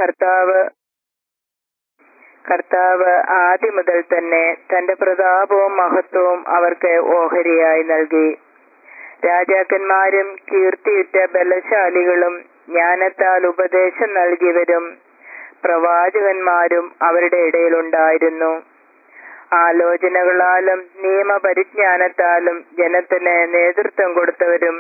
കർത്താവ് കർത്താവ് ആദ്യം മുതൽ തന്നെ തന്റെ പ്രതാപവും മഹത്വവും അവർക്ക് ഓഹരിയായി നൽകി രാജാക്കന്മാരും കീർത്തിയുറ്റ ബലശാലികളും ജ്ഞാനത്താൽ ഉപദേശം നൽകിയവരും പ്രവാചകന്മാരും അവരുടെ ഇടയിലുണ്ടായിരുന്നു ആലോചനകളാലും നിയമപരിജ്ഞാനത്താലും ജനത്തിന് നേതൃത്വം കൊടുത്തവരും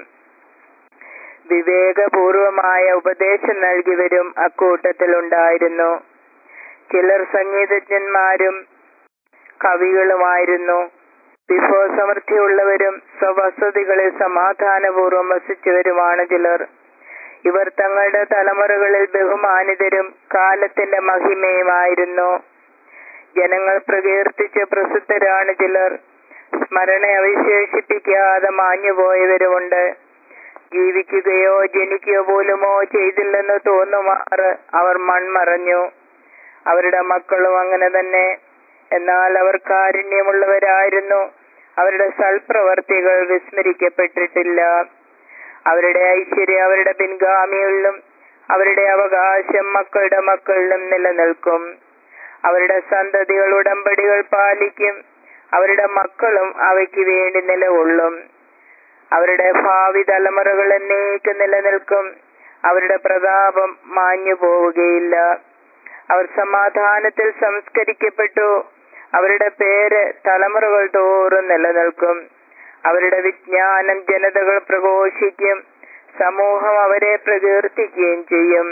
വിവേകപൂർവമായ ഉപദേശം നൽകിയവരും അക്കൂട്ടത്തിലുണ്ടായിരുന്നു ചിലർ സംഗീതജ്ഞന്മാരും കവികളുമായിരുന്നു വിഭവസമൃദ്ധിയുള്ളവരും സ്വവസതികളിൽ സമാധാനപൂർവ്വം വസിച്ചവരുമാണ് ചിലർ ഇവർ തങ്ങളുടെ തലമുറകളിൽ ബഹുമാനിതരും കാലത്തിന്റെ മഹിമയുമായിരുന്നു ജനങ്ങൾ പ്രകീർത്തിച്ച് പ്രസിദ്ധരാണ് ചിലർ സ്മരണ അവശേഷിപ്പിക്കാതെ മാഞ്ഞുപോയവരുമുണ്ട് ജീവിക്കുകയോ ജനിക്കുകയോ പോലുമോ ചെയ്തില്ലെന്ന് തോന്നുമാറ് അവർ മൺമറഞ്ഞു അവരുടെ മക്കളും അങ്ങനെ തന്നെ എന്നാൽ അവർ കാരുണ്യമുള്ളവരായിരുന്നു അവരുടെ സൽപ്രവർത്തികൾ വിസ്മരിക്കപ്പെട്ടിട്ടില്ല അവരുടെ ഐശ്വര്യം അവരുടെ പിൻഗാമികളിലും അവരുടെ അവകാശം മക്കളുടെ മക്കളിലും നിലനിൽക്കും അവരുടെ സന്തതികൾ ഉടമ്പടികൾ പാലിക്കും അവരുടെ മക്കളും അവയ്ക്ക് വേണ്ടി നിലകൊള്ളും അവരുടെ ഭാവി തലമുറകൾ എന്നേക്ക് നിലനിൽക്കും അവരുടെ പ്രതാപം മാഞ്ഞു പോവുകയില്ല അവർ സമാധാനത്തിൽ സംസ്കരിക്കപ്പെട്ടു അവരുടെ പേര് തലമുറകൾ തോറും നിലനിൽക്കും അവരുടെ വിജ്ഞാനം ജനതകൾ പ്രഘോഷിക്കും സമൂഹം അവരെ പ്രകീർത്തിക്കുകയും ചെയ്യും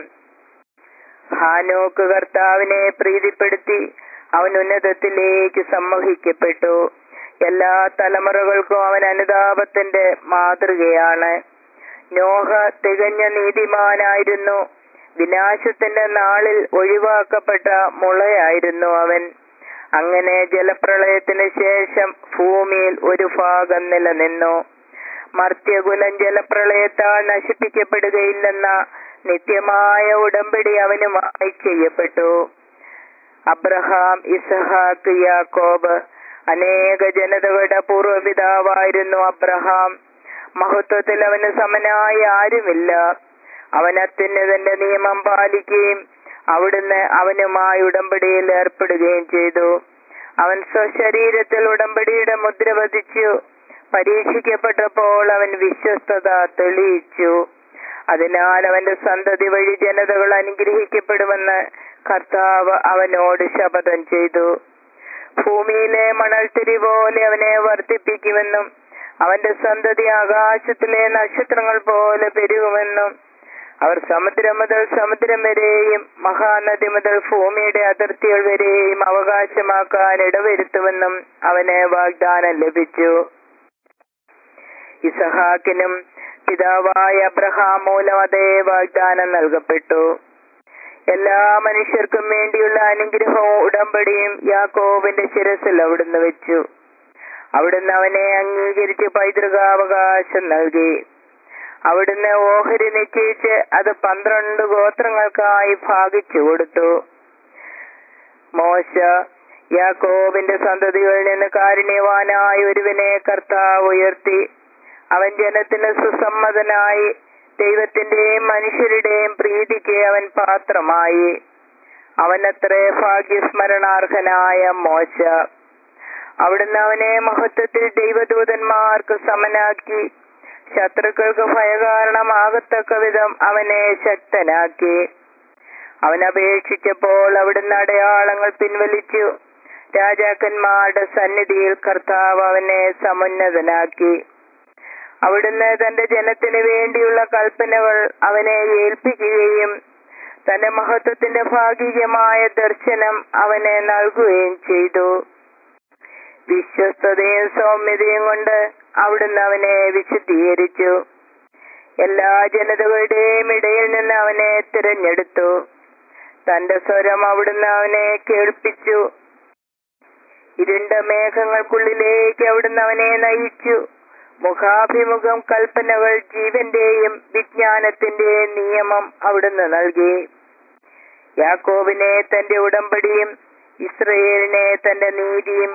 ഹാനോക്ക് കർത്താവിനെ പ്രീതിപ്പെടുത്തി അവൻ ഉന്നതത്തിലേക്ക് സമ്മോഹിക്കപ്പെട്ടു എല്ലാ തലമുറകൾക്കും അവൻ അനുതാപത്തിന്റെ മാതൃകയാണ് നോഹ തികഞ്ഞ നീതിമാനായിരുന്നു വിനാശത്തിന്റെ നാളിൽ ഒഴിവാക്കപ്പെട്ട മുളയായിരുന്നു അവൻ അങ്ങനെ ജലപ്രളയത്തിന് ശേഷം ഭൂമിയിൽ ഒരു ഭാഗം നിലനിന്നു മർത്യകുലം ജലപ്രളയത്താൽ നശിപ്പിക്കപ്പെടുകയില്ലെന്ന നിത്യമായ ഉടമ്പടി അവനുമായി ചെയ്യപ്പെട്ടു അബ്രഹാം ഇസഹാക്ക് യാക്കോബ് അനേക ജനതകളുടെ പൂർവ്വപിതാവായിരുന്നു അബ്രഹാം മഹത്വത്തിൽ അവന് സമനായി ആരുമില്ല അവൻ അത്യുന്നതന്റെ നിയമം പാലിക്കുകയും അവിടുന്ന് അവനുമായി ഉടമ്പടിയിൽ ഏർപ്പെടുകയും ചെയ്തു അവൻ സ്വശരീരത്തിൽ ഉടമ്പടിയുടെ മുദ്ര പതിച്ചു പരീക്ഷിക്കപ്പെട്ടപ്പോൾ അവൻ വിശ്വസ്തത തെളിയിച്ചു അതിനാൽ അവന്റെ സന്തതി വഴി ജനതകൾ അനുഗ്രഹിക്കപ്പെടുമെന്ന് കർത്താവ് അവനോട് ശപഥം ചെയ്തു ഭൂമിയിലെ മണൽത്തിരി പോലെ അവനെ വർദ്ധിപ്പിക്കുമെന്നും അവന്റെ സന്തതി ആകാശത്തിലെ നക്ഷത്രങ്ങൾ പോലെ പെരുകുമെന്നും അവർ സമുദ്രം മുതൽ സമുദ്രം വരെയും മഹാനദി മുതൽ ഭൂമിയുടെ അതിർത്തികൾ വരെയും അവകാശമാക്കാൻ ഇടവരുത്തുമെന്നും അവന് വാഗ്ദാനം ലഭിച്ചു ഇസഹാക്കിനും പിതാവായ അബ്രഹാം മൂലം അതേ വാഗ്ദാനം നൽകപ്പെട്ടു എല്ലാ മനുഷ്യർക്കും വേണ്ടിയുള്ള അനുഗ്രഹവും ഉടമ്പടിയും യാക്കോബിന്റെ ശിരസിൽ അവിടുന്ന് വെച്ചു അവിടുന്ന് അവനെ അംഗീകരിച്ച് പൈതൃകാവകാശം നൽകി അവിടുന്ന് ഓഹരി നിശ്ചയിച്ച് അത് പന്ത്രണ്ട് ഗോത്രങ്ങൾക്കായി ഭാഗിച്ചു കൊടുത്തു മോശ യാക്കോബിന്റെ സന്തതികളിൽ നിന്ന് കാരുണ്യവാനായ ഒരുവനെ കർത്താവ് ഉയർത്തി അവൻ ജനത്തിന് സുസമ്മതനായി ദൈവത്തിന്റെയും മനുഷ്യരുടെയും പ്രീതിക്ക് അവൻ പാത്രമായി അവനത്രേ ഭാഗ്യസ്മരണാർഹനായ മോശ അവിടുന്ന് അവനെ മഹത്വത്തിൽ ദൈവദൂതന്മാർക്ക് സമനാക്കി ശത്രുക്കൾക്ക് ഭയകാരണമാകത്തക്ക വിധം അവനെ ശക്തനാക്കി അവൻ അപേക്ഷിച്ചപ്പോൾ അവിടുന്ന് അടയാളങ്ങൾ പിൻവലിച്ചു രാജാക്കന്മാരുടെ സന്നിധിയിൽ കർത്താവ് അവനെ സമുന്നതനാക്കി അവിടുന്ന് തന്റെ ജനത്തിന് വേണ്ടിയുള്ള കൽപ്പനകൾ അവനെ ഏൽപ്പിക്കുകയും തന്റെ മഹത്വത്തിന്റെ ഭാഗികമായ ദർശനം അവനെ നൽകുകയും ചെയ്തു വിശ്വസ്തതയും സൗമ്യതയും കൊണ്ട് അവിടുന്ന് അവനെ വിശുദ്ധീകരിച്ചു എല്ലാ ജനതകളുടെയും ഇടയിൽ നിന്ന് അവനെ തിരഞ്ഞെടുത്തു തന്റെ സ്വരം അവിടുന്ന് അവനെ കേൾപ്പിച്ചു ഇരുണ്ട മേഘങ്ങൾക്കുള്ളിലേക്ക് അവിടുന്ന് അവനെ നയിച്ചു മുഖാഭിമുഖം കൽപ്പനകൾ ജീവന്റെയും വിജ്ഞാനത്തിന്റെയും നിയമം അവിടുന്ന് നൽകി യാക്കോബിനെ തന്റെ ഉടമ്പടിയും ഇസ്രയേലിനെ തന്റെ നീതിയും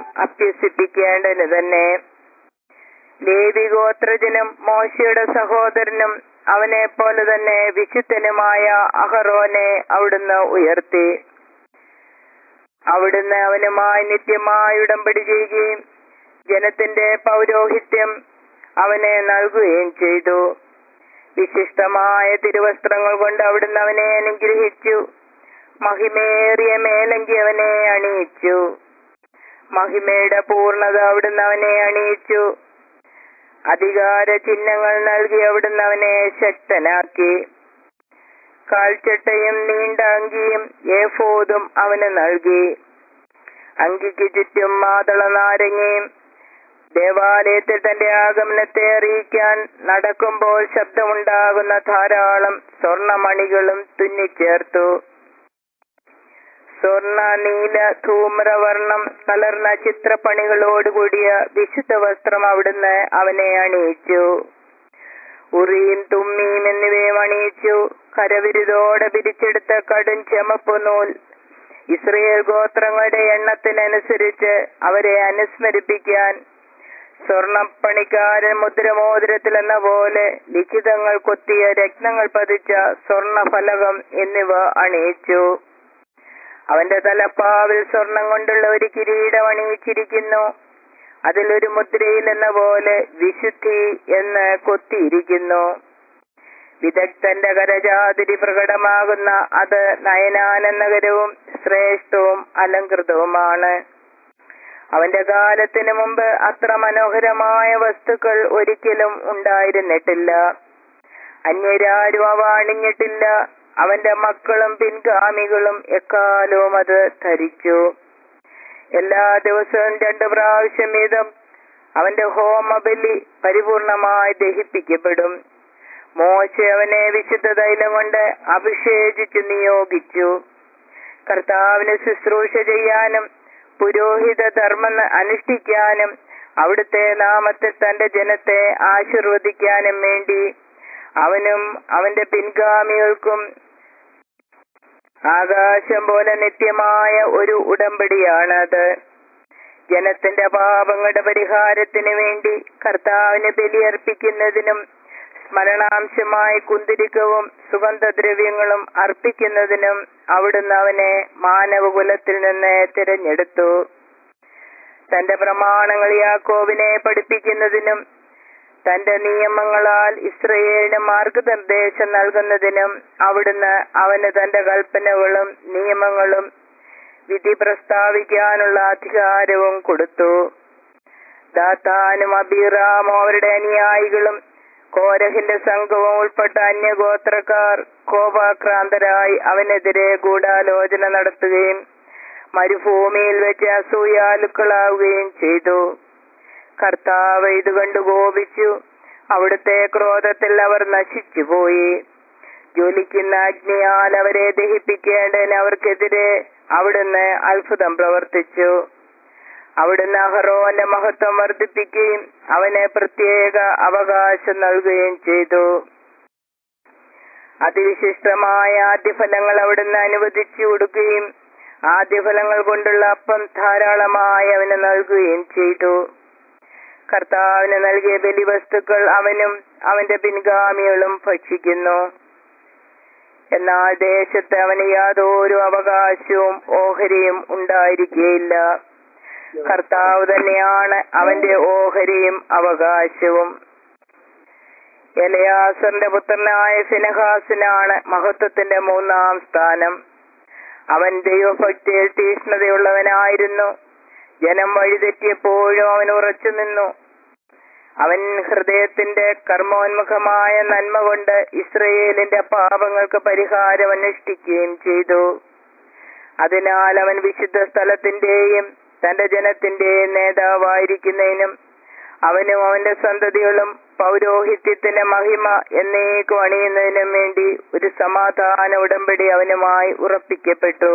അഭ്യസിപ്പിക്കേണ്ടതിന് തന്നെ ലേവി ഗോത്രജനും മോശയുടെ സഹോദരനും അവനെ പോലെ തന്നെ വിശുദ്ധനുമായ അഹറോനെ അവിടുന്ന് ഉയർത്തി അവിടുന്ന് അവനുമായി നിത്യമായി ഉടമ്പടി ചെയ്യുകയും ജനത്തിന്റെ പൗരോഹിത്യം അവനെ നൽകുകയും ചെയ്തു വിശിഷ്ടമായ തിരുവസ്ത്രങ്ങൾ കൊണ്ട് അവിടുന്ന് അവനെ അനുഗ്രഹിച്ചു മഹിമേറിയ മേലങ്കി അവനെ അണിയിച്ചു മഹിമയുടെ പൂർണ്ണത അവിടുന്ന് അവനെ അണിയിച്ചു അധികാര ചിഹ്നങ്ങൾ നൽകി അവിടുന്ന് അവനെ ശക്തനാക്കി കാൽച്ചട്ടയും നീണ്ട അങ്കിയും ഏഫോദും അവന് നൽകി അങ്കിക്ക് ചുറ്റും മാതള നാരങ്ങയും ദേവാലയത്തിൽ തന്റെ ആഗമനത്തെ അറിയിക്കാൻ നടക്കുമ്പോൾ ശബ്ദമുണ്ടാകുന്ന ധാരാളം സ്വർണമണികളും തുന്നിച്ചേർത്തു സ്വർണ നീല ധൂമ്രവർണം കലർന്ന ചിത്രപ്പണികളോടുകൂടിയ വിശുദ്ധ വസ്ത്രം അവിടുന്ന് അവനെ അണിയിച്ചു ഉറിയും തുമ്മിയും എന്നിവയും അണിയിച്ചു കരവിരുതോടെ പിരിച്ചെടുത്ത കടും ചെമപ്പ് നൂൽ ഇസ്രയേൽ ഗോത്രങ്ങളുടെ എണ്ണത്തിനനുസരിച്ച് അവരെ അനുസ്മരിപ്പിക്കാൻ സ്വർണപ്പണിക്കാരൻ മുദ്രമോതിരത്തിൽ എന്ന പോലെ ലിഖിതങ്ങൾ കൊത്തിയ രത്നങ്ങൾ പതിച്ച സ്വർണ ഫലകം എന്നിവ അണിയിച്ചു അവന്റെ തലപ്പാവിൽ സ്വർണം കൊണ്ടുള്ള ഒരു കിരീടം അണിയിച്ചിരിക്കുന്നു അതിലൊരു മുദ്രയിൽ എന്ന പോലെ വിശുദ്ധി എന്ന് കൊത്തിയിരിക്കുന്നു വിദഗ്ധന്റെ കരജാതിരി പ്രകടമാകുന്ന അത് നയനാനന്ദകരവും ശ്രേഷ്ഠവും അലങ്കൃതവുമാണ് അവന്റെ കാലത്തിനു മുമ്പ് അത്ര മനോഹരമായ വസ്തുക്കൾ ഒരിക്കലും ഉണ്ടായിരുന്നിട്ടില്ല അന്യരാരും അവ അണിഞ്ഞിട്ടില്ല അവന്റെ മക്കളും പിൻഗാമികളും എക്കാലവും അത് ധരിച്ചു എല്ലാ ദിവസവും രണ്ടു പ്രാവശ്യം വീതം അവന്റെ ഹോമബലി പരിപൂർണമായി ദഹിപ്പിക്കപ്പെടും മോശ അവനെ വിശുദ്ധ തൈലം കൊണ്ട് അഭിഷേചിച്ചു നിയോഗിച്ചു കർത്താവിന് ശുശ്രൂഷ ചെയ്യാനും പുരോഹിത ധർമ്മം അനുഷ്ഠിക്കാനും അവിടുത്തെ നാമത്തിൽ തന്റെ ജനത്തെ ആശീർവദിക്കാനും വേണ്ടി അവനും അവന്റെ പിൻഗാമികൾക്കും ആകാശം പോലെ നിത്യമായ ഒരു ഉടമ്പടിയാണത് ജനത്തിന്റെ പാപങ്ങളുടെ പരിഹാരത്തിന് വേണ്ടി കർത്താവിന് ബലിയർപ്പിക്കുന്നതിനും സ്മരണാംശമായി കുന്തിരിക്കവും സുഗന്ധദ്രവ്യങ്ങളും അർപ്പിക്കുന്നതിനും അവിടുന്ന് അവനെ മാനവകുലത്തിൽ നിന്ന് തിരഞ്ഞെടുത്തു തന്റെ പ്രമാണങ്ങൾ യാക്കോബിനെ പഠിപ്പിക്കുന്നതിനും തന്റെ നിയമങ്ങളാൽ ഇസ്രയേലിന് മാർഗനിർദ്ദേശം നൽകുന്നതിനും അവിടുന്ന് അവന് തന്റെ കൽപ്പനകളും നിയമങ്ങളും വിധി പ്രസ്താവിക്കാനുള്ള അധികാരവും കൊടുത്തു ദാത്താനും അബിറാമും അവരുടെ അനുയായികളും കോരഹിന്റെ സംഘവും ഉൾപ്പെട്ട അന്യഗോത്രക്കാർ കോപാക്രാന്തരായി അവനെതിരെ ഗൂഢാലോചന നടത്തുകയും മരുഭൂമിയിൽ വെച്ച് അസൂയാലുക്കളാവുകയും ചെയ്തു കർത്താവ് ഇത് കണ്ടു കോപിച്ചു അവിടുത്തെ ക്രോധത്തിൽ അവർ നശിച്ചുപോയി ജ്വലിക്കുന്ന അഗ്നിയാൽ അവരെ ദഹിപ്പിക്കേണ്ടതിന് അവർക്കെതിരെ അവിടുന്ന് അത്ഭുതം പ്രവർത്തിച്ചു അവിടുന്ന് അഹറോന്റെ മഹത്വം വർദ്ധിപ്പിക്കുകയും അവന് പ്രത്യേക അവകാശം നൽകുകയും ചെയ്തു അതിവിശിഷ്ടമായ ആദ്യഫലങ്ങൾ അവിടുന്ന് അനുവദിച്ചു കൊടുക്കുകയും ആദ്യഫലങ്ങൾ കൊണ്ടുള്ള അപ്പം ധാരാളമായി അവന് നൽകുകയും ചെയ്തു കർത്താവിന് നൽകിയ ബലിവസ്തുക്കൾ അവനും അവന്റെ പിൻഗാമികളും ഭക്ഷിക്കുന്നു എന്നാൽ ദേശത്ത് അവന് യാതൊരു അവകാശവും ഓഹരിയും ഉണ്ടായിരിക്കുകയില്ല കർത്താവ് തന്നെയാണ് അവന്റെ ഓഹരിയും അവകാശവും എലയാസറിന്റെ പുത്രനായ ഫിനഹാസിനാണ് മഹത്വത്തിന്റെ മൂന്നാം സ്ഥാനം അവൻ ദൈവഭക്തിയിൽ തീഷ്ണതയുള്ളവനായിരുന്നു ജനം വഴിതെറ്റിയപ്പോഴും അവൻ ഉറച്ചു നിന്നു അവൻ ഹൃദയത്തിന്റെ കർമ്മോന്മുഖമായ നന്മ കൊണ്ട് ഇസ്രയേലിന്റെ പാപങ്ങൾക്ക് പരിഹാരം അനുഷ്ഠിക്കുകയും ചെയ്തു അതിനാൽ അവൻ വിശുദ്ധ സ്ഥലത്തിന്റെയും തന്റെ ജനത്തിന്റെയും നേതാവായിരിക്കുന്നതിനും അവനും അവന്റെ സന്തതികളും പൗരോഹിത്യത്തിന്റെ മഹിമ എന്നേക്കും അണിയുന്നതിനും വേണ്ടി ഒരു സമാധാന ഉടമ്പടി അവനുമായി ഉറപ്പിക്കപ്പെട്ടു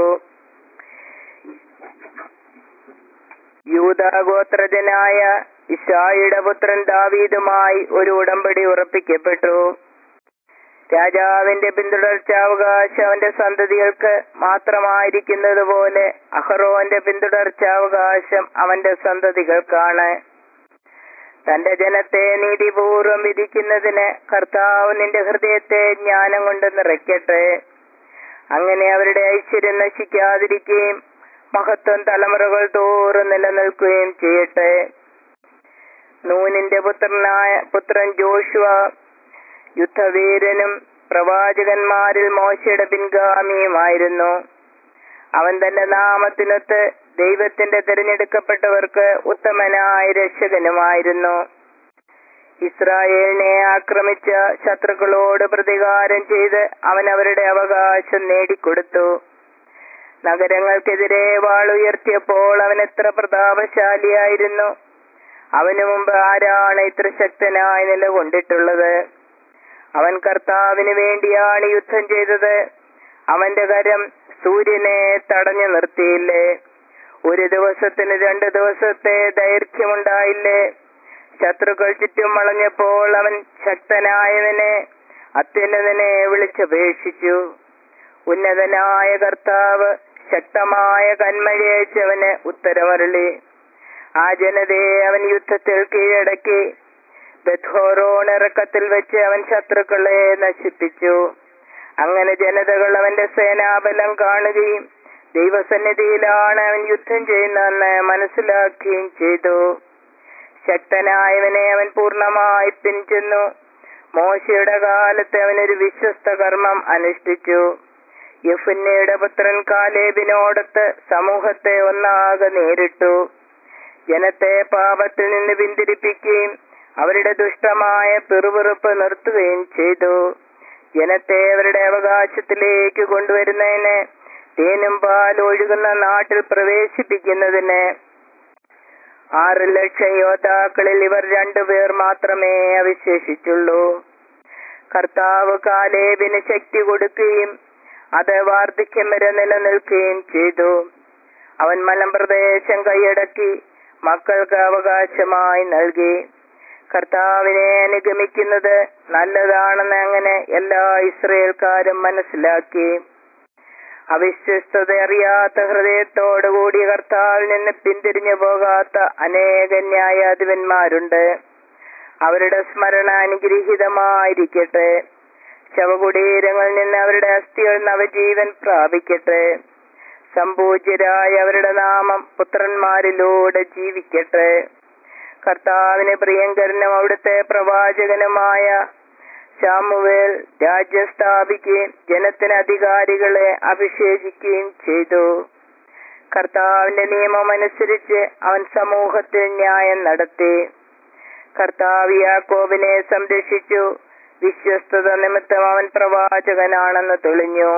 യൂതാഗോത്രജനായ ഇഷായിയുടെ പുത്രൻ ദാവീദുമായി ഒരു ഉടമ്പടി ഉറപ്പിക്കപ്പെട്ടു രാജാവിന്റെ പിന്തുടർച്ചാവകാശം അവന്റെ സന്തതികൾക്ക് മാത്രമായിരിക്കുന്നത് പോലെ അഹറോന്റെ പിന്തുടർച്ചാവകാശം അവന്റെ സന്തതികൾക്കാണ് തന്റെ ജനത്തെ നീതിപൂർവം വിധിക്കുന്നതിന് കർത്താവ് നിന്റെ ഹൃദയത്തെ ജ്ഞാനം കൊണ്ട് നിറയ്ക്കട്ടെ അങ്ങനെ അവരുടെ ഐശ്വര്യം നശിക്കാതിരിക്കുകയും മഹത്വം തലമുറകൾ തോറും നിലനിൽക്കുകയും ചെയ്യട്ടെ നൂനിന്റെ പുത്രനായ പുത്രൻ ജോഷുവ യുദ്ധവീരനും പ്രവാചകന്മാരിൽ മോശയുടെ പിൻഗാമിയുമായിരുന്നു അവൻ തന്റെ നാമത്തിനൊത്ത് ദൈവത്തിന്റെ തിരഞ്ഞെടുക്കപ്പെട്ടവർക്ക് ഉത്തമനായ രക്ഷകനുമായിരുന്നു ഇസ്രായേലിനെ ആക്രമിച്ച ശത്രുക്കളോട് പ്രതികാരം ചെയ്ത് അവൻ അവരുടെ അവകാശം നേടിക്കൊടുത്തു നഗരങ്ങൾക്കെതിരെ വാളുയർത്തിയപ്പോൾ അവൻ എത്ര പ്രതാപശാലിയായിരുന്നു അവനു മുമ്പ് ആരാണ് ഇത്ര ശക്തനായി നിലകൊണ്ടിട്ടുള്ളത് അവൻ കർത്താവിന് വേണ്ടിയാണ് യുദ്ധം ചെയ്തത് അവന്റെ കരം സൂര്യനെ തടഞ്ഞു നിർത്തിയില്ലേ ഒരു ദിവസത്തിന് രണ്ട് ദിവസത്തെ ദൈർഘ്യമുണ്ടായില്ലേ ശത്രുക്കൾ ചുറ്റും വളഞ്ഞപ്പോൾ അവൻ ശക്തനായവനെ അത്യുന്നതനെ വിളിച്ചപേക്ഷിച്ചു ഉന്നതനായ കർത്താവ് ശക്തമായ കന്മഴയച്ചവന് ഉത്തരമരളി ആ ജനതയെ അവൻ യുദ്ധത്തിൽ കീഴടക്കി ബഥോറോൺ ഇറക്കത്തിൽ വെച്ച് അവൻ ശത്രുക്കളെ നശിപ്പിച്ചു അങ്ങനെ ജനതകൾ അവന്റെ സേനാബലം കാണുകയും ദൈവസന്നിധിയിലാണ് അവൻ യുദ്ധം ചെയ്യുന്നതെന്ന് മനസ്സിലാക്കുകയും ചെയ്തു ശക്തനായവനെ അവൻ പൂർണ്ണമായി പിൻചെന്നു മോശയുടെ കാലത്ത് അവനൊരു വിശ്വസ്ത കർമ്മം അനുഷ്ഠിച്ചു യഫുന്നയുടെ പുത്രൻ കാലേബിനോടത്ത് സമൂഹത്തെ ഒന്നാകെ നേരിട്ടു ജനത്തെ പാപത്തിൽ നിന്ന് പിന്തിരിപ്പിക്കുകയും അവരുടെ ദുഷ്ടമായ പിറുപിറുപ്പ് നിർത്തുകയും ചെയ്തു ജനത്തെ അവരുടെ അവകാശത്തിലേക്ക് കൊണ്ടുവരുന്നതിന് തേനും പാൽ ഒഴുകുന്ന നാട്ടിൽ പ്രവേശിപ്പിക്കുന്നതിന് ആറ് ലക്ഷം യോദ്ധാക്കളിൽ ഇവർ രണ്ടുപേർ മാത്രമേ അവശേഷിച്ചുള്ളൂ കർത്താവ് കാലേബിന് ശക്തി കൊടുക്കുകയും അത് വാർദ്ധക്യം വരെ നിലനിൽക്കുകയും ചെയ്തു അവൻ മലമ്പ്രദേശം കൈയടക്കി മക്കൾക്ക് അവകാശമായി നൽകി കർത്താവിനെ അനുഗമിക്കുന്നത് നല്ലതാണെന്ന് അങ്ങനെ എല്ലാ ഇസ്രയേൽക്കാരും മനസ്സിലാക്കി അവിശ്വസ്തത അറിയാത്ത ഹൃദയത്തോടുകൂടി കർത്താവിൽ നിന്ന് പിന്തിരിഞ്ഞു പോകാത്ത അനേക ന്യായാധിപന്മാരുണ്ട് അവരുടെ സ്മരണ അനുഗ്രഹീതമായിരിക്കട്ടെ ശവകുടീരങ്ങളിൽ നിന്ന് അവരുടെ അസ്ഥികൾ നവജീവൻ പ്രാപിക്കട്ടെ സംപൂജ്യരായ അവരുടെ നാമം പുത്രന്മാരിലൂടെ ജീവിക്കട്ടെ കർത്താവിന് പ്രിയങ്കരനും അവിടുത്തെ പ്രവാചകനുമായ ശാമുവേൽ രാജ്യം സ്ഥാപിക്കുകയും ജനത്തിന് അധികാരികളെ അഭിഷേചിക്കുകയും ചെയ്തു കർത്താവിന്റെ നിയമം അനുസരിച്ച് അവൻ സമൂഹത്തിൽ ന്യായം നടത്തി കർത്താവ് യാക്കോബിനെ സംരക്ഷിച്ചു വിശ്വസ്തത നിമിത്തം അവൻ പ്രവാചകനാണെന്ന് തെളിഞ്ഞു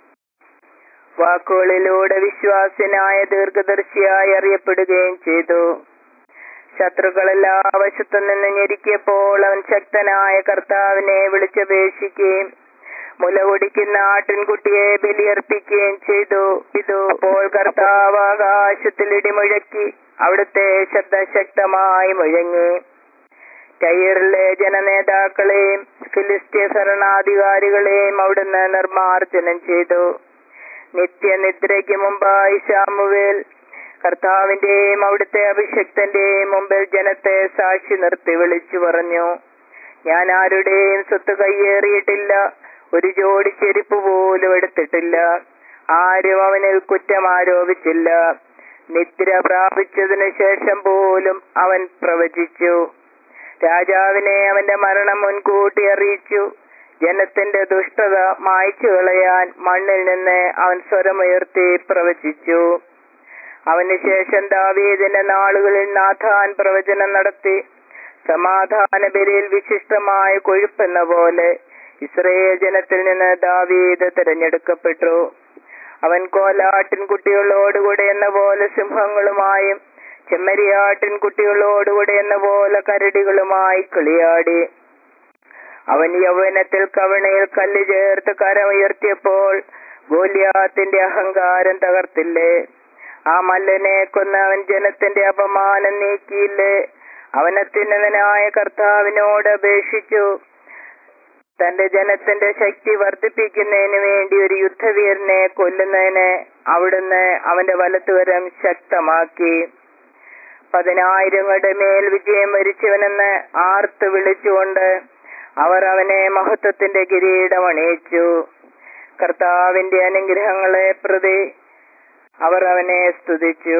വാക്കുകളിലൂടെ വിശ്വാസിനായ ദീർഘദർശിയായി അറിയപ്പെടുകയും ചെയ്തു ശത്രുക്കളെല്ലാ വശത്തു നിന്ന് ഞെരുക്കിയപ്പോൾ അവൻ ശക്തനായ കർത്താവിനെ വിളിച്ചപേക്ഷിക്കുകയും മുല കുടിക്കുന്ന ആട്ടിൻകുട്ടിയെ ബലിയർപ്പിക്കുകയും ചെയ്തു ഇതു അപ്പോൾ കർത്താവ് ആകാശത്തിൽ ഇടിമുഴക്കി അവിടുത്തെ ശബ്ദ ശക്തമായി മുഴങ്ങി ടൈറിലെ ജനനേതാക്കളെയും ഫിലിസ്തീയ ഭരണാധികാരികളെയും അവിടുന്ന് നിർമാർജനം ചെയ്തു നിത്യനിദ്രയ്ക്ക് മുമ്പായി ശാമുവേൽ കർത്താവിന്റെയും അവിടുത്തെ അഭിഷക്തന്റെയും മുമ്പിൽ ജനത്തെ സാക്ഷി നിർത്തി വിളിച്ചു പറഞ്ഞു ഞാൻ ആരുടെയും സ്വത്ത് കയ്യേറിയിട്ടില്ല ഒരു ജോഡി ചെരുപ്പ് പോലും എടുത്തിട്ടില്ല ആരും അവനിൽ കുറ്റം ആരോപിച്ചില്ല നിദ്ര പ്രാപിച്ചതിനു ശേഷം പോലും അവൻ പ്രവചിച്ചു രാജാവിനെ അവന്റെ മരണം മുൻകൂട്ടി അറിയിച്ചു ജനത്തിന്റെ ദുഷ്ടത മായ്ച്ചു കളയാൻ മണ്ണിൽ നിന്ന് അവൻ സ്വരമുയർത്തി പ്രവചിച്ചു അവന് ശേഷം ദാവീദിന്റെ നാളുകളിൽ നാഥാൻ പ്രവചനം നടത്തി സമാധാന ബലിയിൽ വിശിഷ്ടമായ കൊഴുപ്പെന്ന പോലെ ഇസ്രയേൽ ജനത്തിൽ നിന്ന് ദാവീദ് തിരഞ്ഞെടുക്കപ്പെട്ടു അവൻ കോലാട്ടിൻ കുട്ടികളോടുകൂടെ എന്ന പോലെ സിംഹങ്ങളുമായും ചെമ്മരിയാട്ടിൻ കുട്ടികളോടുകൂടെ എന്ന പോലെ കരടികളുമായി കളിയാടി അവൻ യൗവനത്തിൽ കവണയിൽ കല്ല് ചേർത്ത് കര ഉയർത്തിയപ്പോൾ ഗോലിയാത്തിന്റെ അഹങ്കാരം തകർത്തില്ലേ ആ മല്ലനെ കൊന്ന് അവൻ ജനത്തിന്റെ അപമാനം നീക്കിയില്ലേ അവൻ അത്യുന്നതനായ കർത്താവിനോട് അപേക്ഷിച്ചു തന്റെ ജനത്തിന്റെ ശക്തി വർദ്ധിപ്പിക്കുന്നതിന് വേണ്ടി ഒരു യുദ്ധവീരനെ കൊല്ലുന്നതിന് അവിടുന്ന് അവന്റെ വലത്തുവരം ശക്തമാക്കി പതിനായിരങ്ങളുടെ മേൽ വിജയം വരിച്ചവനെന്ന് ആർത്ത് വിളിച്ചുകൊണ്ട് അവർ അവനെ മഹത്വത്തിന്റെ കിരീടം അണിയിച്ചു കർത്താവിന്റെ അനുഗ്രഹങ്ങളെ പ്രതി അവർ അവനെ സ്തുതിച്ചു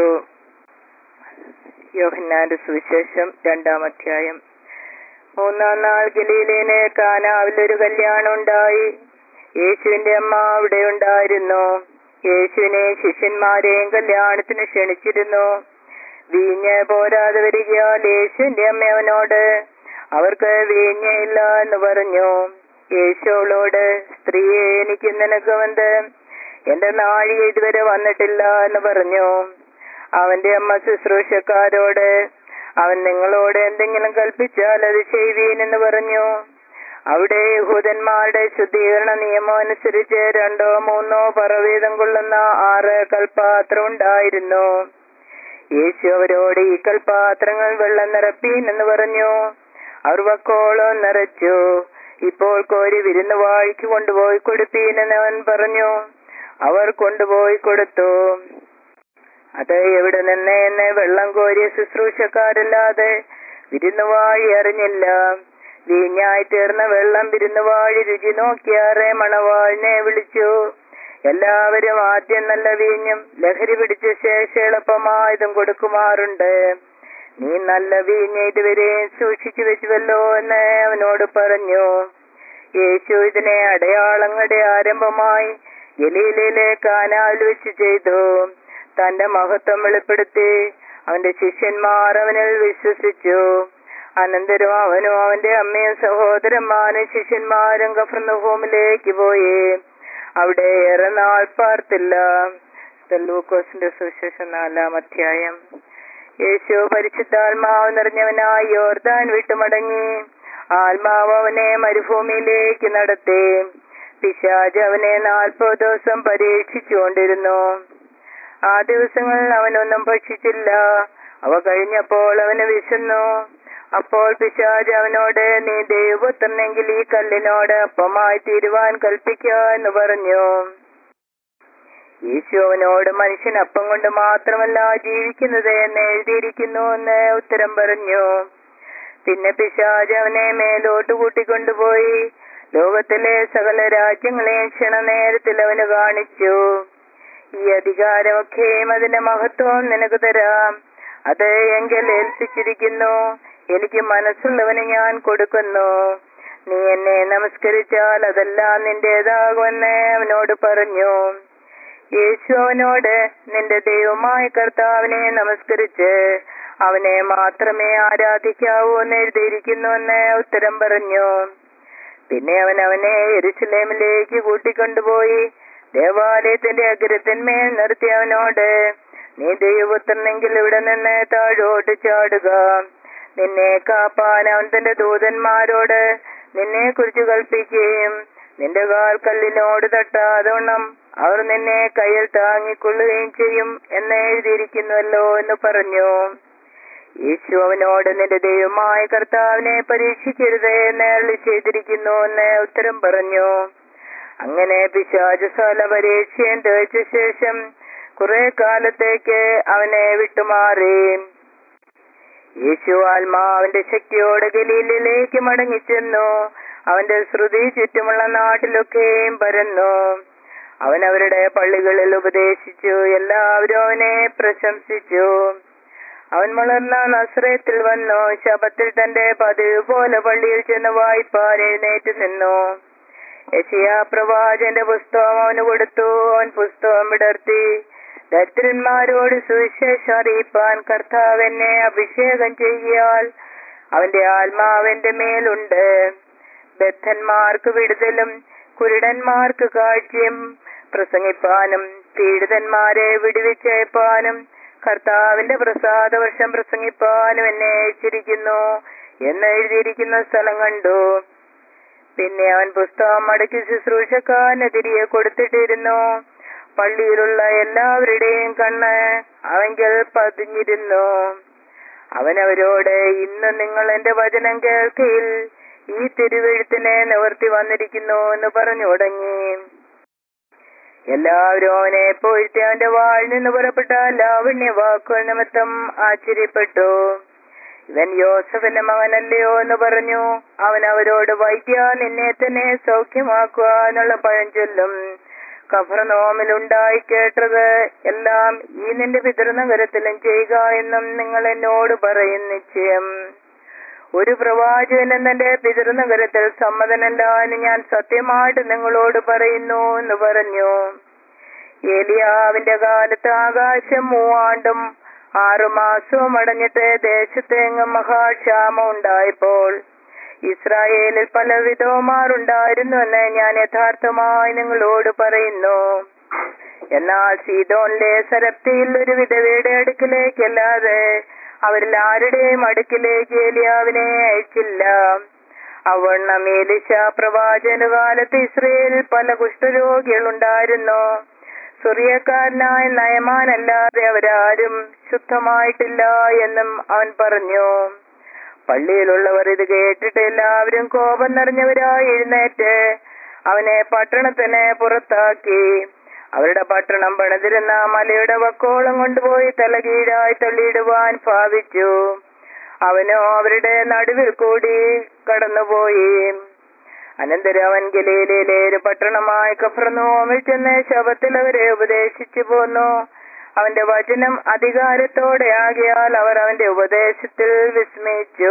യോഹന്നാന്റെ സുവിശേഷം രണ്ടാം അധ്യായം മൂന്നാം നാൾ ഗലീലേന് കാനാവിൽ ഒരു കല്യാണം ഉണ്ടായി യേശുവിന്റെ അമ്മ അവിടെ ഉണ്ടായിരുന്നു യേശുവിനെ ശിഷ്യന്മാരെയും കല്യാണത്തിന് ക്ഷണിച്ചിരുന്നു വീഞ്ഞ് പോരാതെ വരികയാൽ യേശുവിന്റെ അമ്മ അവനോട് അവർക്ക് വീഞ്ഞ ഇല്ല എന്ന് പറഞ്ഞു യേശുവളോട് സ്ത്രീയെ എനിക്ക് നിനക്ക് എന്ത് എന്റെ നാഴിക ഇതുവരെ വന്നിട്ടില്ല എന്ന് പറഞ്ഞു അവന്റെ അമ്മ ശുശ്രൂഷക്കാരോട് അവൻ നിങ്ങളോട് എന്തെങ്കിലും കൽപ്പിച്ചാൽ അത് ചെയ്യുവീൻ എന്ന് പറഞ്ഞു അവിടെ യഹൂദന്മാരുടെ ശുദ്ധീകരണ നിയമം അനുസരിച്ച് രണ്ടോ മൂന്നോ പറവീതം കൊള്ളുന്ന ആറ് കൽപാത്രം ഉണ്ടായിരുന്നു യേശു അവരോട് ഈ കൽപാത്രങ്ങൾ വെള്ളം നിറപ്പീൻ എന്ന് പറഞ്ഞു അവർ വക്കോളം നിറച്ചു ഇപ്പോൾ കോരി വിരുന്ന് വാഴിക്ക് കൊണ്ടുപോയി കൊടുപ്പീൻ എന്ന് അവൻ പറഞ്ഞു അവർ കൊണ്ടുപോയി കൊടുത്തു അത് എവിടെ നിന്ന് എന്ന് വെള്ളം കോരിയ ശുശ്രൂഷക്കാരല്ലാതെ വിരുന്നുവാഴി അറിഞ്ഞില്ല വീഞ്ഞായി തീർന്ന വെള്ളം വിരുന്നുവാഴി രുചി നോക്കിയാറെ മണവാളിനെ വിളിച്ചു എല്ലാവരും ആദ്യം നല്ല വീഞ്ഞും ലഹരി പിടിച്ച ശേഷം എളുപ്പമായതും കൊടുക്കുമാറുണ്ട് നീ നല്ല വീഞ്ഞ് ഇതുവരെ സൂക്ഷിച്ചു വെച്ചുവല്ലോ എന്ന് അവനോട് പറഞ്ഞു യേശു ഇതിനെ അടയാളങ്ങളുടെ ആരംഭമായി ഗലീലയിലെ കാനാവിൽ വെച്ച് ചെയ്തു തന്റെ മഹത്വം വെളിപ്പെടുത്തി അവന്റെ ശിഷ്യന്മാർ അവനിൽ വിശ്വസിച്ചു അനന്തരം അവനും അവന്റെ അമ്മയും സഹോദരന്മാരും ശിഷ്യന്മാരും കഫർന്നഹോമിലേക്ക് പോയി അവിടെ ഏറെ നാൾ പാർത്തില്ല ലൂക്കോസിന്റെ സുവിശേഷം നാലാം അധ്യായം യേശു പരിശുദ്ധാത്മാവ് നിറഞ്ഞവനായി യോർദാൻ വിട്ടുമടങ്ങി ആത്മാവ് അവനെ മരുഭൂമിയിലേക്ക് നടത്തി പിശാജ് അവനെ നാൽപ്പത് ദിവസം പരീക്ഷിച്ചുകൊണ്ടിരുന്നു ആ ദിവസങ്ങളിൽ അവനൊന്നും ഭക്ഷിച്ചില്ല അവ കഴിഞ്ഞപ്പോൾ അവന് വിശന്നു അപ്പോൾ പിശാജ് അവനോട് നീ ദൈവപുത്രനെങ്കിൽ ഈ കല്ലിനോട് അപ്പമായി തീരുവാൻ കൽപ്പിക്ക എന്ന് പറഞ്ഞു യേശു അവനോട് മനുഷ്യൻ അപ്പം കൊണ്ട് മാത്രമല്ല ജീവിക്കുന്നത് എന്ന് എഴുതിയിരിക്കുന്നു എന്ന് ഉത്തരം പറഞ്ഞു പിന്നെ പിശാജ് അവനെ മേലോട്ട് കൂട്ടിക്കൊണ്ടുപോയി ലോകത്തിലെ സകല രാജ്യങ്ങളെയും ക്ഷണനേരത്തിൽ അവന് കാണിച്ചു ഈ അധികാരമൊക്കെയും അതിന്റെ മഹത്വം നിനക്ക് തരാം അത് എങ്കിൽ ഏൽപ്പിച്ചിരിക്കുന്നു എനിക്ക് മനസ്സുള്ളവന് ഞാൻ കൊടുക്കുന്നു നീ എന്നെ നമസ്കരിച്ചാൽ അതെല്ലാം നിന്റേതാകുമെന്ന് അവനോട് പറഞ്ഞു യേശു അവനോട് നിന്റെ ദൈവമായ കർത്താവിനെ നമസ്കരിച്ച് അവനെ മാത്രമേ ആരാധിക്കാവൂ എന്ന് എഴുതിയിരിക്കുന്നുവെന്ന് ഉത്തരം പറഞ്ഞു പിന്നെ അവൻ അവനെ എരുസലേമിലേക്ക് കൂട്ടിക്കൊണ്ടുപോയി ദേവാലയത്തിന്റെ അഗ്രത്തിന്മേൽ നിർത്തി അവനോട് നീ ദൈവപുത്രനെങ്കിൽ ഇവിടെ നിന്ന് താഴോട്ട് ചാടുക നിന്നെ കാപ്പാൻ അവൻ തന്റെ ദൂതന്മാരോട് നിന്നെ കുറിച്ച് കൽപ്പിക്കുകയും നിന്റെ കാൽ കല്ലിനോട് തട്ടാതോണം അവർ നിന്നെ കയ്യിൽ താങ്ങിക്കൊള്ളുകയും ചെയ്യും എന്ന് എഴുതിയിരിക്കുന്നുവല്ലോ എന്ന് പറഞ്ഞു യേശു അവനോട് നിന്റെ ദൈവമായ കർത്താവിനെ പരീക്ഷിക്കരുത് എന്ന് അരുളി ചെയ്തിരിക്കുന്നു എന്ന് ഉത്തരം പറഞ്ഞു അങ്ങനെ പിശാചുസാല പരീക്ഷയും തേച്ച ശേഷം കുറെ കാലത്തേക്ക് അവനെ വിട്ടുമാറി യേശു ആത്മാവിന്റെ ശക്തിയോടെ ഗലീലിലേക്ക് മടങ്ങിച്ചെന്നു അവന്റെ ശ്രുതി ചുറ്റുമുള്ള നാട്ടിലൊക്കെയും പരന്നു അവൻ അവരുടെ പള്ളികളിൽ ഉപദേശിച്ചു എല്ലാവരും അവനെ പ്രശംസിച്ചു അവൻ വളർന്ന നസ്രയത്തിൽ വന്നു ശബത്തിൽ തന്റെ പതിവ് പോലെ പള്ളിയിൽ ചെന്ന് വായ്പാൻ എഴുന്നേറ്റ് നിന്നു യശിയാ പ്രവാചന്റെ പുസ്തകം അവന് കൊടുത്തു അവൻ പുസ്തകം വിടർത്തി ദരിദ്രന്മാരോട് സുവിശേഷം അറിയിപ്പാൻ കർത്താവ് എന്നെ അഭിഷേകം ചെയ്യാൽ അവന്റെ ആത്മാവെന്റെ മേലുണ്ട് ബദ്ധന്മാർക്ക് വിടുതലും കുരുടന്മാർക്ക് കാഴ്ചയും പ്രസംഗിപ്പാനും പീഡിതന്മാരെ വിടുവിച്ചയപ്പാനും കർത്താവിന്റെ പ്രസാദ വർഷം പ്രസംഗിപ്പാനും എന്നെ അയച്ചിരിക്കുന്നു എന്ന് എഴുതിയിരിക്കുന്ന സ്ഥലം കണ്ടു പിന്നെ അവൻ പുസ്തകം മടക്കി ശുശ്രൂഷക്കാരന് തിരികെ കൊടുത്തിട്ടിരുന്നു പള്ളിയിലുള്ള എല്ലാവരുടെയും കണ്ണ് അവങ്കിൽ പതിഞ്ഞിരുന്നു അവൻ അവരോട് ഇന്ന് നിങ്ങൾ എന്റെ വചനം കേൾക്കയിൽ ഈ തിരുവെഴുത്തിനെ നിവർത്തി വന്നിരിക്കുന്നു എന്ന് പറഞ്ഞു തുടങ്ങി എല്ലാവരും അവനെ പോയിട്ട് അവന്റെ വാഴിൽ നിന്ന് പുറപ്പെട്ട ലാവണ്യ വാക്കുകൾ നിമിത്തം ആശ്ചര്യപ്പെട്ടു ഇവൻ യോസഫിന്റെ മകനല്ലയോ എന്ന് പറഞ്ഞു അവൻ അവരോട് വൈദ്യ നിന്നെ തന്നെ സൗഖ്യമാക്കുക എന്നുള്ള പഴഞ്ചൊല്ലും കഫർനോമിലുണ്ടായി കേട്ടത് എല്ലാം ഈ നിന്റെ പിതൃനഗരത്തിലും ചെയ്യുക എന്നും നിങ്ങൾ എന്നോട് പറയും നിശ്ചയം ഒരു പ്രവാചകൻ തന്റെ പിതൃനഗരത്തിൽ സമ്മതനല്ല എന്ന് ഞാൻ സത്യമായിട്ട് നിങ്ങളോട് പറയുന്നു എന്ന് പറഞ്ഞു ഏലിയാവിന്റെ കാലത്ത് ആകാശം മൂവാണ്ടും ആറുമാസവും അടഞ്ഞിട്ട് ദേശത്തെങ്ങും മഹാക്ഷാമം ഉണ്ടായപ്പോൾ ഇസ്രായേലിൽ പല വിധവമാരുണ്ടായിരുന്നുവെന്ന് ഞാൻ യഥാർത്ഥമായി നിങ്ങളോട് പറയുന്നു എന്നാൽ സീതോനിലെ സരപ്തിയിൽ ഒരു വിധവയുടെ അടുക്കിലേക്കല്ലാതെ അവരിൽ ആരുടെയും അടുക്കിലേക്ക് ഏലിയാവിനെ അയച്ചില്ല അവണ്ണം ഏലിശ പ്രവാചന കാലത്ത് ഇസ്രയേലിൽ പല കുഷ്ഠരോഗികളുണ്ടായിരുന്നു സുറിയക്കാരനായ നയമാനല്ലാതെ അവരാരും ശുദ്ധമായിട്ടില്ല എന്നും അവൻ പറഞ്ഞു പള്ളിയിലുള്ളവർ ഇത് കേട്ടിട്ട് എല്ലാവരും കോപം നിറഞ്ഞവരായി എഴുന്നേറ്റ് അവനെ പട്ടണത്തിന് പുറത്താക്കി അവരുടെ പട്ടണം പണിതിരുന്ന മലയുടെ വക്കോളം കൊണ്ടുപോയി തലകീഴായി തള്ളിയിടുവാൻ ഭാവിച്ചു അവനോ അവരുടെ നടുവിൽ കൂടി കടന്നുപോയി അനന്തരം അവൻ ഗലീലയിലെ ഒരു പട്ടണമായ കഫർനോമിൽ ചെന്ന് ശവത്തിൽ അവരെ ഉപദേശിച്ചു പോന്നു അവന്റെ വചനം അധികാരത്തോടെ ആകിയാൽ അവർ അവന്റെ ഉപദേശത്തിൽ വിസ്മയിച്ചു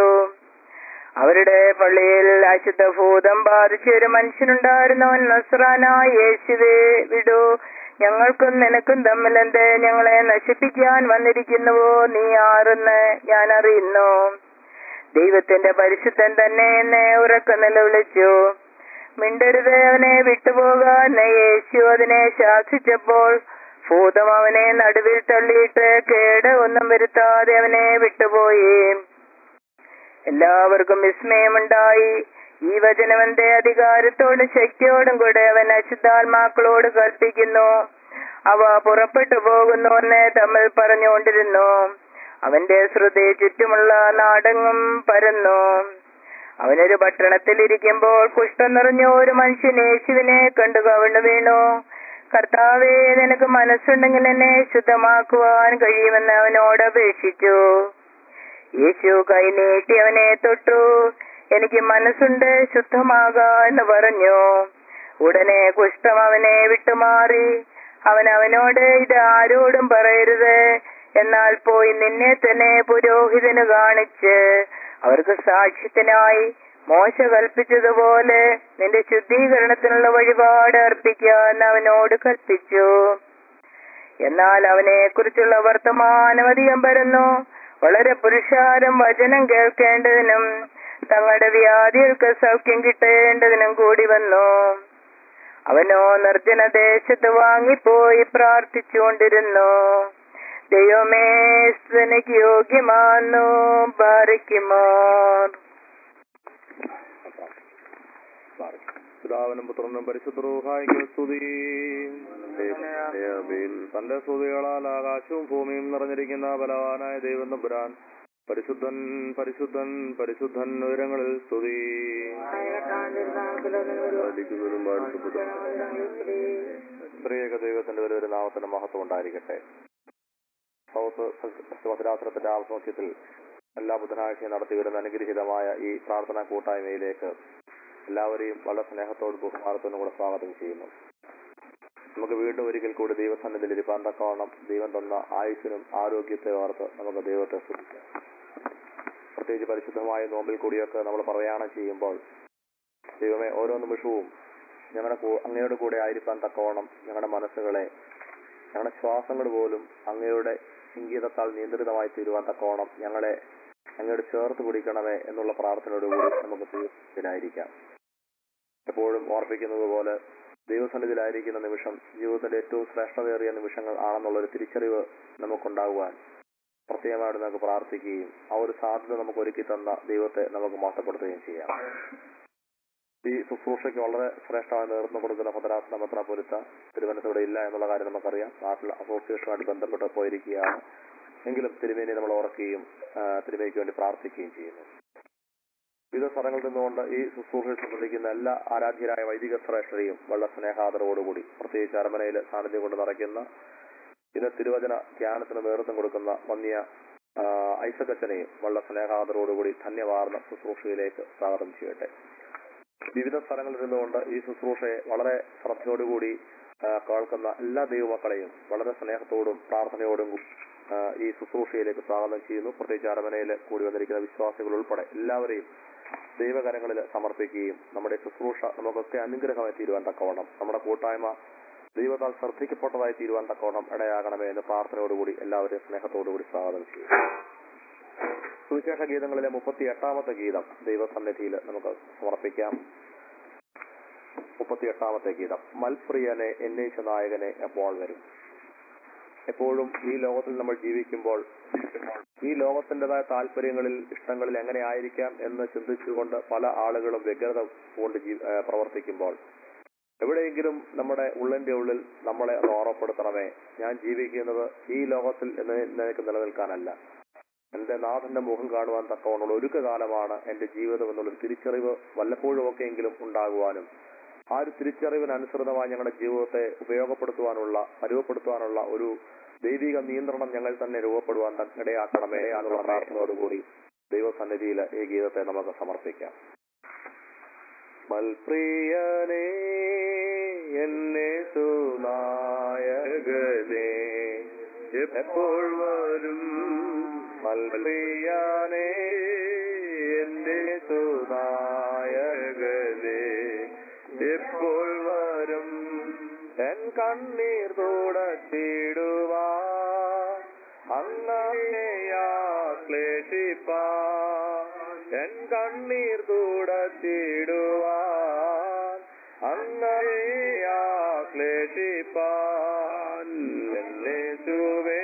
അവരുടെ പള്ളിയിൽ അശുദ്ധ ഭൂതം ബാധിച്ച ഒരു മനുഷ്യനുണ്ടായിരുന്നവൻ നസ്രാനായ യേശുവേ വിടൂ ഞങ്ങൾക്കും നിനക്കും തമ്മിൽ എന്ത് ഞങ്ങളെ നശിപ്പിക്കാൻ വന്നിരിക്കുന്നുവോ നീ ആരെന്ന് ഞാൻ അറിയുന്നു ദൈവത്തിന്റെ പരിശുദ്ധൻ തന്നെ എന്നെ ഉറക്ക നിലവിളിച്ചു മിണ്ടരുത് അവനെ വിട്ടുപോകാൻ യേശു അതിനെ ശാസിച്ചപ്പോൾ ഭൂതം അവനെ നടുവിൽ തള്ളിയിട്ട് കേട് ഒന്നും വരുത്താതെ അവനെ വിട്ടുപോയി എല്ലാവർക്കും വിസ്മയമുണ്ടായി ഈ വചനവന്റെ അധികാരത്തോടും ശക്തിയോടും കൂടെ അവൻ അശുദ്ധാത്മാക്കളോട് കൽപ്പിക്കുന്നു അവ പുറപ്പെട്ടു പോകുന്നുവെന്ന് തമ്മിൽ പറഞ്ഞുകൊണ്ടിരുന്നു അവന്റെ ശ്രുതി ചുറ്റുമുള്ള നാടെങ്ങും പരന്നു അവനൊരു പട്ടണത്തിൽ ഇരിക്കുമ്പോൾ കുഷ്ഠം നിറഞ്ഞ ഒരു മനുഷ്യൻ യേശുവിനെ കണ്ടു കവിണ്ണു വീണു കർത്താവേ നിനക്ക് മനസ്സുണ്ടെങ്കിൽ എന്നെ ശുദ്ധമാക്കുവാൻ കഴിയുമെന്ന് അവനോട് അപേക്ഷിച്ചു യേശു കൈനീട്ടി അവനെ തൊട്ടു എനിക്ക് മനസ്സുണ്ട് ശുദ്ധമാക എന്ന് പറഞ്ഞു ഉടനെ കുഷ്ഠം അവനെ വിട്ടുമാറി അവൻ അവനോട് ഇത് ആരോടും പറയരുത് എന്നാൽ പോയി നിന്നെ തന്നെ പുരോഹിതന് കാണിച്ച് അവർക്ക് സാക്ഷ്യത്തിനായി മോശ കൽപ്പിച്ചതുപോലെ നിന്റെ ശുദ്ധീകരണത്തിനുള്ള വഴിപാട് അർപ്പിക്കാൻ അവനോട് കൽപ്പിച്ചു എന്നാൽ അവനെ കുറിച്ചുള്ള വർത്തമാനം അധികം പരന്നു വളരെ പുരുഷാരം വചനം കേൾക്കേണ്ടതിനും തങ്ങളുടെ വ്യാധികൾക്ക് സൗഖ്യം കിട്ടേണ്ടതിനും കൂടി വന്നു അവനോ നിർജ്ജന ദേശത്ത് വാങ്ങിപ്പോയി പ്രാർത്ഥിച്ചുകൊണ്ടിരുന്നു ദൈവമേ സ്തുതിക്ക് യോഗ്യമാന്നു ബാധിക്കുമോ പിതാവിനും പുത്രനും പരിശുദ്ധ സ്തുതി തന്റെ സ്തുതികളാൽ ആകാശവും ഭൂമിയും നിറഞ്ഞിരിക്കുന്ന ബലവാനായ ദൈവം തമ്പുരാൻ പരിശുദ്ധൻ പരിശുദ്ധൻ പരിശുദ്ധൻ ഉയരങ്ങളിൽ സ്തുതി സ്ത്രീയക ദൈവത്തിന്റെ ഒരു ഒരു നാമത്തിന്റെ മഹത്വം ഉണ്ടായിരിക്കട്ടെ സൗത്ത് ഭദ്രാസനത്തിന്റെ ആഭിമുഖ്യത്തിൽ എല്ലാ ബുധനാഴ്ചയും നടത്തി വരുന്ന അനുഗ്രഹീതമായ ഈ പ്രാർത്ഥനാ കൂട്ടായ്മയിലേക്ക് എല്ലാവരെയും വളരെ സ്നേഹത്തോടും ബഹുമാനത്തോടും കൂടെ സ്വാഗതം ചെയ്യുന്നു നമുക്ക് വീണ്ടും ഒരിക്കൽ കൂടി ദൈവസന്നിധിയിൽ ഇരിപ്പാൻ തക്കവണ്ണം ദൈവം തന്ന ആയുസ്സിനും ആരോഗ്യത്തെ ഓർത്ത് നമുക്ക് ദൈവത്തെ സ്തുതിക്കാം പ്രത്യേകിച്ച് പരിശുദ്ധമായ നോമ്പിൽ കൂടിയൊക്കെ നമ്മൾ പ്രയാണം ചെയ്യുമ്പോൾ ദൈവമേ ഓരോ നിമിഷവും ഞങ്ങളുടെ കൂ- അങ്ങയുടെ കൂടെ ആയിരിക്കാൻ തക്കവണ്ണം ഞങ്ങളുടെ മനസ്സുകളെ ഞങ്ങളുടെ ശ്വാസങ്ങൾ പോലും അങ്ങയുടെ ഇംഗിതത്താൽ നിയന്ത്രിതമായി തീരുവാൻ തക്കവണ്ണം ഞങ്ങളെ അങ്ങയോട് ചേർത്ത് പിടിക്കണമേ എന്നുള്ള പ്രാർത്ഥനയോടുകൂടി നമുക്ക് ദൈവത്തിലായിരിക്കാം എപ്പോഴും ഓർപ്പിക്കുന്നത് പോലെ ദൈവസന്നിധിയിലായിരിക്കുന്ന നിമിഷം ജീവിതത്തിന്റെ ഏറ്റവും ശ്രേഷ്ഠതയേറിയ നിമിഷങ്ങൾ ആണെന്നുള്ള ഒരു തിരിച്ചറിവ് നമുക്കുണ്ടാകുവാൻ പ്രത്യേകമായിട്ട് നമുക്ക് പ്രാർത്ഥിക്കുകയും ആ ഒരു സാധ്യത നമുക്ക് ഒരുക്കി തന്ന ദൈവത്തെ നമുക്ക് മോശപ്പെടുത്തുകയും ചെയ്യാം ഈ ശുശ്രൂഷയ്ക്ക് വളരെ ശ്രേഷ്ഠമായി നേതൃത്വം കൊടുക്കുന്ന ഭദ്രാസന മെത്രാപൊലിത്ത തിരുവനന്തപുരം ഇല്ല എന്നുള്ള കാര്യം നമുക്കറിയാം നാട്ടിൽ അസോസിയേഷനുമായിട്ട് ബന്ധപ്പെട്ട് പോയിരിക്കുകയാണ് എങ്കിലും തിരുമേനി നമ്മൾ ഓർക്കുകയും ആ, തിരുമേനിക്ക് വേണ്ടി പ്രാർത്ഥിക്കുകയും ചെയ്യുന്നു വിവിധ സ്ഥലങ്ങളിൽ നിന്നുകൊണ്ട് ഈ ശുശ്രൂഷയിൽ സംബന്ധിക്കുന്ന എല്ലാ ആരാധ്യരായ വൈദിക ശ്രേഷ്ഠരെയും വളരെ സ്നേഹാദരവോടുകൂടി പ്രത്യേകിച്ച് അരമനയിൽ സാന്നിധ്യം കൊണ്ട് നിറയ്ക്കുന്ന ഇന്ന് തിരുവചന ധ്യാനത്തിന് നേതൃത്വം കൊടുക്കുന്ന വന്യ ആ, ഐസക് അച്ഛനെയും വളരെ സ്നേഹാദരവോടുകൂടി ധന്യവാർന്ന ശുശ്രൂഷയിലേക്ക് സ്വാഗതം ചെയ്യട്ടെ വിവിധ സ്ഥലങ്ങളിൽ നിന്നുകൊണ്ട് ഈ ശുശ്രൂഷയെ വളരെ ശ്രദ്ധയോടുകൂടി ആ, കേൾക്കുന്ന എല്ലാ ദൈവമക്കളെയും വളരെ സ്നേഹത്തോടും പ്രാർത്ഥനയോടും ആ, ഈ ശുശ്രൂഷയിലേക്ക് സ്വാഗതം ചെയ്യുന്നു പ്രത്യേകിച്ച് അരമനയിൽ കൂടി വന്നിരിക്കുന്ന വിശ്വാസികൾ ഉൾപ്പെടെ എല്ലാവരെയും ദൈവകരങ്ങളിൽ സമർപ്പിക്കുകയും നമ്മുടെ ശുശ്രൂഷ നമുക്കൊക്കെ അനുഗ്രഹമായി തീരുവാൻ തക്കവണ്ണം നമ്മുടെ കൂട്ടായ്മ ദൈവത്താൽ ശ്രദ്ധിക്കപ്പെട്ടതായി തീരുവാൻ തക്കവണ്ണം ഇടയാകണമേ എന്ന് പ്രാർത്ഥനയോടുകൂടി എല്ലാവരെയും സ്നേഹത്തോടുകൂടി സ്വാഗതം ചെയ്യും സുവിശേഷ ഗീതങ്ങളിലെ മുപ്പത്തി എട്ടാമത്തെ ഗീതം ദൈവസന്നിധിയിൽ നമുക്ക് സമർപ്പിക്കാം മുപ്പത്തി എട്ടാമത്തെ ഗീതം മൽപ്രിയനെ എന്നേശ നായകനെ എപ്പോൾ വരും എപ്പോഴും ഈ ലോകത്തിൽ നമ്മൾ ജീവിക്കുമ്പോൾ ഈ ലോകത്തിൻ്റെതായ താല്പര്യങ്ങളിൽ ഇഷ്ടങ്ങളിൽ എങ്ങനെ ആയിരിക്കാം എന്ന് ചിന്തിച്ചുകൊണ്ട് പല ആളുകളും വ്യഗ്രത കൊണ്ട് ജീ- ഏഹ് പ്രവർത്തിക്കുമ്പോൾ എവിടെയെങ്കിലും നമ്മുടെ ഉള്ളിന്റെ ഉള്ളിൽ നമ്മളെ ഒന്ന് ഓർമ്മപ്പെടുത്തണമേ ഞാൻ ജീവിക്കുന്നത് ഈ ലോകത്തിൽ എന്ന് നിനക്ക് നിലനിൽക്കാനല്ല എന്റെ നാഥന്റെ മുഖം കാണുവാൻ തക്കവണ്ണുള്ള ഒരുക്ക കാലമാണ് എന്റെ ജീവിതം എന്നുള്ളൊരു തിരിച്ചറിവ് വല്ലപ്പോഴും ഒക്കെ എങ്കിലും ഉണ്ടാകുവാനും ആ ഒരു തിരിച്ചറിവിനനുസൃതമായി ഞങ്ങളുടെ ജീവിതത്തെ ഉപയോഗപ്പെടുത്തുവാനുള്ള പരുവപ്പെടുത്തുവാനുള്ള ഒരു ദൈവിക നിയന്ത്രണം ഞങ്ങൾ തന്നെ രൂപപ്പെടുവാൻ ത- ഇടയാക്കണമേ എന്നുള്ള പ്രാർത്ഥനയോടുകൂടി ദൈവസന്നിധിയിൽ ഈ ഗീതത്തെ നമുക്ക് സമർപ്പിക്കാം മൽപ്രിയനേ എന്നെ സുനായകനേ എപ്പോൾ വരും മൽപ്രിയനേ എന്റെ സുനായകനേ എപ്പോൾ വരും എൻ കണ്ണീർ തുടച്ചിടുവാ അങ്ങനെയാ ക്ലേശിപ്പാ എൻ കണ്ണീർ തുടച്ചിടുവാൻ അങ്ങനെയാ ക്ലേശിപ്പാൻ എന്നെ ചുവേ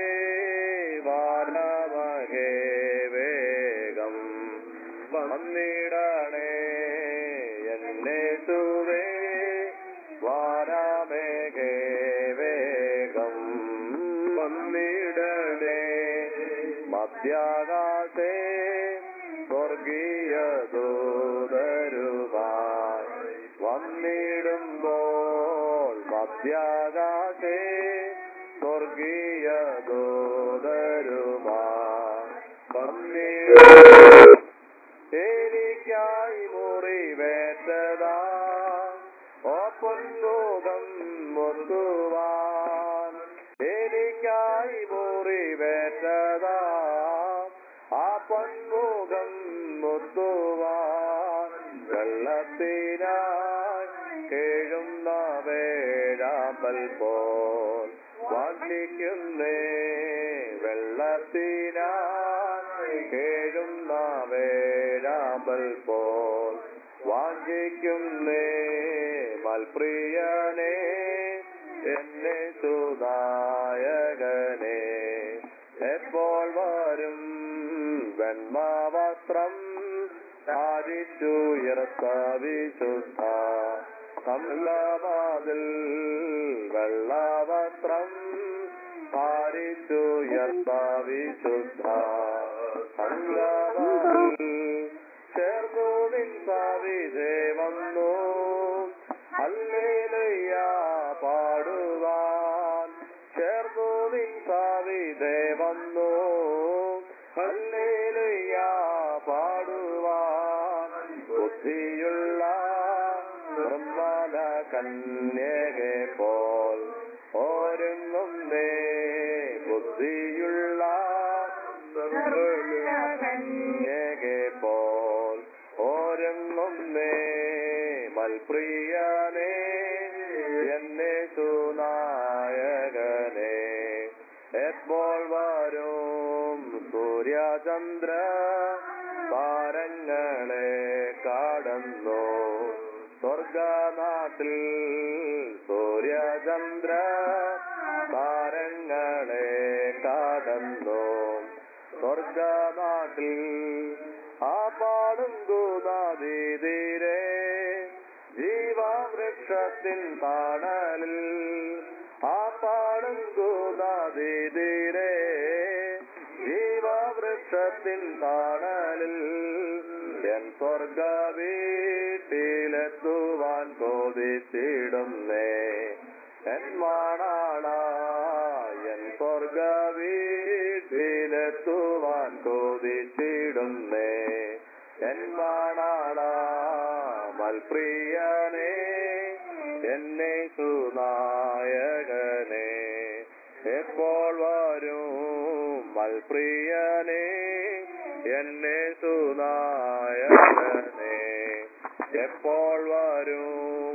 വാനമഹേ വേഗം വന്നിടണേ എന്നെ ചുവേ വാനമേഘേ വേഗം വന്നിടണേ മധ്യാകാശേ സ്വർഗീയ ദൂതരുമായി വന്നിടുമ്പോൾ മധ്യാകാശേ സ്വർഗീയ ദൂതരുമായി വന്നിടുമ്പോൾ എനിക്കായി മുറിവേറ്റതാ ഓപ്പൊന്നുകം മുത്തുവാൻ എനിക്കായി മുറിവേറ്റതാ ആ പൊന്മുഖം മുത്തുവാൻ വെള്ളത്തിനായി കേഴുന്ന വേഴാമ്പൽ പോൽ വാദിക്കുന്നേ വെള്ളത്തിനായി കേഴുന്ന വേഴാമ്പൽ പോൽ വാഞ്ചിക്കുന്നേ മൽപ്രിയനേ എന്നെ സുനായകനേ എപ്പോൾ വരും വെണ്മാവസ്ത്രം ആദിച്ചുയർത്ത വിശുദ്ധ കമലവാതിൽ വെള്ളവസ്ത്രം ആദിച്ചുയർത്ത വിശുദ്ധ കമലവാതിൽ ചേർന്നു നിൻ സവിധേ വന്നു അല്ലേലയ്യ പാടുവാൻ ചേർന്നു നിൻ സവിധേ വന്നു അല്ലേലയ്യ പാടുവാൻ ബുദ്ധിയുള്ള നിർമ്മല കന്യകെ പോൽ ഒരുങ്ങുന്നേ ബുദ്ധിയുള്ള നിർമ്മല കന്യകെ പോൽ ഒരുങ്ങുന്നേ മൽപ്രിയനേ എന്നെ സുനായകനേ എപ്പോൾ വരും സൂര്യചന്ദ്ര താരങ്ങളെ കടന്നു സ്വർഗനാട്ടിൽ സൂര്യചന്ദ്ര താരങ്ങളെ കടന്നു സ്വർഗനാട്ടിൽ ആ പാടും ഗോദാതീരെ ജീവാവൃക്ഷത്തിൻ താണലിൽ ആ പാടും ഗോദാതീരെ ജീവാവൃക്ഷത്തിൻ താണലിൽ എൻ സ്വർഗ വീട്ടിലെത്തുവാൻ കൊതിച്ചിടുന്നേ എൻ മാണാള എൻ സ്വർഗ വീട്ടിലെത്തുവാൻ കൊതിച്ചിടുന്നേ എൻ മാണാള മൽപ്രിയനേ എന്നെ സുനായകനേ എപ്പോൾ വരും മൽപ്രിയനേ എന്നെ സുനായകനേ എപ്പോൾ വരും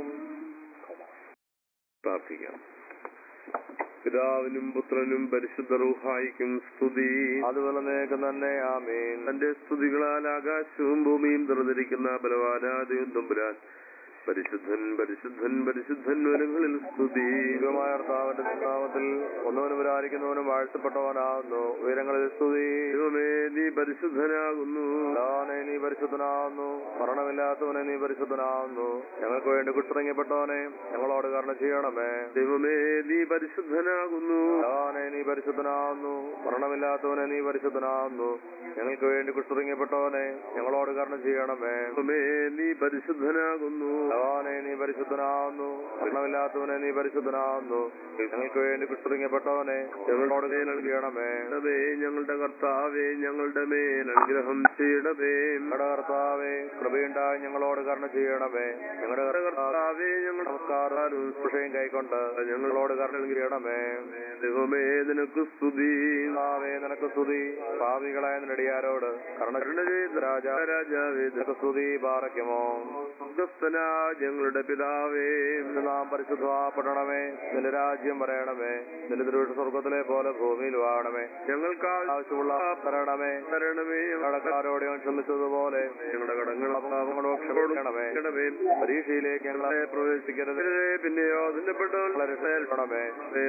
പ്രാർത്ഥിക്കാം പിതാവിനും പുത്രനും പരിശുദ്ധ റൂഹായിക്കും സ്തുതി അതുപോലെ നേക്ക് തന്നെ ആമീൻ തന്റെ സ്തുതികളാൽ ആകാശവും ഭൂമിയും തുറന്നിരിക്കുന്ന ബലവാനാദയും തമ്പുരാൻ പരിശുദ്ധൻ പരിശുദ്ധൻ പരിശുദ്ധൻ വനങ്ങളിൽ സ്തുതി ദൈവമായ കർത്താവിന്റെ നാമത്തിൽ ഒന്നവനും പുരാരിക്കുന്നവനും വാഴ്ത്തപ്പെട്ടവനാകുന്നു ഉയരങ്ങളിൽ സ്തുതി ദൈവമേ നീ പരിശുദ്ധനാകുന്നു ദാനെ നീ പരിശുദ്ധനാകുന്നു മരണമില്ലാത്തവനെ നീ പരിശുദ്ധനാകുന്നു ഞങ്ങൾക്ക് വേണ്ടി കുത്തിറങ്ങപ്പെട്ടവനെ ഞങ്ങളോട് കരുണ ചെയ്യണമേ ദൈവമേ നീ പരിശുദ്ധനാകുന്നു ദാനെ നീ പരിശുദ്ധനാകുന്നു മരണമില്ലാത്തവനെ നീ പരിശുദ്ധനാകുന്നു ഞങ്ങൾക്ക് വേണ്ടി കുത്തിറങ്ങപ്പെട്ടവനെ ഞങ്ങളോട് കരുണ ചെയ്യണമേ ദൈവമേ നീ പരിശുദ്ധനാകുന്നു ദാനെ നീ പരിശുദ്ധനാകുന്നു മരണമില്ലാത്തവനെ നീ പരിശുദ്ധനാകുന്നു ഞങ്ങൾക്ക് വേണ്ടി കുത്തിറങ്ങപ്പെട്ടവനെ ഞങ്ങളോട് കൈ നൽകണമേ ദൈവമേ, ഞങ്ങളുടെ കർത്താവേ ഞങ്ങളുടെ മേൽ അനുഗ്രഹം ചെയ്യണമേ ഞങ്ങളുടെ കർത്താവേ കൃപയുണ്ടായി ഞങ്ങളോട് കരുണ ചെയ്യണമേ ഞങ്ങളുടെ കർത്താവ് കർത്താവേ ഞങ്ങളുടെ നമസ്കാരം ശുശ്രൂഷയും കൈക്കൊണ്ട് ഞങ്ങളോട് കരുണ ചെയ്യണമേ ദൈവമേ നിനക്ക് സ്തുതി കർത്താവേ നിനക്ക് സ്തുതി ഭാവികളായ നിന്നടിയാരോട് കരുണ കരുണ ചെയ്ത രാജാ രാജാവേ നിനക്ക് സ്തുതി പാറയ്ക്കുമോ സ്വർഗസ്ഥനാ ഞങ്ങളുടെ പിതാവേ നിന്റെ നാം പരിശുദ്ധമാപ്പെടണമേ നിന്റെ രാജ്യം പറയണമേ നിന്റെ തിരുവിട്ട് സ്വർഗത്തിലെ പോലെ ഭൂമിയിൽ വാഴണമേ ഞങ്ങൾക്ക് ആവശ്യമുള്ള തരണമേ തരണമേ കടക്കാരോട് ഞാൻ ക്ഷമിച്ചതുപോലെ ഞങ്ങളുടെ കടങ്ങൾ പാപങ്ങളോട് ക്ഷമിക്കണമേ ക്ഷമിക്കണമേ. പരീക്ഷയിലേക്ക് ഞങ്ങളെ പ്രവേശിക്കരുത് പിന്നെയോ അതിനെപ്പെട്ടോ ഞങ്ങളെ രക്ഷയിൽപ്പെടണമേ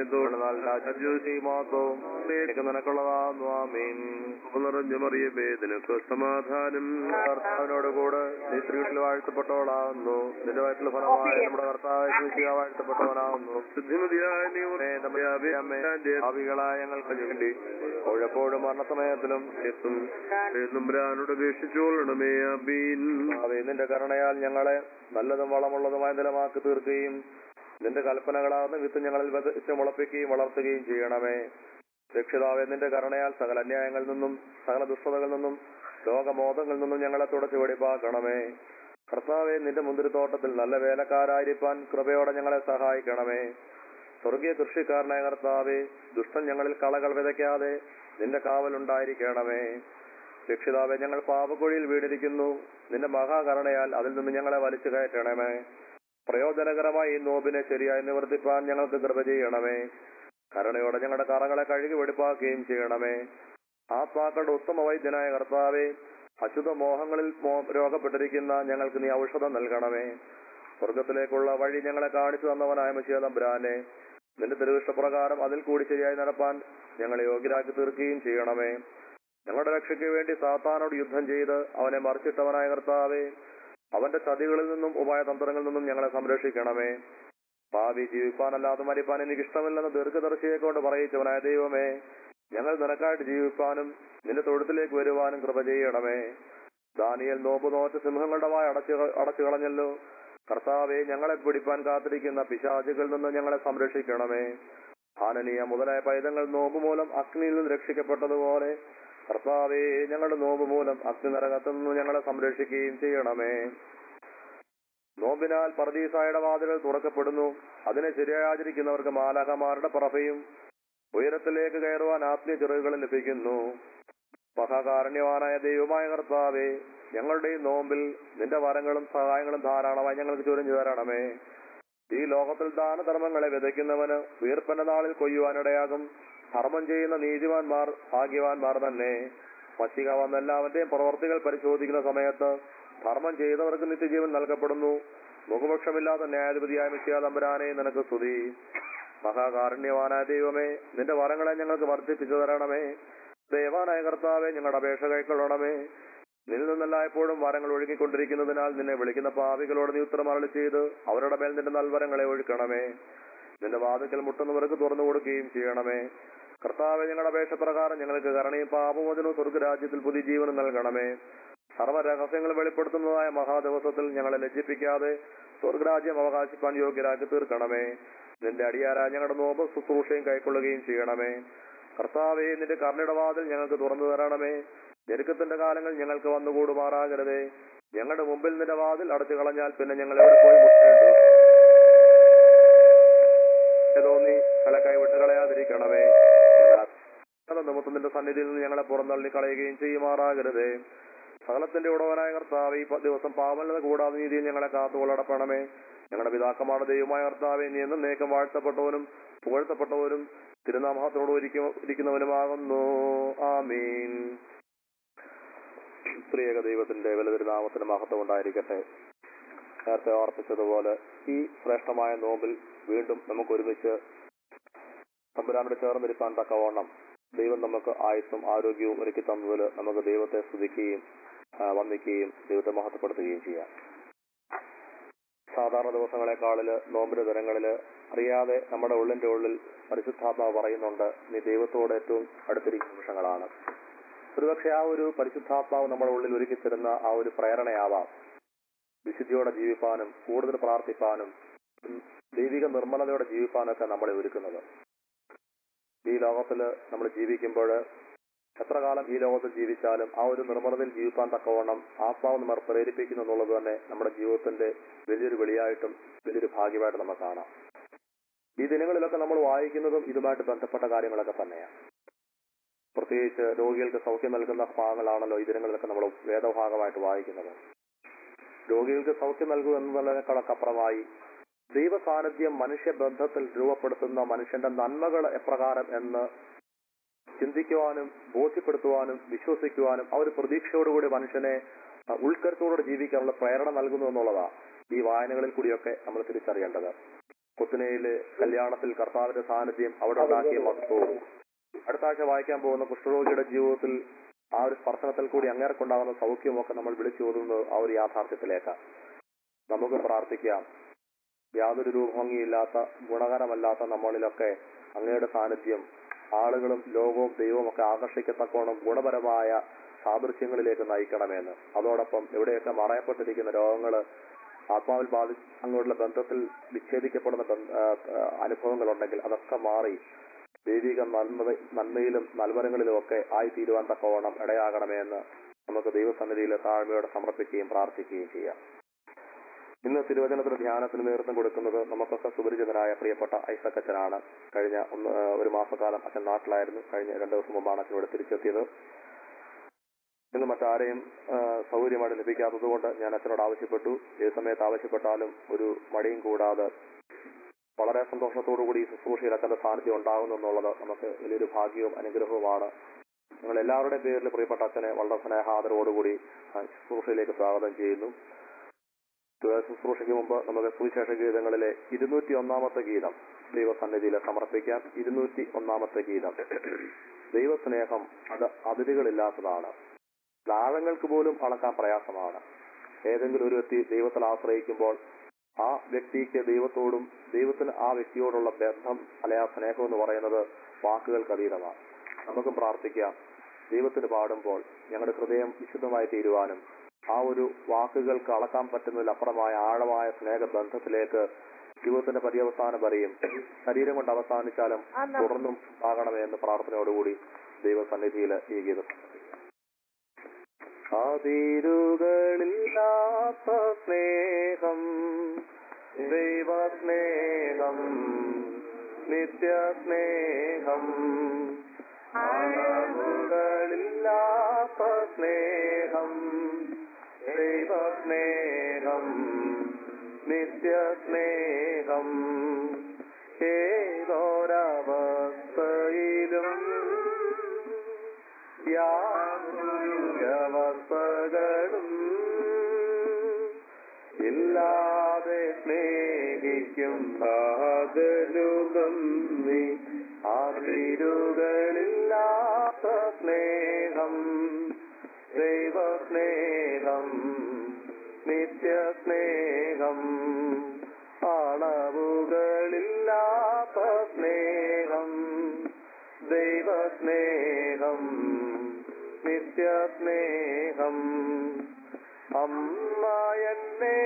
മാത്രവും നിനക്കുള്ളതാകുന്നു ആമീൻ നിറഞ്ഞ മറിയമേ നിനക്ക് സമാധാനം കർത്താവിനോട് കൂടെ നീ സ്ത്രീകളിൽ വാഴ്ത്തപ്പെട്ടവളാകുന്നു നിന്റെ വയറ്റിൽ ഫലമായ നമ്മുടെ കർത്താവ് ശിശിക വാഴ്ത്തപ്പെട്ടവനാകുന്നു ബുദ്ധിമതിയായ നീ അമ്മേ, നമ്മുടെ അമ്മേ, ഭാവികളായ ഞങ്ങൾക്ക് വേണ്ടി എപ്പോഴും മരണസമയത്തിലും എത്തും നമ്പുരാനോട് അപേക്ഷിച്ചോളണമേ അബീൻ കർത്താവേ, നിന്റെ കരുണയാൽ ഞങ്ങളെ നല്ലതും വളമുള്ളതുമായ നിലമാക്കി തീർക്കുകയും നിന്റെ കൽപ്പനകളാകുന്ന വിത്ത് ഞങ്ങളിൽ വിതച്ച് മുളപ്പിക്കുകയും വളർത്തുകയും ചെയ്യണമേ രക്ഷിതാവെ നിന്റെ കരുണയാൽ സകല അന്യായങ്ങളിൽ നിന്നും സകല ദുഷ്ടതകളിൽ നിന്നും ലോകമോദങ്ങളിൽ നിന്നും ഞങ്ങളെ തുടച്ചു വെടിപ്പാക്കണമേ കർത്താവെ നിന്റെ മുന്തിരിത്തോട്ടത്തിൽ നല്ല വേലക്കാരായിരിക്കാൻ കൃപയോടെ ഞങ്ങളെ സഹായിക്കണമേ സ്വർഗീയ കൃഷിക്കാരനായ കർത്താവെ ദുഷ്ടൻ ഞങ്ങളിൽ കളകൾ വിതയ്ക്കാതെ നിന്റെ കാവലുണ്ടായിരിക്കണമേ രക്ഷിതാവെ ഞങ്ങൾ പാപക്കുഴിയിൽ വീണിരിക്കുന്നു നിന്റെ മഹാകരുണയാൽ അതിൽ നിന്ന് ഞങ്ങളെ വലിച്ചു കയറ്റണമേ പ്രയോജനകരമായി ഈ നോബിനെ ശരിയായി നിവർത്തിപ്പാൻ ഞങ്ങൾക്ക് കൃപ ചെയ്യണമേ കരുണയോടെ ഞങ്ങളുടെ കറകളെ കഴുകി വെടിപ്പാക്കുകയും ചെയ്യണമേ ആത്മാക്കളുടെ ഉത്തമ വൈദ്യനായ കർത്താവെ അശുദ്ധ മോഹങ്ങളിൽ മോ- രോഗപ്പെട്ടിരിക്കുന്ന ഞങ്ങൾക്ക് നീ ഔഷധം നൽകണമേ സ്വർഗത്തിലേക്കുള്ള വഴി ഞങ്ങളെ കാണിച്ചു തന്നവനായ മശീതംബ്രാനെ നിന്റെ തിരുവിഷ്ടപ്രകാരം അതിൽ കൂടി ശരിയായി നടപ്പാൻ ഞങ്ങളെ യോഗ്യരാക്കി തീർക്കുകയും ചെയ്യണമേ ഞങ്ങളുടെ രക്ഷയ്ക്ക് വേണ്ടി സാത്താനോട് യുദ്ധം ചെയ്ത് അവനെ മറിച്ചിട്ടവനായ കർത്താവെ അവന്റെ ചതികളിൽ നിന്നും ഉപായതന്ത്രങ്ങളിൽ നിന്നും ഞങ്ങളെ സംരക്ഷിക്കണമേ ഭാവി ജീവിപ്പാനല്ലാതെ മരിപ്പാൻ എനിക്ക് ഇഷ്ടമില്ലെന്ന് ദീർഘദർശിയെ കൊണ്ട് പറയിച്ചവനായ ദൈവമേ ഞങ്ങൾ നിനക്കായിട്ട് ജീവിപ്പാനും നിന്റെ തൊഴുത്തിലേക്ക് വരുവാനും കൃപ ചെയ്യണമേ ദാനിയൽ നോമ്പ് നോറ്റ സിംഹങ്ങളുടെ വായ അടച്ചു അടച്ചു കളഞ്ഞല്ലോ കർത്താവെ ഞങ്ങളെ പിടിപ്പാൻ കാത്തിരിക്കുന്ന പിശാചുകളിൽ നിന്ന് ഞങ്ങളെ സംരക്ഷിക്കണമേ ഹാനനീയ മുതലായ പൈതങ്ങൾ നോമ്പ് മൂലം അഗ്നിയിൽ നിന്ന് രക്ഷിക്കപ്പെട്ടതുപോലെ കർത്താവെ ഞങ്ങളുടെ നോമ്പ് മൂലം അഗ്നി നരകത്തു നിന്ന് ഞങ്ങളെ സംരക്ഷിക്കുകയും ചെയ്യണമേ നോമ്പിനാൽ പർദീസായുടെ വാതിലുകൾ തുറക്കപ്പെടുന്നു അതിനെ ശരിയായി ആചരിക്കുന്നവർക്ക് മാലാകമാരുടെ പ്രഭയും ഉയരത്തിലേക്ക് കയറുവാൻ ആത്മീയ ചിറകുകൾ ലഭിക്കുന്നു മഹാകാരുണ്യവാനായ ദൈവമായ കർത്താവെ ഞങ്ങളുടെ ഈ നോമ്പിൽ നിന്റെ വരങ്ങളും സഹായങ്ങളും ധാരാളമായി ഞങ്ങൾക്ക് ചൊരിഞ്ഞു തരണമേ ഈ ലോകത്തിൽ ദാനധർമ്മങ്ങളെ വിതയ്ക്കുന്നവന് വീർപ്പന്റെ നാളിൽ കൊയ്യുവാനിടയാകും ധർമ്മം ചെയ്യുന്ന നീതിമാന്മാർ ഭാഗ്യവാന്മാർ തന്നെ മഷിക വന്ന എല്ലാവന്റെയും പ്രവർത്തികൾ പരിശോധിക്കുന്ന സമയത്ത് ധർമ്മം ചെയ്തവർക്ക് നിത്യജീവൻ നൽകപ്പെടുന്നു മുഖപക്ഷമില്ലാത്ത ന്യായാധിപതിയായ മിശ്യാ തമ്പുരാനെ നിനക്ക് സ്തുതി മഹാകാരുണ്യവാനായ ദൈവമേ നിന്റെ വരങ്ങളെ ഞങ്ങൾക്ക് വർദ്ധിപ്പിച്ചു തരണമേ ദേവാനായ കർത്താവെ ഞങ്ങളുടെ അപേക്ഷ കൈക്കൊള്ളണമേ നിന്നിൽ നിന്നല്ല എപ്പോഴും വരങ്ങൾ ഒഴുകിക്കൊണ്ടിരിക്കുന്നതിനാൽ നിന്നെ വിളിക്കുന്ന പാപികളോട് നീ ഉത്തരം അരളി ചെയ്ത് അവരുടെ മേൽ നിന്റെ നൽവരങ്ങളെ ഒഴുക്കണമേ നിന്റെ വാതിക്കൽ മുട്ടുന്നവർക്ക് തുറന്നു കൊടുക്കുകയും ചെയ്യണമേ കർത്താവെ ഞങ്ങളുടെ അപേക്ഷ പ്രകാരം ഞങ്ങൾക്ക് കരണയും പാപമോചനവും സ്വർഗരാജ്യത്തിൽ പുതിയ ജീവനും നൽകണമേ സർവ്വരഹസ്യങ്ങൾ വെളിപ്പെടുത്തുന്നതായ മഹാദിവസത്തിൽ ഞങ്ങളെ ലജ്ജിപ്പിക്കാതെ സ്വർഗരാജ്യം അവകാശിപ്പാൻ യോഗ്യരാക്കി തീർക്കണമേ നിന്റെ അടിയാരാ ഞങ്ങളുടെ നോമ്പ് ശുശ്രൂഷയും കൈക്കൊള്ളുകയും ചെയ്യണമേ കർത്താവേ നിന്റെ കർണിടവാതിൽ ഞങ്ങൾക്ക് തുറന്നു തരണമേ ഞെരുക്കത്തിന്റെ കാലങ്ങൾ ഞങ്ങൾക്ക് വന്നുകൂടുമാറാകരുതേ ഞങ്ങളുടെ മുമ്പിൽ നിന്റെ വാതിൽ അടച്ചു കളഞ്ഞാൽ പിന്നെ ഞങ്ങൾ എവിടെ പോയി മുട്ടേണ്ടു തോന്നി കലക്കായി വിട്ട് കളയാതിരിക്കണമേ നിമിത്തം നിന്റെ സന്നിധിയിൽ നിന്ന് ഞങ്ങളെ പുറന്തള്ളി കളയുകയും ചെയ്യുമാറാകരുതേ സകലത്തിന്റെ ഉടവനായ കർത്താവ് ഈ പ- ദിവസം പാവലത കൂടാതെ നീതിയിൽ ഞങ്ങളെ കാത്തുകൊള്ളടപ്പണമേ ഞങ്ങളുടെ പിതാക്കന്മാരുടെ ദൈവമായ കർത്താവെ നീ എന്നും നേക്കം വാഴ്ത്തപ്പെട്ടവനും പുകഴ്ത്തപ്പെട്ടവനും തിരുനാമത്തോട് ഇരിക്കുന്നവനുമാകുന്നു ആമീൻ പ്രിയക ദൈവത്തിന്റെ വലുതിരുനാമത്തിന് മഹത്വം ഉണ്ടായിരിക്കട്ടെ നേരത്തെ ഓർപ്പിച്ചതുപോലെ ഈ ശ്രേഷ്ഠമായ നോമ്പിൽ വീണ്ടും നമുക്ക് ഒരുമിച്ച് തമ്പുരാനോട് ചേർന്നിരിക്കാൻ തക്കവണ്ണം ദൈവം നമുക്ക് ആയുസ്സും ആരോഗ്യവും ഒരുക്കി തന്നതിൽ നമുക്ക് ദൈവത്തെ സ്തുതിക്കുകയും ആ, വന്ദിക്കുകയും ദൈവത്തെ മഹത്വപ്പെടുത്തുകയും ചെയ്യാം സാധാരണ ദിവസങ്ങളെക്കാളില് നോമ്പിന്റെ ദിനങ്ങളില് അറിയാതെ നമ്മുടെ ഉള്ളിന്റെ ഉള്ളിൽ പരിശുദ്ധാത്മാവ് പറയുന്നുണ്ട് നീ ദൈവത്തോട് ഏറ്റവും അടുത്തിരിക്കുന്ന നിമിഷങ്ങളാണ് ഒരുപക്ഷെ ആ ഒരു പരിശുദ്ധാത്മാവ് നമ്മുടെ ഉള്ളിൽ ഒരുക്കി തരുന്ന ആ ഒരു പ്രേരണയാവാം വിശുദ്ധിയോടെ ജീവിപ്പാനും കൂടുതൽ പ്രാർത്ഥിപ്പാനും ഉം, ദൈവിക നിർമ്മലതയോടെ ജീവിപ്പാനൊക്കെ നമ്മളെ ഒരുക്കുന്നത് ഈ ലോകത്തിൽ നമ്മൾ ജീവിക്കുമ്പോൾ എത്ര കാലം ഈ ലോകത്തിൽ ജീവിച്ചാലും ആ ഒരു നിർമ്മലതയിൽ ജീവിക്കാൻ തക്കവണ്ണം ആത്മാവ് നമ്മൾ പ്രേരിപ്പിക്കുന്നു എന്നുള്ളത് തന്നെ നമ്മുടെ ജീവിതത്തിന്റെ വലിയൊരു വെളിയായിട്ടും വലിയൊരു ഭാഗ്യമായിട്ട് നമുക്ക് കാണാം ഈ ദിനങ്ങളിലൊക്കെ നമ്മൾ വായിക്കുന്നതും ഇതുമായിട്ട് ബന്ധപ്പെട്ട കാര്യങ്ങളൊക്കെ തന്നെയാണ് പ്രത്യേകിച്ച് രോഗികൾക്ക് സൗഖ്യം നൽകുന്ന ഭാഗങ്ങളാണല്ലോ ഈ ദിനങ്ങളിലൊക്കെ നമ്മൾ വേദഭാഗമായിട്ട് വായിക്കുന്നത് രോഗികൾക്ക് സൗഖ്യം നൽകുക എന്നതിനേക്കാളൊക്കെ അപ്പുറമായി ദൈവ സാന്നിധ്യം മനുഷ്യബന്ധത്തിൽ രൂപപ്പെടുത്തുന്ന മനുഷ്യന്റെ നന്മകൾ എപ്രകാരം എന്ന് ചിന്തിക്കുവാനും ബോധ്യപ്പെടുത്തുവാനും വിശ്വസിക്കുവാനും ആ ഒരു പ്രതീക്ഷയോടുകൂടി മനുഷ്യനെ ആ, ഉൾക്കരുത്തോടെ ജീവിക്കാനുള്ള പ്രേരണ നൽകുന്നു എന്നുള്ളതാണ് ഈ വായനകളിൽ കൂടിയൊക്കെ നമ്മൾ തിരിച്ചറിയേണ്ടത് കൊത്തിനയിലെ കല്യാണത്തിൽ കർത്താവിന്റെ സാന്നിധ്യം അവിടെ ഉണ്ടാക്കിയ മഹത്വവും അടുത്ത ആഴ്ച വായിക്കാൻ പോകുന്ന കുഷ്ഠരോഗിയുടെ ജീവിതത്തിൽ ആ ഒരു സ്പർശനത്തിൽ കൂടി അങ്ങേർക്കുണ്ടാകുന്ന സൗഖ്യമൊക്കെ നമ്മൾ വിളിച്ചു ഓതുന്നത് ആ ഒരു യാഥാർത്ഥ്യത്തിലേക്കാണ് നമുക്ക് പ്രാർത്ഥിക്കാം യാതൊരു രൂപഭംഗിയില്ലാത്ത ഗുണകരമല്ലാത്ത നമ്മളിലൊക്കെ അങ്ങയുടെ സാന്നിധ്യം ആളുകളും ലോകവും ദൈവവും ഒക്കെ ആകർഷിക്കത്തക്കോണം ഗുണപരമായ സാദൃശ്യങ്ങളിലേക്ക് നയിക്കണമെന്ന് അതോടൊപ്പം എവിടെയൊക്കെ മറയപ്പെട്ടിരിക്കുന്ന രോഗങ്ങള് ആത്മാവിൽ ബാധി അങ്ങോട്ടുള്ള ബന്ധത്തിൽ വിച്ഛേദിക്കപ്പെടുന്ന ബന്ധ- ആ, ആ, അനുഭവങ്ങളുണ്ടെങ്കിൽ അതൊക്കെ മാറി ദൈവിക നന്മ നന്മയിലും നൽവരങ്ങളിലും ഒക്കെ ആയി തീരുവാൻ തക്കവണ്ണം ഇടയാകണമേ എന്ന് നമുക്ക് ദൈവസന്നിധിയിൽ താഴ്മയോടെ സമർപ്പിക്കുകയും പ്രാർത്ഥിക്കുകയും ചെയ്യാം ഇന്ന് തിരുവചനത്തിന് ധ്യാനത്തിന് നേതൃത്വം കൊടുക്കുന്നത് നമുക്കൊക്കെ സുപരിചിതനായ പ്രിയപ്പെട്ട ഐസക് അച്ഛനാണ് കഴിഞ്ഞ ഒന്ന് ആ, ഒരു മാസക്കാലം അച്ഛൻ നാട്ടിലായിരുന്നു കഴിഞ്ഞ രണ്ടു ദിവസം മുമ്പാണ് അച്ഛൻ ഇവിടെ തിരിച്ചെത്തിയത് ഇന്ന് മറ്റാരെയും ആ, സൗകര്യമായിട്ട് ലഭിക്കാത്തത് കൊണ്ട് ഞാൻ അച്ഛനോട് ആവശ്യപ്പെട്ടു ഏത് സമയത്ത് ആവശ്യപ്പെട്ടാലും ഒരു മടിയും കൂടാതെ വളരെ സന്തോഷത്തോടു കൂടി ഈ ശുശ്രൂഷയിൽ അച്ഛന്റെ സാന്നിധ്യം ഉണ്ടാകുന്നു എന്നുള്ളത് നമുക്ക് വലിയൊരു ഭാഗ്യവും അനുഗ്രഹവുമാണ് നിങ്ങൾ എല്ലാവരുടെയും പേരിൽ പ്രിയപ്പെട്ട അച്ഛനെ വളരെ സ്നേഹാദരവോടുകൂടി ആ, ശുശ്രൂഷയിലേക്ക് സ്വാഗതം ചെയ്യുന്നു തുക ശുശ്രൂഷയ്ക്ക് മുമ്പ് നമുക്ക് സുവിശേഷ ഗീതങ്ങളിലെ ഇരുന്നൂറ്റി ഒന്നാമത്തെ ഗീതം ദൈവസന്നിധിയിൽ സമർപ്പിക്കാം ഇരുന്നൂറ്റി ഒന്നാമത്തെ ഗീതം ദൈവസ്നേഹം അത് അതിരുകളില്ലാത്തതാണ് ലാഴങ്ങൾക്ക് പോലും അളക്കാൻ പ്രയാസമാണ് ഏതെങ്കിലും ഒരു വ്യക്തി ദൈവത്തിൽ ആശ്രയിക്കുമ്പോൾ ആ വ്യക്തിക്ക് ദൈവത്തോടും ദൈവത്തിന് ആ വ്യക്തിയോടുള്ള ബന്ധം അല്ലെ ആ സ്നേഹം എന്ന് പറയുന്നത് വാക്കുകൾക്ക് അതീതമാണ് നമുക്കും പ്രാർത്ഥിക്കാം ദൈവത്തിന് പാടുമ്പോൾ ഞങ്ങളുടെ ഹൃദയം വിശുദ്ധമായി തീരുവാനും ആ ഒരു വാക്കുകൾക്ക് അളക്കാൻ പറ്റുന്നതിലപ്പുറമായ ആഴമായ സ്നേഹബന്ധത്തിലേക്ക് ജീവിതത്തിന്റെ പര്യവസാനം വരെയും ശരീരം കൊണ്ട് അവസാനിച്ചാലും തുടർന്നും ആകണമേ എന്ന് പ്രാർത്ഥനയോടുകൂടി ദൈവസന്നിധിയിൽ ഈ ഗീതം അതിരുകളില്ലാത്ത സ്നേഹം ദൈവസ്നേഹം നിത്യസ്നേഹം അളവുകളില്ലാത്ത സ്നേഹം ദൈവസ്നേഹം നിത്യസ്നേഹം ഏതോരവസ്ഥയിലും യാതൊരു വ്യവസ്ഥകളും ഇല്ലാതെ സ്നേഹിക്കും ഭാഗനുഗന്ധി അതിരുകളില്ലാത്ത സ്നേഹം ദൈവസ്നേഹം നിത്യസ്നേഹം അളവുകളില്ലാത്ത സ്നേഹം ദൈവസ്നേഹം നിത്യസ്നേഹം അമ്മ എന്നെ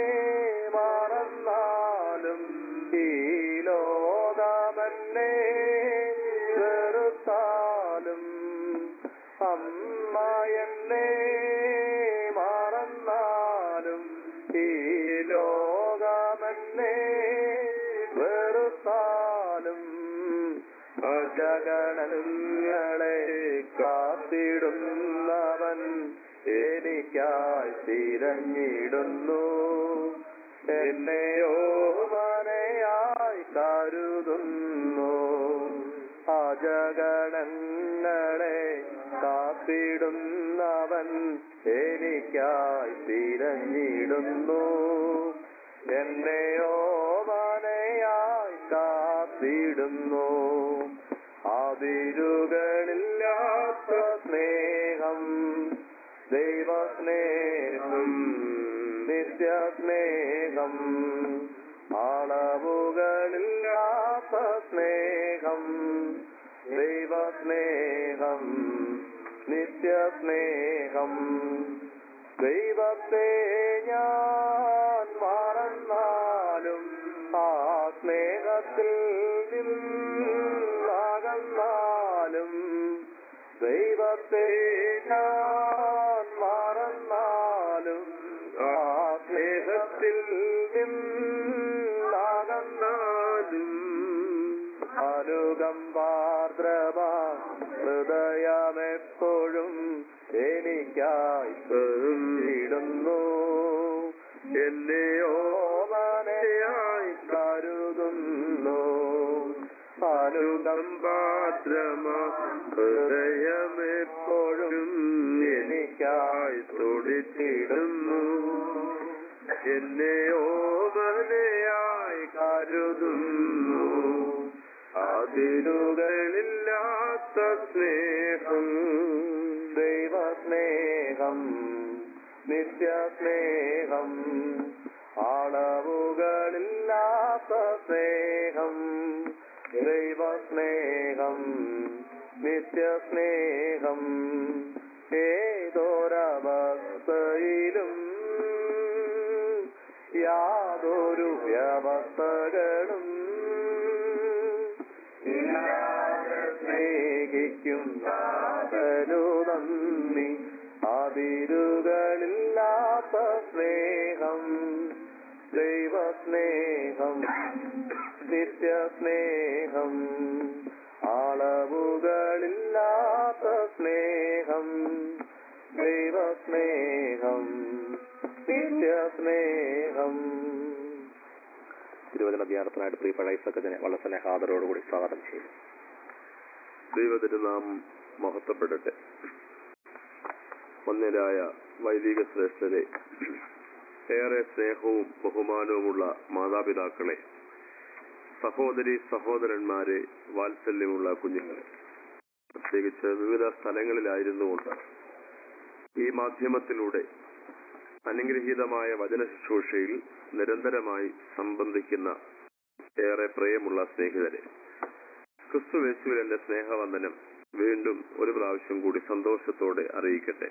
മറന്നാലും ഈ ലോകമെന്നെ വെറുത്താലും അമ്മ എന്നെ മറന്നാലും ഈ ലോകമെന്നെ വെറുത്താലും അജഗണങ്ങളെ കാത്തിടുന്നവൻ എനിക്കായി തിരഞ്ഞിടുന്നു എന്നെയോ മനയായി കരുതുന്നു അജഗണങ്ങളെ കാത്തിടുന്നവൻ എനിക്കായി തിരഞ്ഞിടുന്നു എന്നെയോ മനയായി കാത്തിടുന്നു അതിരുകളില്ലാത്ത സ്നേഹം ദൈവസ്നേഹം നിത്യസ്നേഹം അളവുകളില്ലാത്ത സ്നേഹം ദൈവസ്നേഹം നിത്യസ്നേഹം ദൈവത്തെ ഞാൻ മറന്നാലും ആ സ്നേഹത്തിൽ നിന്നകന്നാലും ദൈവത്തെ ഞാൻ മറന്നാലും ആ സ്നേഹത്തിൽ നിന്നകന്നാലും അനുകമ്പാർദ്രമാ ഹൃദയമെപ്പോഴും എനിക്കായി ഇടുന്നു എന്നെയോ മനയായി കരുതുന്നു അനുകമ്പാദ്രമാ ഹൃദയമെപ്പോഴും എനിക്കായി തുടിച്ചിടുന്നു എന്നെയോ മനയായി കരുതുന്നു അതിരുകളില്ലാത്ത സ്നേഹം ദൈവസ്നേഹം നിത്യസ്നേഹം അളവുകളില്ലാത്ത സ്നേഹം ദൈവസ്നേഹം നിത്യസ്നേഹം ഏതൊരവസ്ഥയിലും യാതൊരു വ്യവസ്ഥകളും ഇല്ലാതെ സ്നേഹിക്കും നാഥനു നന്ദി അതിരുകളില്ലാത്ത സ്നേഹം ദൈവസ്നേഹം നിത്യസ്നേഹം അളവുകളില്ലാത്ത സ്നേഹം ദൈവസ്നേഹം നിത്യസ്നേഹം തിരുവചന ധ്യാനത്തിനായിട്ട് പ്രിയപ്പെട്ട ഐസക്കത്തിനെ വളരെ സ്നേഹാദരോടുകൂടി സ്വാഗതം ചെയ്തു ദൈവത്തിന് നാം മഹത്വപ്പെടട്ടെ ഒന്നിരായ വൈദിക ശ്രേഷ്ഠരെ ഏറെ സ്നേഹവും ബഹുമാനവുമുള്ള മാതാപിതാക്കളെ സഹോദരി സഹോദരന്മാരെ വാത്സല്യമുള്ള കുഞ്ഞുങ്ങളെ പ്രത്യേകിച്ച് വിവിധ സ്ഥലങ്ങളിലായിരുന്നുകൊണ്ട് ഈ മാധ്യമത്തിലൂടെ അനുഗ്രഹീതമായ വചന ശുശ്രൂഷയിൽ നിരന്തരമായി സംബന്ധിക്കുന്ന ഏറെ പ്രിയമുള്ള സ്നേഹിതരെ ക്രിസ്തുവേശുവിൽ എന്റെ സ്നേഹവന്ദനം വീണ്ടും ഒരു പ്രാവശ്യം കൂടി സന്തോഷത്തോടെ അറിയിക്കട്ടെ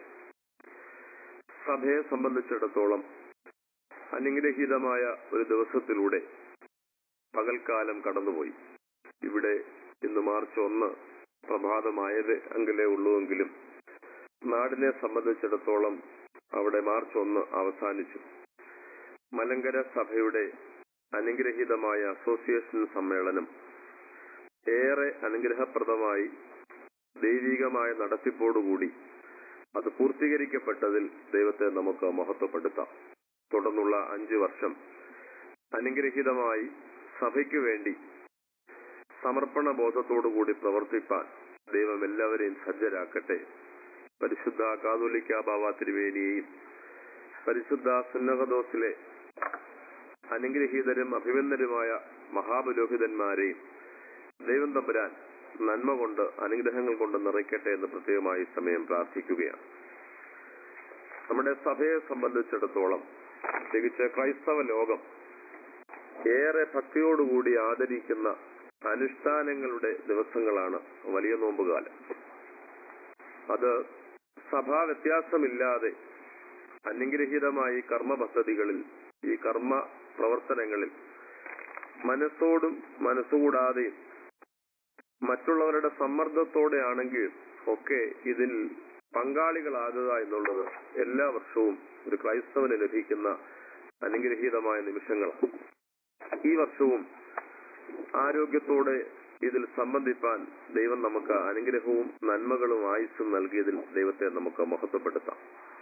സഭയെ സംബന്ധിച്ചിടത്തോളം അനുഗ്രഹീതമായ ഒരു ദിവസത്തിലൂടെ പകൽക്കാലം കടന്നുപോയി ഇവിടെ ഇന്ന് മാർച്ച് ഒന്ന് പ്രഭാതമായത് എങ്കിലേ ഉള്ളൂവെങ്കിലും നാടിനെ സംബന്ധിച്ചിടത്തോളം അവിടെ മാർച്ച് ഒന്ന് അവസാനിച്ചു മലങ്കര സഭയുടെ അനുഗ്രഹീതമായ അസോസിയേഷൻ സമ്മേളനം ഏറെ അനുഗ്രഹപ്രദമായി ദൈവികമായ നടത്തിപ്പോടുകൂടി അത് പൂർത്തീകരിക്കപ്പെട്ടതിൽ ദൈവത്തെ നമുക്ക് മഹത്വപ്പെടുത്താം തുടർന്നുള്ള അഞ്ചു വർഷം അനുഗ്രഹീതമായി സഭയ്ക്ക് വേണ്ടി സമർപ്പണ ബോധത്തോടുകൂടി പ്രവർത്തിപ്പാൻ ദൈവം എല്ലാവരെയും സജ്ജരാക്കട്ടെ പരിശുദ്ധ കാതോലിക്ക ബാബ തിരുവേലിയെയും പരിശുദ്ധ സുന്നഹദോസിലെ അനുഗ്രഹീതരും അഭിമന്യരുമായ മഹാപുരോഹിതന്മാരെയും ദൈവം തമ്പുരാൻ നന്മ കൊണ്ട് അനുഗ്രഹങ്ങൾ കൊണ്ട് നിറയ്ക്കട്ടെ എന്ന് പ്രത്യേകമായി ഈ സമയം പ്രാർത്ഥിക്കുകയാണ് നമ്മുടെ സഭയെ സംബന്ധിച്ചിടത്തോളം പ്രത്യേകിച്ച് ക്രൈസ്തവ ലോകം ഏറെ ഭക്തിയോടുകൂടി ആദരിക്കുന്ന അനുഷ്ഠാനങ്ങളുടെ ദിവസങ്ങളാണ് വലിയ നോമ്പുകാലം അത് സഭാ വ്യത്യാസമില്ലാതെ അനുഗ്രഹീതമായ ഈ കർമ്മ പദ്ധതികളിൽ ഈ കർമ്മ പ്രവർത്തനങ്ങളിൽ മനസ്സോടും മനസ്സുകൂടാതെയും മറ്റുള്ളവരുടെ സമ്മർദ്ദത്തോടെ ആണെങ്കിൽ ഒക്കെ ഇതിൽ പങ്കാളികളാകുക എന്നുള്ളത് എല്ലാ വർഷവും ഒരു ക്രൈസ്തവന് ലഭിക്കുന്ന അനുഗ്രഹീതമായ നിമിഷങ്ങളാണ് ഈ വർഷവും ആരോഗ്യത്തോടെ ഇതിൽ സംബന്ധിപ്പാൻ ദൈവം നമുക്ക് അനുഗ്രഹവും നന്മകളും ആയുസ്സും നൽകിയതിൽ ദൈവത്തെ നമുക്ക് മഹത്വപ്പെടുത്താം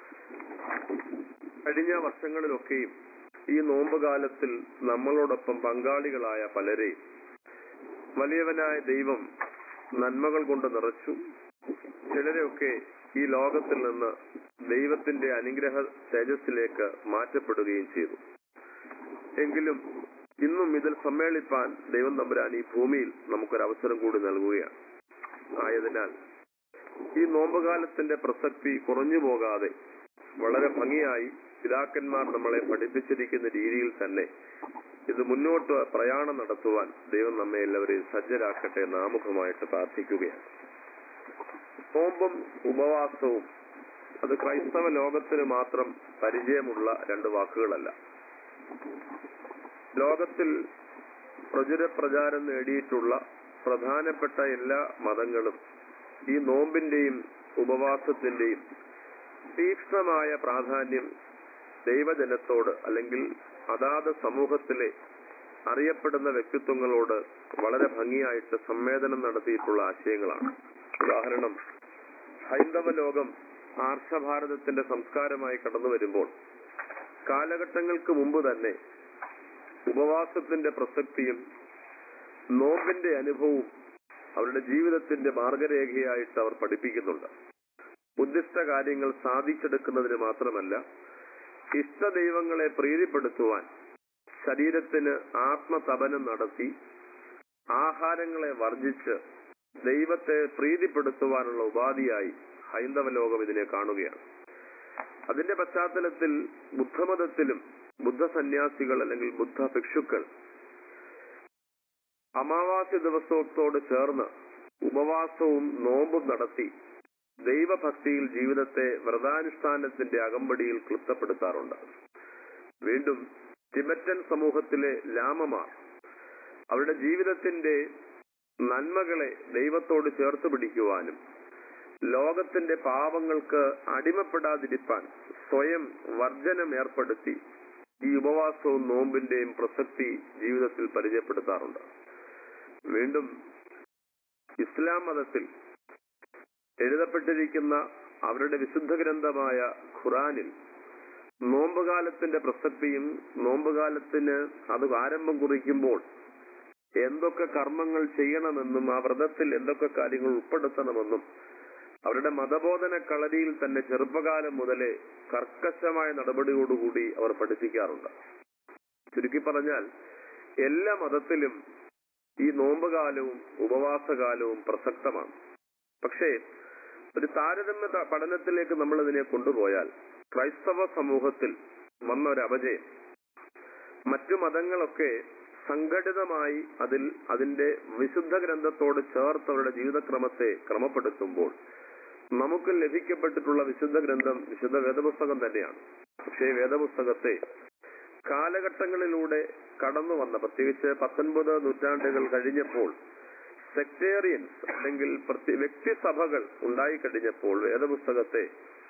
കഴിഞ്ഞ വർഷങ്ങളിലൊക്കെയും ഈ നോമ്പുകാലത്തിൽ നമ്മളോടൊപ്പം പങ്കാളികളായ പലരെയും വലിയവനായ ദൈവം നന്മകൾ കൊണ്ട് നിറച്ചു ചിലരെയൊക്കെ ഈ ലോകത്തിൽ നിന്ന് ദൈവത്തിന്റെ അനുഗ്രഹ തേജസ്സിലേക്ക് മാറ്റപ്പെടുകയും ചെയ്തു എങ്കിലും ഇന്നും ഇതിൽ സമ്മേളിപ്പാൻ ദൈവം തമ്പുരാൻ ഈ ഭൂമിയിൽ നമുക്കൊരു അവസരം കൂടി നൽകുകയാണ് ആയതിനാൽ ഈ നോമ്പുകാലത്തിന്റെ പ്രസക്തി കുറഞ്ഞു പോകാതെ വളരെ ഭംഗിയായി പിതാക്കന്മാർ നമ്മളെ പഠിപ്പിച്ചിരിക്കുന്ന രീതിയിൽ തന്നെ ഇത് മുന്നോട്ട് പ്രയാണം നടത്തുവാൻ ദൈവം നമ്മെ എല്ലാവരെയും സജ്ജരാക്കട്ടെ എന്ന് ആമുഖമായിട്ട് പ്രാർത്ഥിക്കുകയാണ് നോമ്പും ഉപവാസവും അത് ക്രൈസ്തവ ലോകത്തിന് മാത്രം പരിചയമുള്ള രണ്ട് വാക്കുകളല്ല ലോകത്തിൽ പ്രചുര പ്രചാരം നേടിയിട്ടുള്ള പ്രധാനപ്പെട്ട എല്ലാ മതങ്ങളും ഈ നോമ്പിന്റെയും ഉപവാസത്തിന്റെയും തീക്ഷ്ണമായ പ്രാധാന്യം ദൈവജനത്തോട് അല്ലെങ്കിൽ അതാത് സമൂഹത്തിലെ അറിയപ്പെടുന്ന വ്യക്തിത്വങ്ങളോട് വളരെ ഭംഗിയായിട്ട് സംവേദനം നടത്തിയിട്ടുള്ള ആശയങ്ങളാണ് ഉദാഹരണം ഹൈന്ദവ ലോകം ആർഷഭാരതത്തിന്റെ സംസ്കാരമായി കടന്നു വരുമ്പോൾ കാലഘട്ടങ്ങൾക്ക് മുമ്പ് തന്നെ ഉപവാസത്തിന്റെ പ്രസക്തിയും നോമ്പിന്റെ അനുഭവവും അവരുടെ ജീവിതത്തിന്റെ മാർഗരേഖയായിട്ട് അവർ പഠിപ്പിക്കുന്നുണ്ട് ഉദ്ദിഷ്ട കാര്യങ്ങൾ സാധിച്ചെടുക്കുന്നതിന് മാത്രമല്ല ഇഷ്ടദൈവങ്ങളെ പ്രീതിപ്പെടുത്തുവാൻ ശരീരത്തിന് ആത്മതപനം നടത്തി ആഹാരങ്ങളെ വർജിച്ച് ദൈവത്തെ പ്രീതിപ്പെടുത്തുവാനുള്ള ഉപാധിയായി ഹൈന്ദവ ലോകം ഇതിനെ കാണുകയാണ് അതിന്റെ പശ്ചാത്തലത്തിൽ ബുദ്ധമതത്തിലും ബുദ്ധ സന്യാസികൾ അല്ലെങ്കിൽ ബുദ്ധ ഭിക്ഷുക്കൾ അമാവാസ്യ ദിവസത്തോട് ചേർന്ന് ഉപവാസവും നോമ്പും നടത്തി ദൈവഭക്തിയിൽ ജീവിതത്തെ വ്രതാനുഷ്ഠാനത്തിന്റെ അകമ്പടിയിൽ ക്ലിപ്തപ്പെടുത്താറുണ്ട് വീണ്ടും ടിബറ്റൻ സമൂഹത്തിലെ ലാമമാർ അവരുടെ ജീവിതത്തിന്റെ നന്മകളെ ദൈവത്തോട് ചേർത്ത് പിടിക്കുവാനും ലോകത്തിന്റെ പാപങ്ങൾക്ക് അടിമപ്പെടാതിരിക്കാൻ സ്വയം വർജനം ഏർപ്പെടുത്തി ഈ ഉപവാസവും നോമ്പിന്റെയും പ്രസക്തി ജീവിതത്തിൽ പരിചയപ്പെടുത്താറുണ്ട് വീണ്ടും ഇസ്ലാം മതത്തിൽ എഴുതപ്പെട്ടിരിക്കുന്ന അവരുടെ വിശുദ്ധ ഗ്രന്ഥമായ ഖുറാനിൽ നോമ്പുകാലത്തിന്റെ പ്രസക്തിയും നോമ്പുകാലത്തിന് അത് ആരംഭം കുറിക്കുമ്പോൾ എന്തൊക്കെ കർമ്മങ്ങൾ ചെയ്യണമെന്നും ആ വ്രതത്തിൽ എന്തൊക്കെ കാര്യങ്ങൾ ഉൾപ്പെടുത്തണമെന്നും അവരുടെ മതബോധന കളരിയിൽ തന്നെ ചെറുപ്പകാലം മുതലേ കർക്കശമായ നടപടിയോടുകൂടി അവർ പഠിപ്പിക്കാറുണ്ട് ചുരുക്കി പറഞ്ഞാൽ എല്ലാ മതത്തിലും ഈ നോമ്പുകാലവും ഉപവാസകാലവും പ്രസക്തമാണ് പക്ഷേ ഒരു താരതമ്യ ത- പഠനത്തിലേക്ക് നമ്മൾ ഇതിനെ കൊണ്ടുപോയാൽ ക്രൈസ്തവ സമൂഹത്തിൽ വന്ന ഒരു അപജയം മറ്റു മതങ്ങളൊക്കെ സംഘടിതമായി അതിൽ അതിന്റെ വിശുദ്ധ ഗ്രന്ഥത്തോട് ചേർത്ത് അവരുടെ ജീവിതക്രമത്തെ ക്രമപ്പെടുത്തുമ്പോൾ നമുക്ക് ലഭിക്കപ്പെട്ടിട്ടുള്ള വിശുദ്ധ ഗ്രന്ഥം വിശുദ്ധ വേദപുസ്തകം തന്നെയാണ് പക്ഷേ ഈ വേദപുസ്തകത്തെ കാലഘട്ടങ്ങളിലൂടെ കടന്നു വന്ന പ്രത്യേകിച്ച് പത്തൊൻപത് നൂറ്റാണ്ടുകൾ കഴിഞ്ഞപ്പോൾ സെക്ടേറിയൻസ് അല്ലെങ്കിൽ പ്രത്യ- വ്യക്തിസഭകൾ ഉണ്ടായിക്കഴിഞ്ഞപ്പോൾ വേദപുസ്തകത്തെ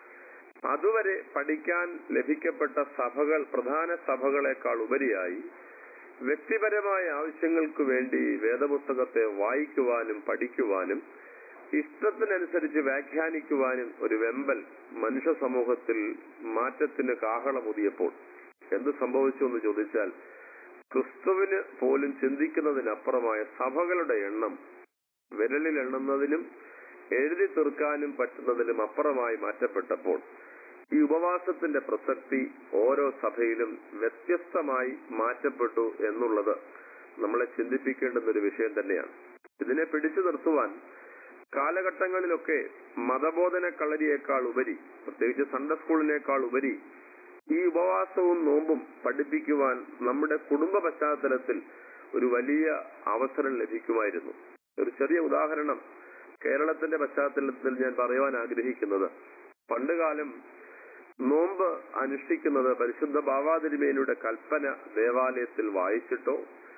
അതുവരെ പഠിക്കാൻ ലഭിക്കപ്പെട്ട സഭകൾ പ്രധാന സഭകളെക്കാൾ ഉപരിയായി വ്യക്തിപരമായ ആവശ്യങ്ങൾക്ക് വേണ്ടി വേദപുസ്തകത്തെ വായിക്കുവാനും പഠിക്കുവാനും ഇഷ്ടത്തിനനുസരിച്ച് വ്യാഖ്യാനിക്കുവാനും ഒരു വെമ്പൽ മനുഷ്യ സമൂഹത്തിൽ മാറ്റത്തിന് കാഹളമുതിയപ്പോൾ എന്ത് സംഭവിച്ചു എന്ന് ചോദിച്ചാൽ ക്രിസ്തുവിന് പോലും ചിന്തിക്കുന്നതിനപ്പുറമായ സഭകളുടെ എണ്ണം വിരലിൽ എണ്ണുന്നതിനും എഴുതി തീർക്കാനും പറ്റുന്നതിനും അപ്പുറമായി മാറ്റപ്പെട്ടപ്പോൾ ഈ ഉപവാസത്തിന്റെ പ്രസക്തി ഓരോ സഭയിലും വ്യത്യസ്തമായി മാറ്റപ്പെട്ടു എന്നുള്ളത് നമ്മളെ ചിന്തിപ്പിക്കേണ്ടുന്ന ഒരു വിഷയം തന്നെയാണ് ഇതിനെ പിടിച്ചു നിർത്തുവാൻ കാലഘട്ടങ്ങളിലൊക്കെ മതബോധന കളരിയേക്കാൾ ഉപരി പ്രത്യേകിച്ച് സൺഡേ സ്കൂളിനേക്കാൾ ഉപരി ഈ ഉപവാസവും നോമ്പും പഠിപ്പിക്കുവാൻ നമ്മുടെ കുടുംബ പശ്ചാത്തലത്തിൽ ഒരു വലിയ അവസരം ലഭിക്കുമായിരുന്നു ഒരു ചെറിയ ഉദാഹരണം കേരളത്തിന്റെ പശ്ചാത്തലത്തിൽ ഞാൻ പറയുവാൻ ആഗ്രഹിക്കുന്നത് പണ്ടുകാലം നോമ്പ് അനുഷ്ഠിക്കുന്നത് പരിശുദ്ധ ബാവാതിരുമേനയുടെ കൽപ്പന ദേവാലയത്തിൽ വായിച്ചിട്ടോ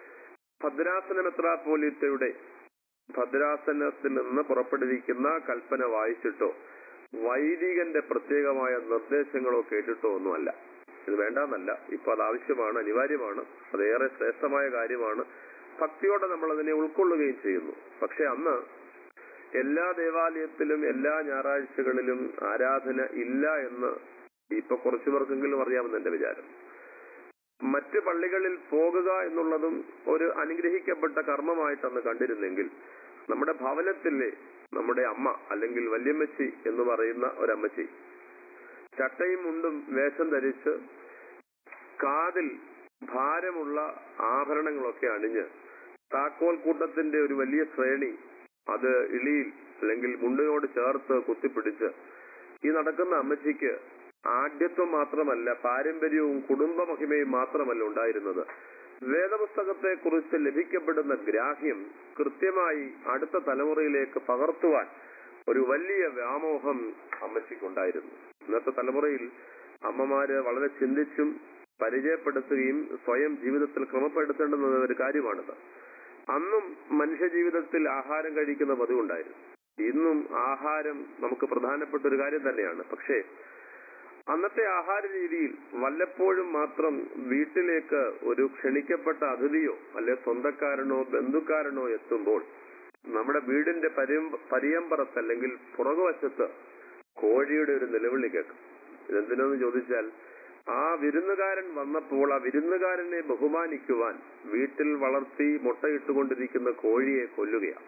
ഭദ്രാസന മെത്രാപ്പോലിത്തയുടെ ഭദ്രാസനത്തിൽ നിന്ന് പുറപ്പെടുവിക്കുന്ന കൽപ്പന വായിച്ചിട്ടോ വൈദികന്റെ പ്രത്യേകമായ നിർദ്ദേശങ്ങളോ കേട്ടിട്ടോ ഒന്നുമല്ല ഇത് വേണ്ടെന്നല്ല ഇപ്പൊ അത് ആവശ്യമാണ് അനിവാര്യമാണ് അതേറെ ശ്രേഷ്ഠമായ കാര്യമാണ് ഭക്തിയോടെ നമ്മൾ അതിനെ ഉൾക്കൊള്ളുകയും ചെയ്യുന്നു പക്ഷെ അന്ന് എല്ലാ ദേവാലയത്തിലും എല്ലാ ഞായറാഴ്ചകളിലും ആരാധന ഇല്ല എന്ന് ഇപ്പൊ കുറച്ചു പേർക്കെങ്കിലും അറിയാമെന്ന് എന്റെ വിചാരം മറ്റ് പള്ളികളിൽ പോകുക എന്നുള്ളതും ഒരു അനുഗ്രഹിക്കപ്പെട്ട കർമ്മമായിട്ടന്ന് കണ്ടിരുന്നെങ്കിൽ നമ്മുടെ ഭവനത്തിലെ നമ്മുടെ അമ്മ അല്ലെങ്കിൽ വല്യമ്മച്ചി എന്ന് പറയുന്ന ഒരമ്മച്ചി ചട്ടയും മുണ്ടും വേഷം ധരിച്ച് കാതിൽ ഭാരമുള്ള ആഭരണങ്ങളൊക്കെ അണിഞ്ഞ് താക്കോൽ കൂട്ടത്തിന്റെ ഒരു വലിയ ശ്രേണി അത് ഇളിയിൽ അല്ലെങ്കിൽ മുണ്ടിനോട് ചേർത്ത് കുത്തിപ്പിടിച്ച് ഈ നടക്കുന്ന അമ്മച്ചിക്ക് ആഢ്യത്വം മാത്രമല്ല പാരമ്പര്യവും കുടുംബ മഹിമയും മാത്രമല്ല ഉണ്ടായിരുന്നത് വേദപുസ്തകത്തെ കുറിച്ച് ലഭിക്കപ്പെടുന്ന ഗ്രാഹ്യം കൃത്യമായി അടുത്ത തലമുറയിലേക്ക് പകർത്തുവാൻ ഒരു വലിയ വ്യാമോഹം അമ്മച്ചിക്കുണ്ടായിരുന്നു ഇന്നത്തെ തലമുറയിൽ അമ്മമാര് വളരെ ചിന്തിച്ചും പരിചയപ്പെടുത്തുകയും സ്വയം ജീവിതത്തിൽ ക്രമപ്പെടുത്തേണ്ടുന്ന ഒരു കാര്യമാണിത് അന്നും മനുഷ്യ ജീവിതത്തിൽ ആഹാരം കഴിക്കുന്ന പതിവുണ്ടായിരുന്നു ഇന്നും ആഹാരം നമുക്ക് പ്രധാനപ്പെട്ട ഒരു കാര്യം തന്നെയാണ് പക്ഷേ അന്നത്തെ ആഹാര രീതിയിൽ വല്ലപ്പോഴും മാത്രം വീട്ടിലേക്ക് ഒരു ക്ഷണിക്കപ്പെട്ട അതിഥിയോ അല്ലെ സ്വന്തക്കാരനോ ബന്ധുക്കാരനോ എത്തുമ്പോൾ നമ്മുടെ വീടിന്റെ പരിയമ്പ- പരിയമ്പറത്ത് അല്ലെങ്കിൽ പുറകുവശത്ത് കോഴിയുടെ ഒരു നിലവിളി കേൾക്കും ഇതെന്തിനെന്ന് ചോദിച്ചാൽ ആ വിരുന്നുകാരൻ വന്നപ്പോൾ ആ വിരുന്നുകാരനെ ബഹുമാനിക്കുവാൻ വീട്ടിൽ വളർത്തി മുട്ടയിട്ടുകൊണ്ടിരിക്കുന്ന കോഴിയെ കൊല്ലുകയാണ്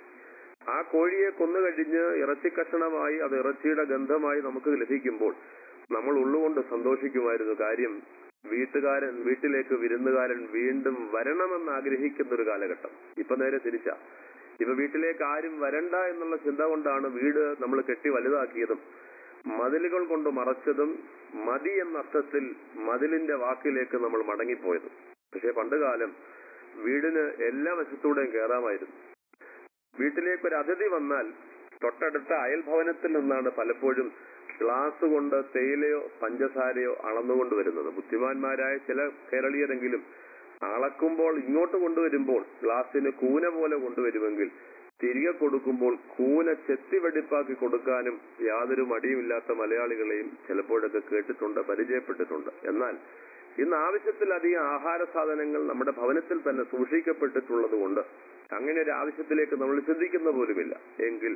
ആ കോഴിയെ കൊന്നുകഴിഞ്ഞ് ഇറച്ചിക്കഷണമായി അത് ഇറച്ചിയുടെ ഗന്ധമായി നമുക്ക് ലഭിക്കുമ്പോൾ നമ്മൾ ഉള്ളുകൊണ്ട് സന്തോഷിക്കുമായിരുന്നു കാര്യം വീട്ടുകാരൻ വീട്ടിലേക്ക് വിരുന്നുകാരൻ വീണ്ടും വരണമെന്ന് ആഗ്രഹിക്കുന്ന ഒരു കാലഘട്ടം ഇപ്പൊ നേരെ തിരിച്ചാ ഇപ്പൊ വീട്ടിലേക്ക് ആരും വരണ്ട എന്നുള്ള ചിന്ത കൊണ്ടാണ് വീട് നമ്മൾ കെട്ടി വലുതാക്കിയതും മതിലുകൾ കൊണ്ട് മറച്ചതും മതി എന്ന അർത്ഥത്തിൽ മതിലിന്റെ വാക്കിലേക്ക് നമ്മൾ മടങ്ങിപ്പോയതും പക്ഷെ പണ്ടുകാലം വീടിന് എല്ലാ വശത്തൂടെയും കയറാമായിരുന്നു വീട്ടിലേക്ക് ഒരു അതിഥി വന്നാൽ തൊട്ടടുത്ത അയൽഭവനത്തിൽ നിന്നാണ് പലപ്പോഴും ഗ്ലാസ് കൊണ്ട് തേയിലയോ പഞ്ചസാരയോ അളന്നുകൊണ്ട് വരുന്നത് ബുദ്ധിമാന്മാരായ ചില കേരളീയരെങ്കിലും അളക്കുമ്പോൾ ഇങ്ങോട്ട് കൊണ്ടുവരുമ്പോൾ ഗ്ലാസ്സിന് കൂന പോലെ കൊണ്ടുവരുമെങ്കിൽ തിരികെ കൊടുക്കുമ്പോൾ കൂന ചെത്തി വെടിപ്പാക്കി കൊടുക്കാനും യാതൊരു മടിയുമില്ലാത്ത മലയാളികളെയും ചിലപ്പോഴൊക്കെ കേട്ടിട്ടുണ്ട് പരിചയപ്പെട്ടിട്ടുണ്ട് എന്നാൽ ഇന്ന് ആവശ്യത്തിലധികം ആഹാര സാധനങ്ങൾ നമ്മുടെ ഭവനത്തിൽ തന്നെ സൂക്ഷിക്കപ്പെട്ടിട്ടുള്ളത് കൊണ്ട് അങ്ങനെ ഒരു ആവശ്യത്തിലേക്ക് നമ്മൾ ചിന്തിക്കുന്ന പോലുമില്ല എങ്കിൽ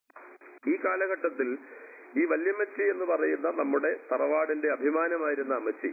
ഈ കാലഘട്ടത്തിൽ ഈ വല്യമ്മച്ചി എന്ന് പറയുന്ന നമ്മുടെ തറവാടിന്റെ അഭിമാനമായിരുന്ന അമ്മച്ചി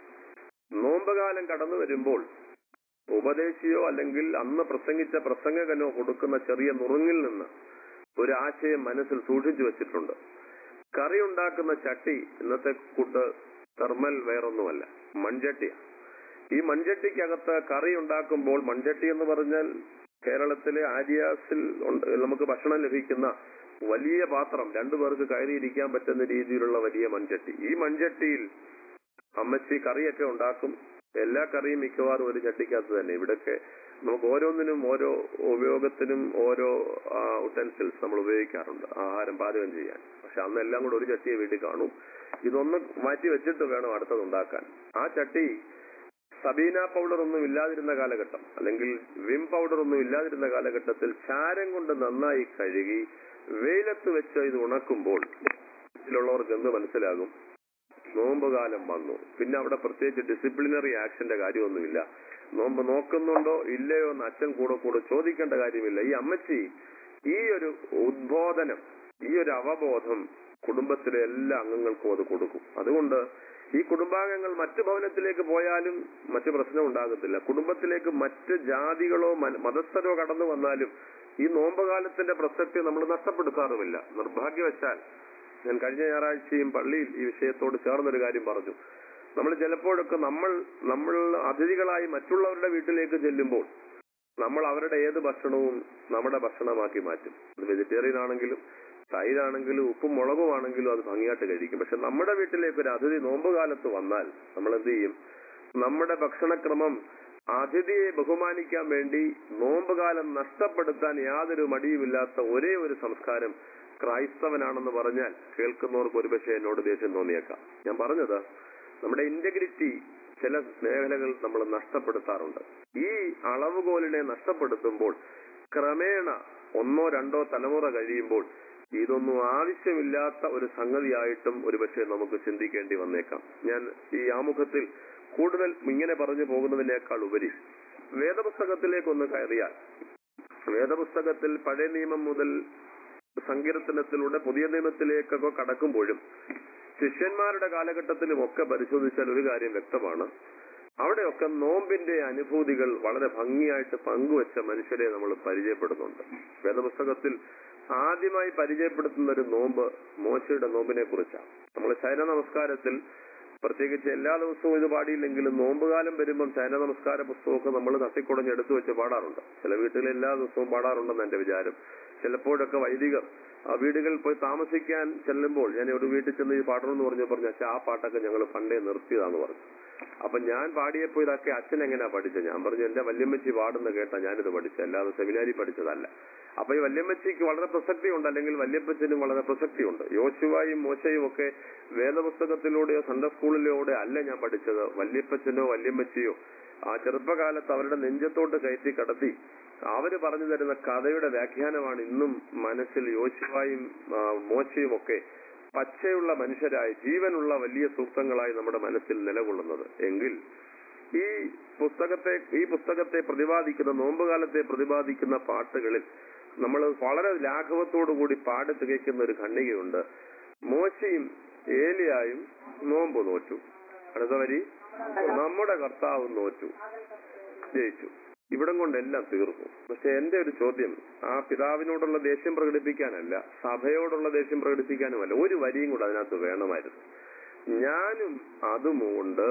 നോമ്പുകാലം കടന്നു വരുമ്പോൾ ഉപദേശിയോ അല്ലെങ്കിൽ അന്ന് പ്രസംഗിച്ച പ്രസംഗകനോ കൊടുക്കുന്ന ചെറിയ നുറുങ്ങിൽ നിന്ന് ഒരു ആശയം മനസ്സിൽ സൂക്ഷിച്ചു വെച്ചിട്ടുണ്ട് കറി ഉണ്ടാക്കുന്ന ചട്ടി ഇന്നത്തെ കൂട്ട് തെർമൽ വേറൊന്നുമല്ല മൺചട്ടിയാണ് ഈ മൺചട്ടിക്കകത്ത് കറി ഉണ്ടാക്കുമ്പോൾ മൺചട്ടി എന്ന് പറഞ്ഞാൽ കേരളത്തിലെ ആര്യാസിൽ ഉണ്ട് നമുക്ക് ഭക്ഷണം ലഭിക്കുന്ന വലിയ പാത്രം രണ്ടു പേർക്ക് കയറിയിരിക്കാൻ പറ്റുന്ന രീതിയിലുള്ള വലിയ മൺചട്ടി ഈ മൺചട്ടിയിൽ അമ്മച്ചി കറിയൊക്കെ ഉണ്ടാക്കും എല്ലാ കറിയും മിക്കവാറും ഒരു ചട്ടിക്കകത്ത് തന്നെ ഇവിടൊക്കെ നമുക്ക് ഓരോന്നിനും ഓരോ ഉപയോഗത്തിനും ഓരോ ഉട്ടൻസിൽസ് നമ്മൾ ഉപയോഗിക്കാറുണ്ട് ആഹാരം പാചകം ചെയ്യാൻ പക്ഷെ അന്ന് എല്ലാം കൂടെ ഒരു ചട്ടിയെ വീട്ടിൽ കാണും ഇതൊന്ന് മാറ്റി വെച്ചിട്ട് വേണം അടുത്തത് ഉണ്ടാക്കാൻ ആ ചട്ടി സബീന പൗഡർ ഒന്നും ഇല്ലാതിരുന്ന കാലഘട്ടം അല്ലെങ്കിൽ വിം പൗഡർ ഒന്നും ഇല്ലാതിരുന്ന കാലഘട്ടത്തിൽ ചാരം കൊണ്ട് നന്നായി കഴുകി വെയിലത്ത് വെച്ച് ഇത് ഉണക്കുമ്പോൾ ഇതിലുള്ളവർക്ക് എന്ത് മനസ്സിലാകും നോമ്പുകാലം വന്നു പിന്നെ അവിടെ പ്രത്യേകിച്ച് ഡിസിപ്ലിനറി ആക്ഷന്റെ കാര്യമൊന്നുമില്ല നോമ്പ് നോക്കുന്നുണ്ടോ ഇല്ലയോ എന്ന് അച്ഛൻ കൂടെ കൂടെ ചോദിക്കേണ്ട കാര്യമില്ല ഈ അമ്മച്ചി ഈ ഒരു ഉദ്ബോധനം ഈ ഒരു അവബോധം കുടുംബത്തിലെ എല്ലാ അംഗങ്ങൾക്കും അത് കൊടുക്കും അതുകൊണ്ട് ഈ കുടുംബാംഗങ്ങൾ മറ്റു ഭവനത്തിലേക്ക് പോയാലും മറ്റു പ്രശ്നം ഉണ്ടാകത്തില്ല കുടുംബത്തിലേക്ക് മറ്റ് ജാതികളോ മന- മതസ്ഥരോ കടന്നു വന്നാലും ഈ നോമ്പുകാലത്തിന്റെ പ്രസക്തി നമ്മൾ നഷ്ടപ്പെടുത്താറുമില്ല നിർഭാഗ്യവശാൽ ഞാൻ കഴിഞ്ഞ ഞായറാഴ്ചയും പള്ളിയിൽ ഈ വിഷയത്തോട് ചേർന്നൊരു കാര്യം പറഞ്ഞു നമ്മൾ ചിലപ്പോഴൊക്കെ നമ്മൾ നമ്മൾ അതിഥികളായി മറ്റുള്ളവരുടെ വീട്ടിലേക്ക് ചെല്ലുമ്പോൾ നമ്മൾ അവരുടെ ഏത് ഭക്ഷണവും നമ്മുടെ ഭക്ഷണമാക്കി മാറ്റും അത് വെജിറ്റേറിയൻ ആണെങ്കിലും തൈരാണെങ്കിലും ഉപ്പും മുളകും ആണെങ്കിലും അത് ഭംഗിയായിട്ട് കഴിക്കും പക്ഷെ നമ്മുടെ വീട്ടിലേക്ക് ഒരു അതിഥി നോമ്പുകാലത്ത് വന്നാൽ നമ്മൾ എന്ത് ചെയ്യും നമ്മുടെ ഭക്ഷണക്രമം അതിഥിയെ ബഹുമാനിക്കാൻ വേണ്ടി നോമ്പുകാലം നഷ്ടപ്പെടുത്താൻ യാതൊരു മടിയുമില്ലാത്ത ഒരേ ഒരു സംസ്കാരം ക്രൈസ്തവനാണെന്ന് പറഞ്ഞാൽ കേൾക്കുന്നവർക്ക് ഒരുപക്ഷെ എന്നോട് ദേഷ്യം തോന്നിയേക്കാം ഞാൻ പറഞ്ഞത് നമ്മുടെ ഇന്റഗ്രിറ്റി ചില മേഖലകൾ നമ്മൾ നഷ്ടപ്പെടുത്താറുണ്ട് ഈ അളവുകോലിനെ നഷ്ടപ്പെടുത്തുമ്പോൾ ക്രമേണ ഒന്നോ രണ്ടോ തലമുറ കഴിയുമ്പോൾ ഇതൊന്നും ആവശ്യമില്ലാത്ത ഒരു സംഗതിയായിട്ടും ഒരുപക്ഷെ നമുക്ക് ചിന്തിക്കേണ്ടി വന്നേക്കാം ഞാൻ ഈ ആമുഖത്തിൽ കൂടുതൽ ഇങ്ങനെ പറഞ്ഞു പോകുന്നതിനേക്കാൾ ഉപരി വേദപുസ്തകത്തിലേക്കൊന്ന് കയറിയാൽ വേദപുസ്തകത്തിൽ പഴയ നിയമം മുതൽ സങ്കീർത്തനത്തിലൂടെ പുതിയ നിയമത്തിലേക്കൊക്കെ കടക്കുമ്പോഴും ശിഷ്യന്മാരുടെ കാലഘട്ടത്തിലും ഒക്കെ പരിശോധിച്ചാൽ ഒരു കാര്യം വ്യക്തമാണ് അവിടെയൊക്കെ നോമ്പിന്റെ അനുഭൂതികൾ വളരെ ഭംഗിയായിട്ട് പങ്കുവച്ച മനുഷ്യരെ നമ്മൾ പരിചയപ്പെടുന്നുണ്ട് വേദപുസ്തകത്തിൽ ആദ്യമായി പരിചയപ്പെടുത്തുന്ന ഒരു നോമ്പ് മോശയുടെ നോമ്പിനെ കുറിച്ചാണ് നമ്മൾ ശൈന നമസ്കാരത്തിൽ പ്രത്യേകിച്ച് എല്ലാ ദിവസവും ഇത് പാടിയില്ലെങ്കിലും നോമ്പുകാലം വരുമ്പം ശൈന നമസ്കാര പുസ്തകമൊക്കെ നമ്മൾ തട്ടിക്കുടഞ്ഞ് എടുത്തു വെച്ച് പാടാറുണ്ട് ചില വീട്ടിൽ എല്ലാ ദിവസവും പാടാറുണ്ടെന്ന് എന്റെ വിചാരം ചിലപ്പോഴൊക്കെ വൈദികർ ആ വീടുകളിൽ പോയി താമസിക്കാൻ ചെല്ലുമ്പോൾ ഞാൻ ഒരു വീട്ടിൽ ചെന്ന് ഈ പാടണമെന്ന് പറഞ്ഞു പറഞ്ഞു അച്ഛാ ആ പാട്ടൊക്കെ ഞങ്ങൾ പണ്ടേ നിർത്തിയതാന്ന് പറഞ്ഞു അപ്പൊ ഞാൻ പാടിയപ്പോ ഇതൊക്കെ അച്ഛൻ എങ്ങനെയാ പഠിച്ചത് ഞാൻ പറഞ്ഞു എന്റെ വല്യമ്മച്ചി പാടുന്ന കേട്ടാ ഞാനിത് പഠിച്ചത് അല്ലാതെ സെമിനാരി പഠിച്ചതല്ല അപ്പൊ ഈ വല്യമ്മച്ചിക്ക് വളരെ പ്രസക്തിയുണ്ട് അല്ലെങ്കിൽ വല്യപ്പച്ചനും വളരെ പ്രസക്തിയുണ്ട് യോശുവായും മോശയും ഒക്കെ വേദപുസ്തകത്തിലൂടെയോ സൺഡേ സ്കൂളിലൂടെ അല്ല ഞാൻ പഠിച്ചത് വല്യപ്പച്ചനോ വല്യമ്മച്ചിയോ ആ ചെറുപ്പകാലത്ത് അവരുടെ നെഞ്ചത്തോട്ട് കയറ്റി കടത്തി അവര് പറഞ്ഞു തരുന്ന കഥയുടെ വ്യാഖ്യാനമാണ് ഇന്നും മനസ്സിൽ യോശുവായും ആ, മോശയും ഒക്കെ പച്ചയുള്ള മനുഷ്യരായി ജീവനുള്ള വലിയ സൂക്തങ്ങളായി നമ്മുടെ മനസ്സിൽ നിലകൊള്ളുന്നത് എങ്കിൽ ഈ പുസ്തകത്തെ ഈ പുസ്തകത്തെ പ്രതിപാദിക്കുന്ന നോമ്പുകാലത്തെ പ്രതിപാദിക്കുന്ന പാട്ടുകളിൽ നമ്മൾ വളരെ ലാഘവത്തോടുകൂടി പാടി തികയ്ക്കുന്ന ഒരു ഖണ്ഡികയുണ്ട് മോശയും ഏലിയായും നോമ്പ് നോറ്റു അടുത്ത വരി നമ്മുടെ കർത്താവ് നോറ്റു ജയിച്ചു ഇവിടം കൊണ്ടെല്ലാം തീർന്നു പക്ഷെ എന്റെ ഒരു ചോദ്യം ആ പിതാവിനോടുള്ള ദേഷ്യം പ്രകടിപ്പിക്കാനല്ല സഭയോടുള്ള ദേഷ്യം പ്രകടിപ്പിക്കാനുമല്ല ഒരു വരിയും കൂടെ അതിനകത്ത് വേണമായിരുന്നു ഞാനും അതുമുണ്ട്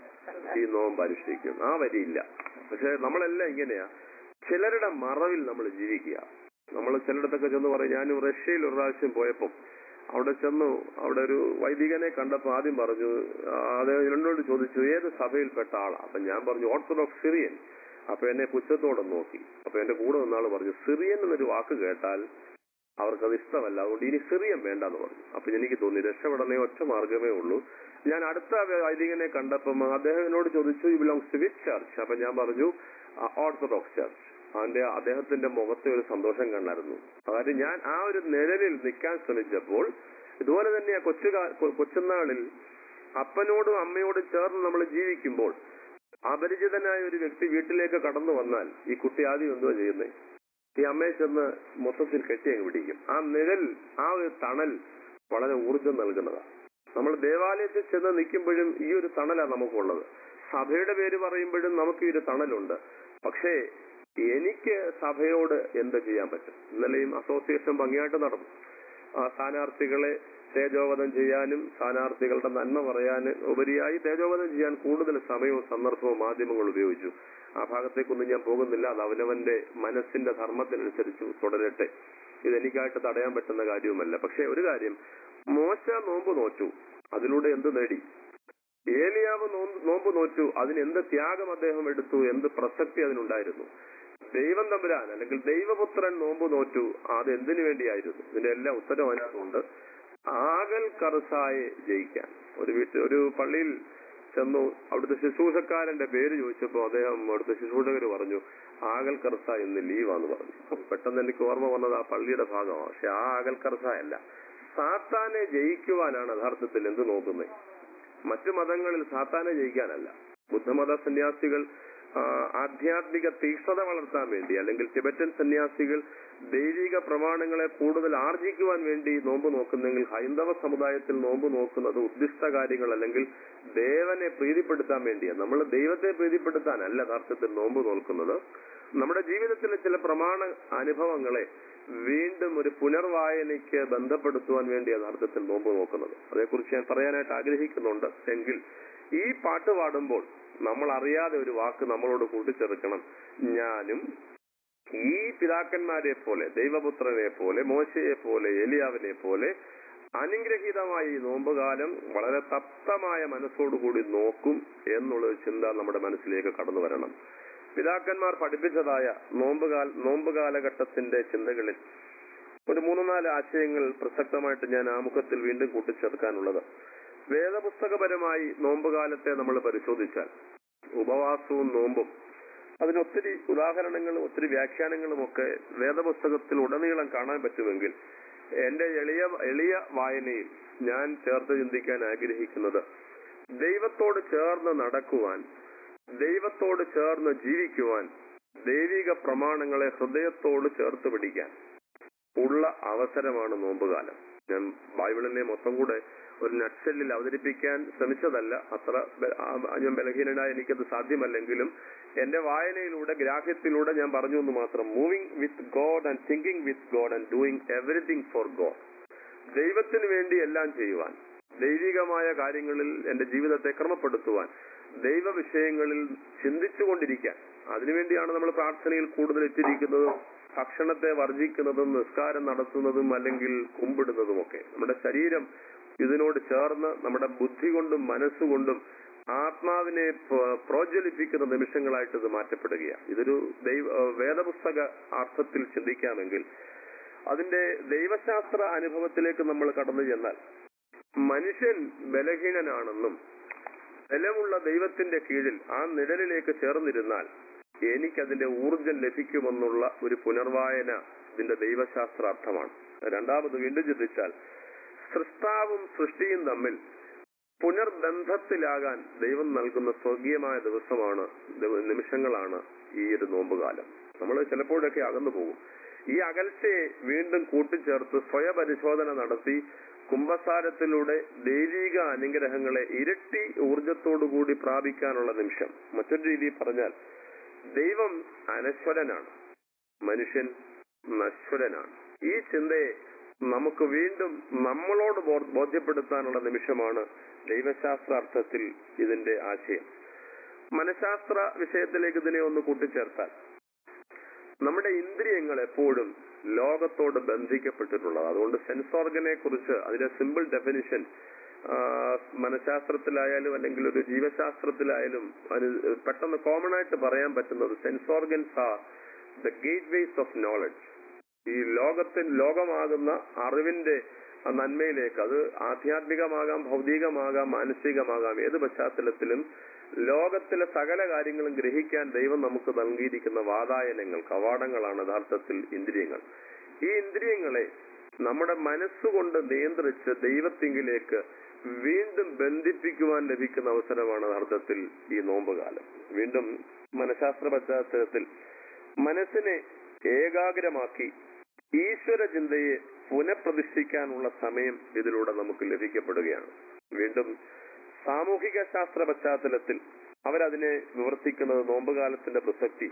ഈ നോമ്പ് അനുഷ്ഠിക്കും ആ വരിയില്ല പക്ഷെ നമ്മളെല്ലാം ഇങ്ങനെയാ ചിലരുടെ മറവിൽ നമ്മൾ ജീവിക്കുക നമ്മൾ ചിലയിടത്തൊക്കെ ചെന്ന് പറയും ഞാൻ റഷ്യയിൽ ഒരു പ്രാവശ്യം പോയപ്പം അവിടെ ചെന്നു അവിടെ ഒരു വൈദികനെ കണ്ടപ്പോൾ ആദ്യം പറഞ്ഞു ആ, അദ്ദേഹം എന്നോട് ചോദിച്ചു ഏത് സഭയിൽപ്പെട്ട ആളാ അപ്പൊ ഞാൻ പറഞ്ഞു ഓർത്തഡോക്സ് സിറിയൻ അപ്പൊ എന്നെ പുച്ഛത്തോടെ നോക്കി അപ്പൊ എന്റെ കൂടെ നിന്നാൾ പറഞ്ഞു സിറിയൻ എന്നൊരു വാക്ക് കേട്ടാൽ അവർക്കത് ഇഷ്ടമല്ല അതുകൊണ്ട് ഇനി സിറിയൻ വേണ്ടെന്ന് പറഞ്ഞു അപ്പൊ എനിക്ക് തോന്നി രക്ഷപ്പെടണേ ഒറ്റ മാർഗമേ ഉള്ളൂ ഞാൻ അടുത്ത വൈദികനെ കണ്ടപ്പം അദ്ദേഹം എന്നോട് ചോദിച്ചു you belongs to which church അപ്പൊ ഞാൻ പറഞ്ഞു ഓർത്തഡോക്സ് ചർച്ച് അവന്റെ അദ്ദേഹത്തിന്റെ മുഖത്തെ ഒരു സന്തോഷം കണ്ടായിരുന്നു അതായത് ഞാൻ ആ ഒരു നിഴലിൽ നിൽക്കാൻ ശ്രമിച്ചപ്പോൾ ഇതുപോലെ തന്നെ ആ കൊച്ചു കൊച്ചുനാളിൽ അപ്പനോടും അമ്മയോടും ചേർന്ന് നമ്മൾ ജീവിക്കുമ്പോൾ അപരിചിതനായ ഒരു വ്യക്തി വീട്ടിലേക്ക് കടന്നു വന്നാൽ ഈ കുട്ടി ആദ്യം എന്തുവാ ചെയ്യുന്നത് ഈ അമ്മയെ ചെന്ന് മൊത്തത്തിൽ കെട്ടി അങ്ങ് പിടിക്കും ആ നിഴൽ ആ ഒരു തണൽ വളരെ ഊർജം നൽകുന്നതാണ് നമ്മൾ ദേവാലയത്തിൽ ചെന്ന് നിൽക്കുമ്പോഴും ഈ ഒരു തണലാണ് നമുക്കുള്ളത് സഭയുടെ പേര് പറയുമ്പോഴും നമുക്ക് ഈ ഒരു തണലുണ്ട് പക്ഷേ എനിക്ക് സഭയോട് എന്ത് ചെയ്യാൻ പറ്റും ഇന്നലെയും അസോസിയേഷൻ ഭംഗിയായിട്ട് നടന്നു ആ സ്ഥാനാർത്ഥികളെ തേജോവധം ചെയ്യാനും സ്ഥാനാർത്ഥികളുടെ നന്മ പറയാനും ഉപരിയായി തേജോവധം ചെയ്യാൻ കൂടുതൽ സമയവും സന്ദർഭവും മാധ്യമങ്ങൾ ഉപയോഗിച്ചു ആ ഭാഗത്തേക്കൊന്നും ഞാൻ പോകുന്നില്ല അത് അവനവന്റെ മനസ്സിന്റെ ധർമ്മത്തിനനുസരിച്ച് തുടരട്ടെ ഇതെനിക്കായിട്ട് തടയാൻ പറ്റുന്ന കാര്യവുമല്ല പക്ഷെ ഒരു കാര്യം മോശ നോമ്പ് നോറ്റു അതിലൂടെ എന്ത് നേടി ഏലിയാവ് നോമ്പ് നോമ്പ് നോറ്റു അതിന് എന്ത് ത്യാഗം അദ്ദേഹം എടുത്തു എന്ത് പ്രസക്തി അതിനുണ്ടായിരുന്നു ദൈവം തമ്പുരാൻ അല്ലെങ്കിൽ ദൈവപുത്രൻ നോമ്പ് നോറ്റു അത് എന്തിനു വേണ്ടിയായിരുന്നു ഇതിന്റെ എല്ലാം ഉത്തരം അതിനകത്തുണ്ട് ആകൽ കറുസായെ ജയിക്കാൻ ഒരു വീട്ടിൽ ഒരു പള്ളിയിൽ ചെന്നു അവിടുത്തെ ശുശ്രൂഷക്കാരന്റെ പേര് ചോദിച്ചപ്പോൾ അദ്ദേഹം അവിടുത്തെ ശുശ്രൂഷകർ പറഞ്ഞു ആകൽ കർസ ഇന്ന് ലീവാന്ന് പറഞ്ഞു പെട്ടെന്ന് എനിക്ക് ഓർമ്മ വന്നത് ആ പള്ളിയുടെ ഭാഗമാണ് പക്ഷെ ആ ആകൽ കർസ അല്ല സാത്താനെ ജയിക്കുവാനാണ് യഥാർത്ഥത്തിൽ എന്ത് നോക്കുന്നത് മറ്റു മതങ്ങളിൽ സാത്താനെ ജയിക്കാനല്ല ബുദ്ധമത സന്യാസികൾ ആ, ആധ്യാത്മിക തീക്ഷ്ണത വളർത്താൻ വേണ്ടി അല്ലെങ്കിൽ ടിബറ്റൻ സന്യാസികൾ ദൈവിക പ്രമാണങ്ങളെ കൂടുതൽ ആർജിക്കുവാൻ വേണ്ടി നോമ്പ് നോക്കുന്നെങ്കിൽ ഹൈന്ദവ സമുദായത്തിൽ നോമ്പ് നോക്കുന്നത് ഉദ്ദിഷ്ട കാര്യങ്ങൾ അല്ലെങ്കിൽ ദേവനെ പ്രീതിപ്പെടുത്താൻ വേണ്ടിയാണ് നമ്മൾ ദൈവത്തെ പ്രീതിപ്പെടുത്താനല്ല യഥാർത്ഥത്തിൽ നോമ്പ് നോക്കുന്നത് നമ്മുടെ ജീവിതത്തിലെ ചില പ്രമാണ അനുഭവങ്ങളെ വീണ്ടും ഒരു പുനർവായനയ്ക്ക് ബന്ധപ്പെടുത്തുവാൻ വേണ്ടി യഥാർത്ഥത്തിൽ നോമ്പ് നോക്കുന്നത് അതേക്കുറിച്ച് ഞാൻ പറയാനായിട്ട് ആഗ്രഹിക്കുന്നുണ്ട് എങ്കിൽ ഈ പാട്ട് പാടുമ്പോൾ നമ്മൾ അറിയാതെ ഒരു വാക്ക് നമ്മളോട് കൂട്ടിച്ചേർക്കണം ഞാനും ഈ പിതാക്കന്മാരെ പോലെ ദൈവപുത്രനെ പോലെ മോശയെ പോലെ എലിയാവിനെ പോലെ അനുഗ്രഹീതമായ ഈ നോമ്പുകാലം വളരെ തപ്തമായ മനസ്സോടുകൂടി നോക്കും എന്നുള്ള ഒരു ചിന്ത നമ്മുടെ മനസ്സിലേക്ക് കടന്നു വരണം പിതാക്കന്മാർ പഠിപ്പിച്ചതായ നോമ്പുകാല നോമ്പ് കാലഘട്ടത്തിന്റെ ചിന്തകളിൽ ഒരു മൂന്ന് നാല് ആശയങ്ങൾ പ്രസക്തമായിട്ട് ഞാൻ ആമുഖത്തിൽ വീണ്ടും കൂട്ടിച്ചേർക്കാനുള്ളത് വേദപുസ്തകപരമായി നോമ്പുകാലത്തെ നമ്മൾ പരിശോധിച്ചാൽ ഉപവാസവും നോമ്പും അതിനൊത്തിരി ഉദാഹരണങ്ങളും ഒത്തിരി വ്യാഖ്യാനങ്ങളും ഒക്കെ വേദപുസ്തകത്തിൽ ഉടനീളം കാണാൻ പറ്റുമെങ്കിൽ എന്റെ എളിയ എളിയ വായനയിൽ ഞാൻ ചേർത്ത് ചിന്തിക്കാൻ ആഗ്രഹിക്കുന്നത് ദൈവത്തോട് ചേർന്ന് നടക്കുവാൻ ദൈവത്തോട് ചേർന്ന് ജീവിക്കുവാൻ ദൈവിക പ്രമാണങ്ങളെ ഹൃദയത്തോട് ചേർത്ത് പിടിക്കാൻ ഉള്ള അവസരമാണ് നോമ്പുകാലം ഞാൻ ബൈബിളിനെ മൊത്തം കൂടെ ഒരു നട്സെല്ലിൽ അവതരിപ്പിക്കാൻ ശ്രമിച്ചതല്ല അത്ര ബ- ആ- ഞാൻ ബലഹീനനായ എനിക്കത് സാധ്യമല്ലെങ്കിലും എന്റെ വായനയിലൂടെ ഗ്രാഹ്യത്തിലൂടെ ഞാൻ പറഞ്ഞു എന്ന് മാത്രം moving with God and thinking with God and doing everything for God ദൈവത്തിന് വേണ്ടി എല്ലാം ചെയ്യുവാൻ ദൈവികമായ കാര്യങ്ങളിൽ എന്റെ ജീവിതത്തെ ക്രമപ്പെടുത്തുവാൻ ദൈവ വിഷയങ്ങളിൽ ചിന്തിച്ചുകൊണ്ടിരിക്കാൻ അതിനുവേണ്ടിയാണ് നമ്മൾ പ്രാർത്ഥനയിൽ കൂടുതൽ എത്തിയിരിക്കുന്നതും ഭക്ഷണത്തെ വർജിക്കുന്നതും നിസ്കാരം നടത്തുന്നതും അല്ലെങ്കിൽ കുമ്പിടുന്നതുമൊക്കെ നമ്മുടെ ശരീരം ഇതിനോട് ചേർന്ന് നമ്മുടെ ബുദ്ധി കൊണ്ടും മനസ്സുകൊണ്ടും ആത്മാവിനെ പ്ര- പ്രോജ്വലിപ്പിക്കുന്ന നിമിഷങ്ങളായിട്ട് ഇത് മാറ്റപ്പെടുകയാണ് ഇതൊരു ദൈവ ഏഹ് വേദപുസ്തക അർത്ഥത്തിൽ ചിന്തിക്കാമെങ്കിൽ അതിന്റെ ദൈവശാസ്ത്ര അനുഭവത്തിലേക്ക് നമ്മൾ കടന്നു ചെന്നാൽ മനുഷ്യൻ ബലഹീനനാണെന്നും ബലമുള്ള ദൈവത്തിന്റെ കീഴിൽ ആ നിഴലിലേക്ക് ചേർന്നിരുന്നാൽ എനിക്കതിന്റെ ഊർജം ലഭിക്കുമെന്നുള്ള ഒരു പുനർവായന ഇതിന്റെ ദൈവശാസ്ത്രാർത്ഥമാണ് രണ്ടാമത് വീണ്ടും ചിന്തിച്ചാൽ സൃഷ്ടാവും സൃഷ്ടിയും തമ്മിൽ പുനർബന്ധത്തിലാകാൻ ദൈവം നൽകുന്ന സ്വർഗീയമായ ദിവസമാണ് ദിവ- നിമിഷങ്ങളാണ് ഈ ഒരു നോമ്പുകാലം നമ്മൾ ചിലപ്പോഴൊക്കെ അകന്നു പോകും ഈ അകൽച്ചയെ വീണ്ടും കൂട്ടിച്ചേർത്ത് സ്വയപരിശോധന നടത്തി കുംഭസാരത്തിലൂടെ ദൈവിക അനുഗ്രഹങ്ങളെ ഇരട്ടി ഊർജത്തോടുകൂടി പ്രാപിക്കാനുള്ള നിമിഷം മറ്റൊരു രീതിയിൽ പറഞ്ഞാൽ ദൈവം അനശ്വരനാണ് മനുഷ്യൻ നശ്വരനാണ് ഈ ചിന്തയെ നമുക്ക് വീണ്ടും നമ്മളോട് ബോ- ബോധ്യപ്പെടുത്താനുള്ള നിമിഷമാണ് ദൈവശാസ്ത്രാർത്ഥത്തിൽ ഇതിന്റെ ആശയം മനഃശാസ്ത്ര വിഷയത്തിലേക്ക് ഇതിനെ ഒന്ന് കൂട്ടിച്ചേർത്താൽ നമ്മുടെ ഇന്ദ്രിയങ്ങൾ എപ്പോഴും ലോകത്തോട് ബന്ധിക്കപ്പെട്ടിട്ടുള്ളത് അതുകൊണ്ട് സെൻസ് ഓർഗനെ കുറിച്ച് അതിന്റെ സിമ്പിൾ ഡെഫിനിഷൻ മനഃശാസ്ത്രത്തിലായാലും അല്ലെങ്കിൽ ഒരു ജീവശാസ്ത്രത്തിലായാലും അത് പെട്ടെന്ന് കോമൺ ആയിട്ട് പറയാൻ പറ്റുന്നത് sense organs are the gateways of knowledge ഈ ലോകത്തിൽ ലോകമാകുന്ന അറിവിന്റെ ആ നന്മയിലേക്ക് അത് ആധ്യാത്മികമാകാം ഭൗതികമാകാം മാനസികമാകാം ഏത് പശ്ചാത്തലത്തിലും ലോകത്തിലെ സകല കാര്യങ്ങളും ഗ്രഹിക്കാൻ ദൈവം നമുക്ക് നൽകിയിരിക്കുന്ന വാതായനങ്ങൾ കവാടങ്ങളാണ് യഥാർത്ഥത്തിൽ ഇന്ദ്രിയങ്ങൾ ഈ ഇന്ദ്രിയങ്ങളെ നമ്മുടെ മനസ്സുകൊണ്ട് നിയന്ത്രിച്ച് ദൈവത്തിങ്കിലേക്ക് വീണ്ടും ബന്ധിപ്പിക്കുവാൻ ലഭിക്കുന്ന അവസരമാണ് യഥാർത്ഥത്തിൽ ഈ നോമ്പുകാലം വീണ്ടും മനഃശാസ്ത്ര പശ്ചാത്തലത്തിൽ മനസ്സിനെ ഏകാഗ്രമാക്കി ഈശ്വര ചിന്തയെ പുനഃപ്രതിഷ്ഠിക്കാനുള്ള സമയം ഇതിലൂടെ നമുക്ക് ലഭിക്കപ്പെടുകയാണ് വീണ്ടും സാമൂഹിക ശാസ്ത്ര പശ്ചാത്തലത്തിൽ അവരതിനെ വിവർത്തിക്കുന്നത് നോമ്പുകാലത്തിന്റെ പ്രസക്തി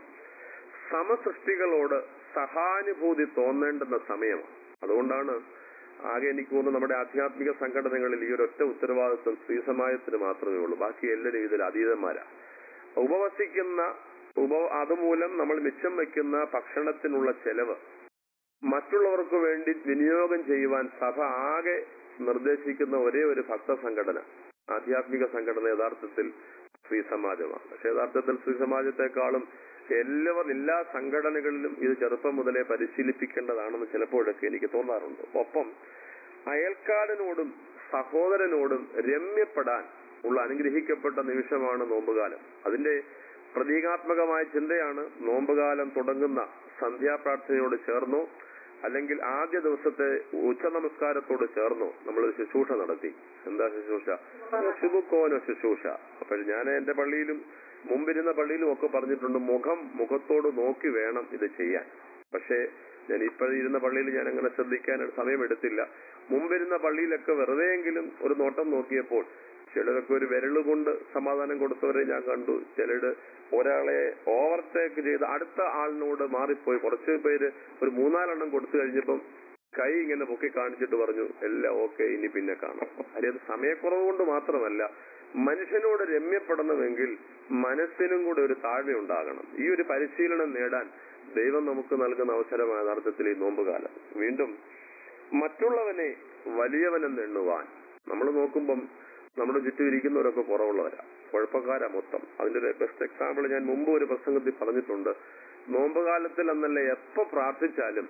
സമസൃഷ്ടികളോട് സഹാനുഭൂതി തോന്നേണ്ടുന്ന സമയമാണ് അതുകൊണ്ടാണ് ആകെ എനിക്ക് തോന്നുന്നു നമ്മുടെ ആധ്യാത്മിക സംഘടനകളിൽ ഈ ഒരൊറ്റ ഉത്തരവാദിത്വം സ്ത്രീ സമാജത്തിന് മാത്രമേ ഉള്ളൂ ബാക്കി എല്ലാവരും ഇതിൽ അതീതന്മാരാ ഉപവസിക്കുന്ന ഉപ അതുമൂലം നമ്മൾ മിച്ചം വയ്ക്കുന്ന ഭക്ഷണത്തിനുള്ള ചെലവ് മറ്റുള്ളവർക്ക് വേണ്ടി വിനിയോഗം ചെയ്യുവാൻ സഭ ആകെ നിർദ്ദേശിക്കുന്ന ഒരേ ഒരു ഭക്ത സംഘടന ആധ്യാത്മിക സംഘടന യഥാർത്ഥത്തിൽ സ്ത്രീ സമാജമാണ് പക്ഷെ യഥാർത്ഥത്തിൽ സ്ത്രീ സമാജത്തെക്കാളും എല്ലാവർ എല്ലാ സംഘടനകളിലും ഇത് ചെറുപ്പം മുതലേ പരിശീലിപ്പിക്കേണ്ടതാണെന്ന് ചിലപ്പോഴൊക്കെ എനിക്ക് തോന്നാറുണ്ട് ഒപ്പം അയൽക്കാരനോടും സഹോദരനോടും രമ്യപ്പെടാൻ ഉള്ള അനുഗ്രഹിക്കപ്പെട്ട നിമിഷമാണ് നോമ്പുകാലം അതിന്റെ പ്രതീകാത്മകമായ ചിന്തയാണ് നോമ്പുകാലം തുടങ്ങുന്ന സന്ധ്യാപ്രാർത്ഥനയോട് ചേർന്നോ അല്ലെങ്കിൽ ആദ്യ ദിവസത്തെ ഉച്ച നമസ്കാരത്തോട് ചേർന്നോ നമ്മൾ ശുശ്രൂഷ നടത്തി എന്താ ശുശ്രൂഷ ശുഭുക്കോനോ ശുശ്രൂഷ അപ്പോൾ ഞാൻ എന്റെ പള്ളിയിലും മുമ്പിരുന്ന പള്ളിയിലും ഒക്കെ പറഞ്ഞിട്ടുണ്ട് മുഖം മുഖത്തോട് നോക്കി വേണം ഇത് ചെയ്യാൻ പക്ഷേ ഞാൻ ഇപ്പോഴിരുന്ന പള്ളിയിൽ ഞാൻ അങ്ങനെ ശ്രദ്ധിക്കാൻ സമയമെടുത്തില്ല മുമ്പിരുന്ന പള്ളിയിലൊക്കെ വെറുതെയെങ്കിലും ഒരു നോട്ടം നോക്കിയപ്പോൾ ചിലരൊക്കെ ഒരു വിരലുകൊണ്ട് സമാധാനം കൊടുത്തവരെ ഞാൻ കണ്ടു ചിലര് ഒരാളെ ഓവർടേക്ക് ചെയ്ത് അടുത്ത ആളിനോട് മാറിപ്പോയി കുറച്ച് പേര് ഒരു മൂന്നാലെണ്ണം കൊടുത്തു കഴിഞ്ഞപ്പം കൈ ഇങ്ങനെ പൊക്കി കാണിച്ചിട്ട് പറഞ്ഞു എല്ലാം ഓക്കെ ഇനി പിന്നെ കാണാം അതായത് സമയക്കുറവ് കൊണ്ട് മാത്രമല്ല മനുഷ്യനോട് രമ്യപ്പെടണമെങ്കിൽ മനസ്സിനും കൂടെ ഒരു താഴ്മ ഉണ്ടാകണം ഈ ഒരു പരിശീലനം നേടാൻ ദൈവം നമുക്ക് നൽകുന്ന അവസരമാണ് യഥാർത്ഥത്തിൽ ഈ നോമ്പുകാലം വീണ്ടും മറ്റുള്ളവനെ വലിയവനെന്ന് എണ്ണുവാൻ നമ്മൾ നോക്കുമ്പം നമ്മുടെ ചുറ്റും ഇരിക്കുന്നവരൊക്കെ കുറവുള്ളവരാ കുഴപ്പക്കാരാ മൊത്തം അതിന്റെ ഒരു ബെസ്റ്റ് എക്സാമ്പിൾ ഞാൻ മുമ്പ് ഒരു പ്രസംഗത്തിൽ പറഞ്ഞിട്ടുണ്ട് നോമ്പുകാലത്തിൽ എന്നല്ല എപ്പോ പ്രാർത്ഥിച്ചാലും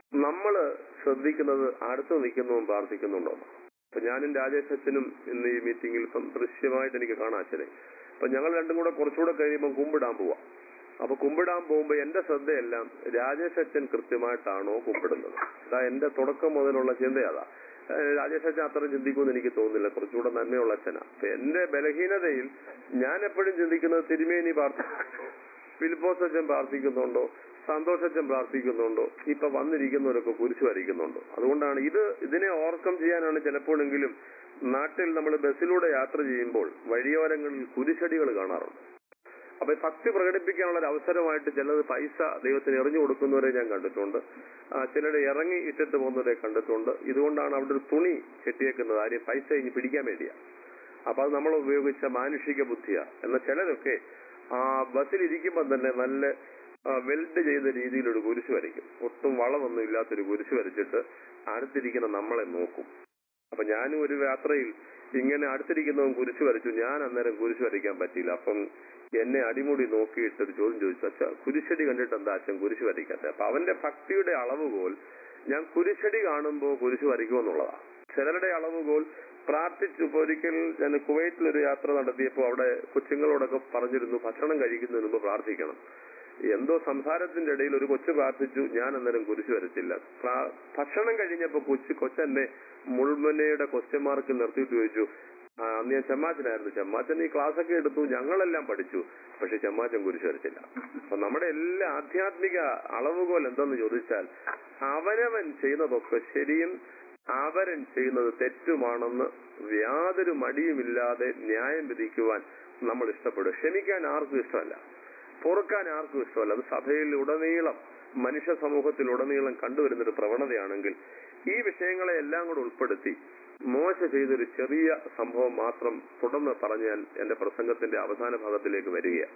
നമ്മള് ശ്രദ്ധിക്കുന്നത് അടുത്ത് നിൽക്കുന്നതും പ്രാർത്ഥിക്കുന്നുണ്ടോ അപ്പൊ ഞാനും രാജേഷ് അച്ഛനും ഇന്ന് ഈ മീറ്റിംഗിൽ ഇപ്പം ദൃശ്യമായിട്ട് എനിക്ക് കാണാം അച്ഛനെ അപ്പൊ ഞങ്ങൾ രണ്ടും കൂടെ കുറച്ചുകൂടെ കഴിയുമ്പോൾ കുമ്പിടാൻ പോവാം അപ്പൊ കുമ്പിടാൻ പോകുമ്പോ എന്റെ ശ്രദ്ധയെല്ലാം രാജേഷ് അച്ഛൻ കൃത്യമായിട്ടാണോ കുമ്പിടുന്നത് അതാ എന്റെ തുടക്കം മുതലുള്ള ചിന്ത അതാ ഏഹ് രാജേഷ് അച്ഛൻ അത്ര ചിന്തിക്കുമെന്ന് എനിക്ക് തോന്നുന്നില്ല കുറച്ചുകൂടെ നന്മയുള്ള അച്ഛനാ അപ്പൊ എന്റെ ബലഹീനതയിൽ ഞാൻ എപ്പോഴും ചിന്തിക്കുന്നത് തിരുമേനി പ്രാർത്ഥിക്കുന്നുണ്ടോ ഫിലിപ്പോസ് അച്ഛൻ പ്രാർത്ഥിക്കുന്നുണ്ടോ സന്തോഷ് അച്ഛൻ പ്രാർത്ഥിക്കുന്നുണ്ടോ ഇപ്പൊ വന്നിരിക്കുന്നവരൊക്കെ കുരിശ് വരയ്ക്കുന്നുണ്ടോ അതുകൊണ്ടാണ് ഇത് ഇതിനെ ഓവർകം ചെയ്യാനാണ് ചിലപ്പോഴെങ്കിലും നാട്ടിൽ നമ്മൾ ബസ്സിലൂടെ യാത്ര ചെയ്യുമ്പോൾ വഴിയോരങ്ങളിൽ കുരിശടികൾ കാണാറുണ്ട് അപ്പൊ ഈ ഭക്തി പ്രകടിപ്പിക്കാനുള്ള ഒരു അവസരമായിട്ട് ചിലത് പൈസ ദൈവത്തിന് എറിഞ്ഞു കൊടുക്കുന്നവരെ ഞാൻ കണ്ടിട്ടുണ്ട് ആ, ചിലര് ഇറങ്ങി ഇട്ടിട്ട് പോകുന്നവരെ കണ്ടിട്ടുണ്ട് ഇതുകൊണ്ടാണ് അവിടെ ഒരു തുണി കെട്ടിയേക്കുന്നത് ആരും പൈസ ഇനി പിടിക്കാൻ വേണ്ടിയാ അപ്പൊ അത് നമ്മൾ ഉപയോഗിച്ച മാനുഷിക ബുദ്ധിയാ എന്നാൽ ചിലരൊക്കെ ആ ബസ്സിൽ ഇരിക്കുമ്പോൾ തന്നെ നല്ല വെൽഡ് ചെയ്ത രീതിയിൽ ഒരു കുരിശ് വരയ്ക്കും ഒട്ടും വളമൊന്നും ഇല്ലാത്തൊരു കുരിശ് വരച്ചിട്ട് അടുത്തിരിക്കുന്ന നമ്മളെ നോക്കും അപ്പൊ ഞാനും ഒരു യാത്രയിൽ ഇങ്ങനെ അടുത്തിരിക്കുന്നവൻ കുരിശ് വരച്ചു ഞാൻ അന്നേരം കുരിശ് വരയ്ക്കാൻ പറ്റിയില്ല അപ്പം എന്നെ അടിമുടി നോക്കിയിട്ട് ഒരു ചോദ്യം ചോദിച്ചു അച്ഛാ കുരിശടി കണ്ടിട്ട് എന്താ അച്ഛൻ കുരിശ് വരയ്ക്കാത്ത അപ്പൊ അവന്റെ ഭക്തിയുടെ അളവുകോൽ ഞാൻ കുരിശടി കാണുമ്പോൾ കുരിശ് വരയ്ക്കുമെന്നുള്ളതാണ് ചിലരുടെ അളവുകോൽ പ്രാർത്ഥിച്ചു ഇപ്പൊ ഒരിക്കൽ ഞാൻ കുവൈറ്റിൽ ഒരു യാത്ര നടത്തിയപ്പോൾ അവിടെ കൊച്ചുങ്ങളോടൊക്കെ പറഞ്ഞിരുന്നു ഭക്ഷണം കഴിക്കുന്നതിന് മുമ്പ് പ്രാർത്ഥിക്കണം എന്തോ സംസാരത്തിന്റെ ഇടയിൽ ഒരു കൊച്ചു പ്രാർത്ഥിച്ചു ഞാൻ അന്നേരം കുരിശ് വരച്ചില്ല പ്രാ- ഭക്ഷണം കഴിഞ്ഞപ്പോ കൊച്ചു കൊച്ചെന്നെ മുൾമനയുടെ ക്വസ്റ്റ്യൻ മാർക്ക് നിർത്തിയിട്ട് ചോദിച്ചു "ആ, അന്ന് ഞാൻ ചെമ്മാച്ചനായിരുന്നു ചെമ്മാച്ചൻ ഈ ക്ലാസ് ഒക്കെ എടുത്തു ഞങ്ങളെല്ലാം പഠിച്ചു പക്ഷെ ചെമ്മാച്ചൻ കുരിശ് വരച്ചില്ല അപ്പൊ നമ്മുടെ എല്ലാ ആധ്യാത്മിക അളവുകോൽ എന്തെന്ന് ചോദിച്ചാൽ അവനവൻ ചെയ്യുന്നതൊക്കെ ശരിയും അവരൻ ചെയ്യുന്നത് തെറ്റുമാണെന്ന് യാതൊരു മടിയുമില്ലാതെ ന്യായം വിധിക്കുവാൻ നമ്മൾ ഇഷ്ടപ്പെടും ക്ഷമിക്കാൻ ആർക്കും ഇഷ്ടമല്ല പൊറുക്കാൻ ആർക്കും ഇഷ്ടമല്ല അത് സഭയിൽ ഉടനീളം മനുഷ്യ സമൂഹത്തിൽ ഉടനീളം കണ്ടുവരുന്ന ഒരു പ്രവണതയാണെങ്കിൽ ഈ വിഷയങ്ങളെ എല്ലാം കൂടെ ഉൾപ്പെടുത്തി മോശ ചെയ്തൊരു ചെറിയ സംഭവം മാത്രം തുടർന്ന് പറഞ്ഞ് ഞാൻ എന്റെ പ്രസംഗത്തിന്റെ അവസാന ഭാഗത്തിലേക്ക് വരികയാണ്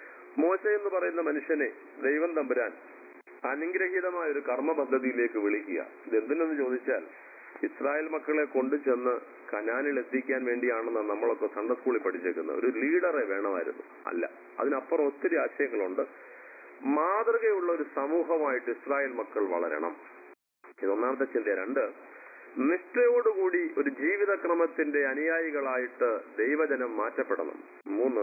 മോശ എന്ന് പറയുന്ന മനുഷ്യനെ ദൈവം തമ്പുരാൻ അനുഗ്രഹീതമായ ഒരു കർമ്മ പദ്ധതിയിലേക്ക് വിളിക്കുക ഇതെന്തിനെന്ന് ചോദിച്ചാൽ ഇസ്രായേൽ മക്കളെ കൊണ്ടുചെന്ന് കനാനിൽ എത്തിക്കാൻ വേണ്ടിയാണെന്ന് നമ്മളൊക്കെ സൺഡേ സ്കൂളിൽ പഠിച്ചേക്കുന്നത് ഒരു ലീഡറെ വേണമായിരുന്നു അല്ല അതിനപ്പുറം ഒത്തിരി ആശയങ്ങളുണ്ട് മാതൃകയുള്ള ഒരു സമൂഹമായിട്ട് ഇസ്രായേൽ മക്കൾ വളരണം ഇത് ഒന്നാമത്തെ ചിന്ത രണ്ട് നിഷ്ഠയോടുകൂടി ഒരു ജീവിതക്രമത്തിന്റെ അനുയായികളായിട്ട് ദൈവജനം മാറ്റപ്പെടണം മൂന്ന്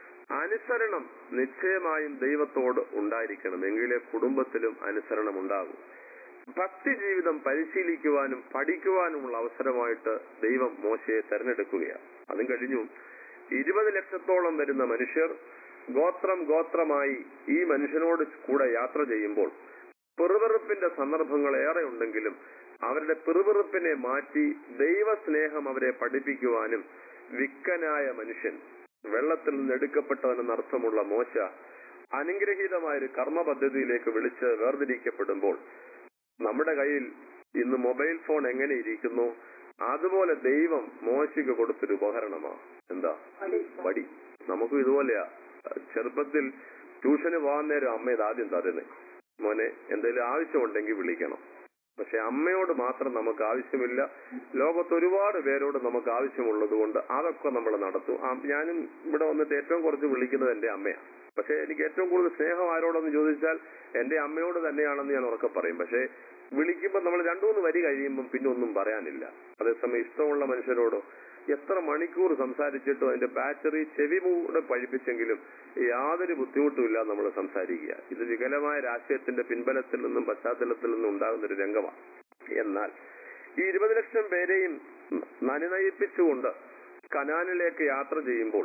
അനുസരണം നിശ്ചയമായും ദൈവത്തോട് ഉണ്ടായിരിക്കണം എങ്കിലേ കുടുംബത്തിലും അനുസരണം ഉണ്ടാകും ഭക്തി ജീവിതം പരിശീലിക്കുവാനും പഠിക്കുവാനുമുള്ള അവസരമായിട്ട് ദൈവം മോശയെ തെരഞ്ഞെടുക്കുകയാണ് അതും കഴിഞ്ഞു ഇരുപത് ലക്ഷത്തോളം വരുന്ന മനുഷ്യർ ഗോത്രം ഗോത്രമായി ഈ മനുഷ്യനോട് കൂടെ യാത്ര ചെയ്യുമ്പോൾ പിറുപിറുപ്പിന്റെ സന്ദർഭങ്ങൾ ഏറെ ഉണ്ടെങ്കിലും അവരുടെ പിറുപിറുപ്പിനെ മാറ്റി ദൈവസ്നേഹം അവരെ പഠിപ്പിക്കുവാനും വിക്കനായ മനുഷ്യൻ വെള്ളത്തിൽ നിന്ന് എടുക്കപ്പെട്ടവനെന്ന് അർത്ഥമുള്ള മോശ അനുഗ്രഹീതമായ ഒരു കർമ്മ പദ്ധതിയിലേക്ക് വിളിച്ച് വേർതിരിക്കപ്പെടുമ്പോൾ നമ്മുടെ കയ്യിൽ ഇന്ന് മൊബൈൽ ഫോൺ എങ്ങനെ ഇരിക്കുന്നു അതുപോലെ ദൈവം മോശയ്ക്ക് കൊടുത്തൊരു ഉപകരണമാണ് എന്താ വടി നമുക്കും ഇതുപോലെയാ ചെറുപ്പത്തിൽ ട്യൂഷന് പോകാൻ നേരം അമ്മ ഇത് ആദ്യം തരുന്നേ മോനെ എന്തെങ്കിലും ആവശ്യമുണ്ടെങ്കിൽ വിളിക്കണം പക്ഷെ അമ്മയോട് മാത്രം നമുക്ക് ആവശ്യമില്ല ലോകത്ത് ഒരുപാട് പേരോട് നമുക്ക് ആവശ്യമുള്ളത് കൊണ്ട് അതൊക്കെ നമ്മൾ നടത്തും ആ, ഞാനും ഇവിടെ വന്നിട്ട് ഏറ്റവും കുറച്ച് വിളിക്കുന്നത് എന്റെ അമ്മയാണ് പക്ഷെ എനിക്ക് ഏറ്റവും കൂടുതൽ സ്നേഹം ആരോടെന്ന് ചോദിച്ചാൽ എന്റെ അമ്മയോട് തന്നെയാണെന്ന് ഞാൻ ഉറക്കെ പറയും പക്ഷെ വിളിക്കുമ്പോൾ നമ്മൾ രണ്ടു മൂന്ന് വരി കഴിയുമ്പോൾ പിന്നെ ഒന്നും പറയാനില്ല അതേസമയം ഇഷ്ടമുള്ള മനുഷ്യരോടോ എത്ര മണിക്കൂർ സംസാരിച്ചിട്ടും അതിന്റെ ബാറ്ററി ചെവി മൂടെ പഴിപ്പിച്ചെങ്കിലും യാതൊരു ബുദ്ധിമുട്ടുമില്ല നമ്മൾ സംസാരിക്കുക ഇത് വികലമായ രാഷ്ട്രീയത്തിന്റെ പിൻബലത്തിൽ നിന്നും പശ്ചാത്തലത്തിൽ നിന്നും ഉണ്ടാകുന്ന ഒരു രംഗമാണ് എന്നാൽ ഈ ഇരുപത് ലക്ഷം പേരെയും നനുനയിപ്പിച്ചുകൊണ്ട് കനാനിലേക്ക് യാത്ര ചെയ്യുമ്പോൾ